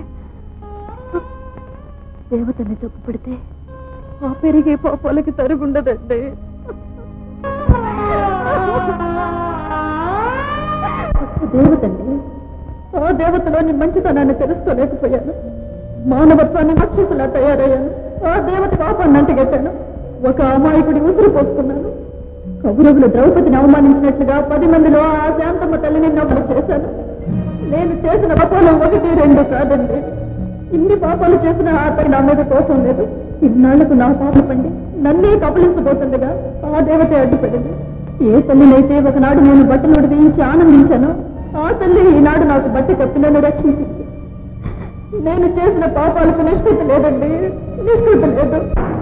దేవతని చెప్పు పెడితే ఆ పెరిగే పాపాలకి తరుగుండదండి దేవతండి ఆ దేవతలోని మంచితనాన్ని తెలుసుకోలేకపోయాను మానవత్వాన్ని రాక్షసులా తయారయ్యాను ఆ దేవత పాపాన్ని అంటగట్టాను ఒక అమాయకుడి ఉసురు పోసుకున్నాను కౌరవులు ద్రౌపదిని అవమానించినట్లుగా పది మందిలో ఆ శాంతమ్మ తల్లిని నవ్వులు చేశాను నేను చేసిన పాపాలు ఒకటి రెండు కాదండి ఇన్ని పాపాలు చేసిన ఆ తల్లి నా మీద కోపం లేదు ఇన్నాళ్లకు నా పాపం పండి నన్నే కబలించబోతుండగా ఆ దేవత అడ్డుపడింది ఏ తల్లినైతే ఒకనాడు నేను బట్టలు వేయించి ఆనందించానో ఆ తల్లి ఈనాడు నాకు బట్టి కప్పి నన్ను రక్షించింది నేను చేసిన పాపాలకు నిష్కృతి లేదండి నిష్కృతి లేదు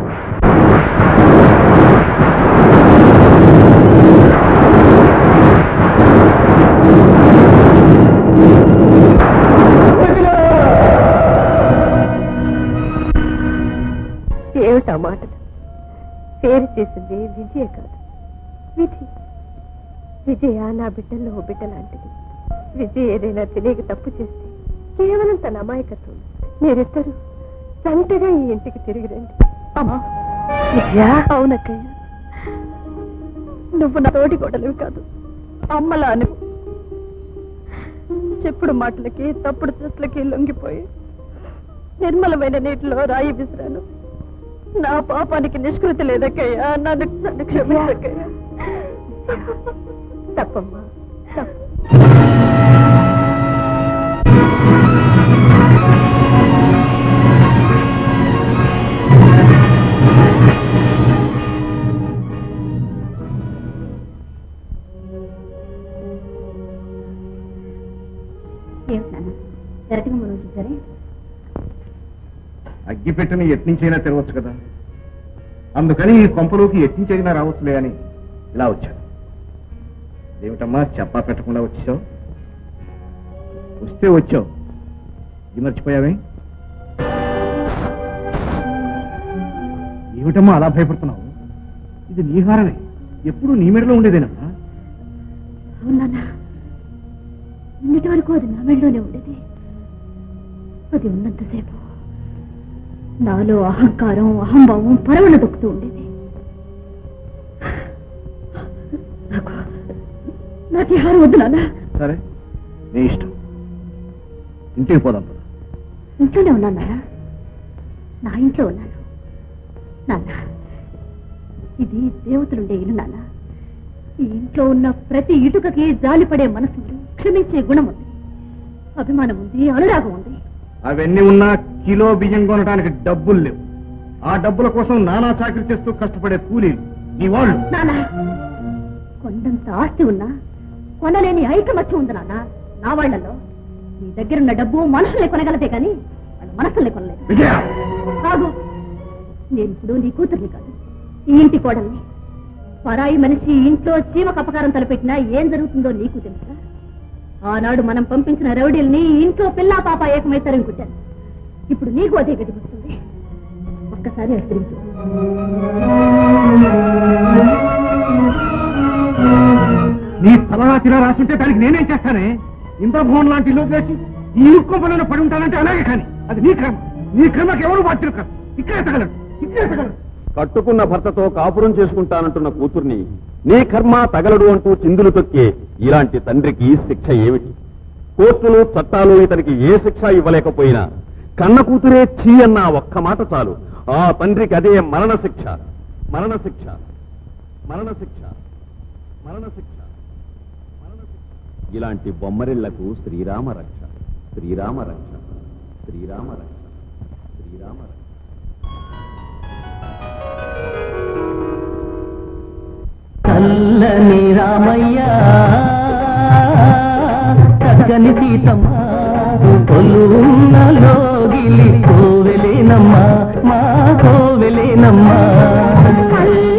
ఏమిటా మాటలు పేరు చేసింది విజయ కాదు విధి విజయ నా బిడ్డల్లో ఓ బిడ్డ లాంటిది విజయ్ ఏదైనా తెలియక తప్పు చేస్తే కేవలం తన అమాయకత్వం మీరిద్దరు సంటగా ఈ ఇంటికి తిరిగి రండి అమ్మా విజయ అవునక్కయ్య నువ్వు నా తోటి గొడవవి కాదు అమ్మలా అను చెప్పుడు మాటలకి తప్పుడు చేతులకి లొంగిపోయి నిర్మలమైన నీటిలో రాయి విసిరాను నా పాపానికి నిష్కృతి లేదక్కయ్యా నన్ను నన్ను క్షమించక్కయ్యా తప్పమ్మా తప్పు ఏమిటి నాన్న కరెక్ట్గా మనం చూసారే అగ్గిపెట్టని ఎట్నుంచైనా తిరగచ్చు కదా అందుకని ఈ కొంపలోకి ఎట్నుంచైనా రావచ్చులే అని ఇలా వచ్చాను ఏమిటమ్మా చెప్పా పెట్టకుండా వచ్చావు వస్తే వచ్చావు ఇది మర్చిపోయావే ఏమిటమ్మా అలా భయపడుతున్నావు ఇది నీ హారమే ఎప్పుడు నీ మెడలో ఉండేదేనమ్మా అవునా ఇన్నిటి వరకు అది నా మెడలోనే ఉండేది అది ఉన్నంతసేపు నాలో అహంకారం అహంభావం పరవణ దొక్కుతూ ఉండేది నాకు నాకు ఈ హారం వద్దు నాన్న సరే నీ ఇష్టం ఇంటికి పోదాం పద. ఇంట్లోనే ఉన్నాను నాన్న నా ఇంట్లో ఉన్నాను నాన్న ఇది దేవతలుండే ఇల్లు నాన్న ఈ ఇంట్లో ఉన్న ప్రతి ఇటుకకి జాలిపడే మనసు ఉంది క్షమించే గుణం ఉంది అభిమానం ఉంది అనురాగం ఉంది అవన్నీ ఉన్నా కిలో బియ్యం కొనడానికి డబ్బులు లేవు ఆ డబ్బుల కోసం నానా చాకరీ చేస్తూ కష్టపడే కూలీలు నీ వాళ్ళు నాన్న కొండంత ఆస్తి ఉన్నా కొనలేని ఐకమత్యం ఉంది నాన్న నా వాళ్ళలో నీ దగ్గరున్న డబ్బు మనుషుల్ని కొనగలతే కానీ వాళ్ళ మనసుల్ని కొనలేదు విజయ కాదు నేను ఇప్పుడు నీ కూతుర్ని కాదు ఈ ఇంటి కోడల్ని పరాయి మనిషి ఇంట్లో చీమకు అపకారం తలపెట్టినా ఏం జరుగుతుందో నీకు తెలుసా ఆనాడు మనం పంపించిన రౌడీల్ని ఈ ఇంట్లో పిల్లా పాప ఏకమై తరుముకుంటాను ఇప్పుడు నీకు అదే గది వస్తుంది ఒక్కసారి హెచ్చరించు నీ తలరా తిలా రాసుంటే దానికి నేనేం చేస్తానే ఇంద్రభవన్ లాంటి ఇల్లు చేసి ఈ ఇరుక్కోపలను పడి ఉంటానంటే అలాగే కానీ అది నీ కర్మ నీ కర్మకి ఎవరు బాధ్యులు కాదు ఇక్కడే తగలడు ఇక్కడే తగలడు కట్టుకున్న భర్తతో కాపురం చేసుకుంటానంటున్న కూతుర్ని నీ కర్మ తగలడు అంటూ చిందులు తొక్కే ఇలాంటి తండ్రికి శిక్ష ఏమిటి కోర్టులు చట్టాలు ఇతనికి ఏ శిక్ష ఇవ్వలేకపోయినా కన్న కూతురే చీ అన్న ఒక్క మాట చాలు ఆ తండ్రికి అదే మరణ శిక్ష మరణ శిక్ష మరణ శిక్ష మరణ శిక్ష మరణ శిక్ష ఇలాంటి బొమ్మరిళ్లకు శ్రీరామ రక్ష శ్రీరామ రక్ష శ్రీరామ రక్ష శ్రీరామ రక్ష చల్లని రామయ్య చక్కని సీతమ్మ కొలువున్న లోగిలి కోవెలేనమ్మా మా కోవెలేనమ్మా కళ్ళ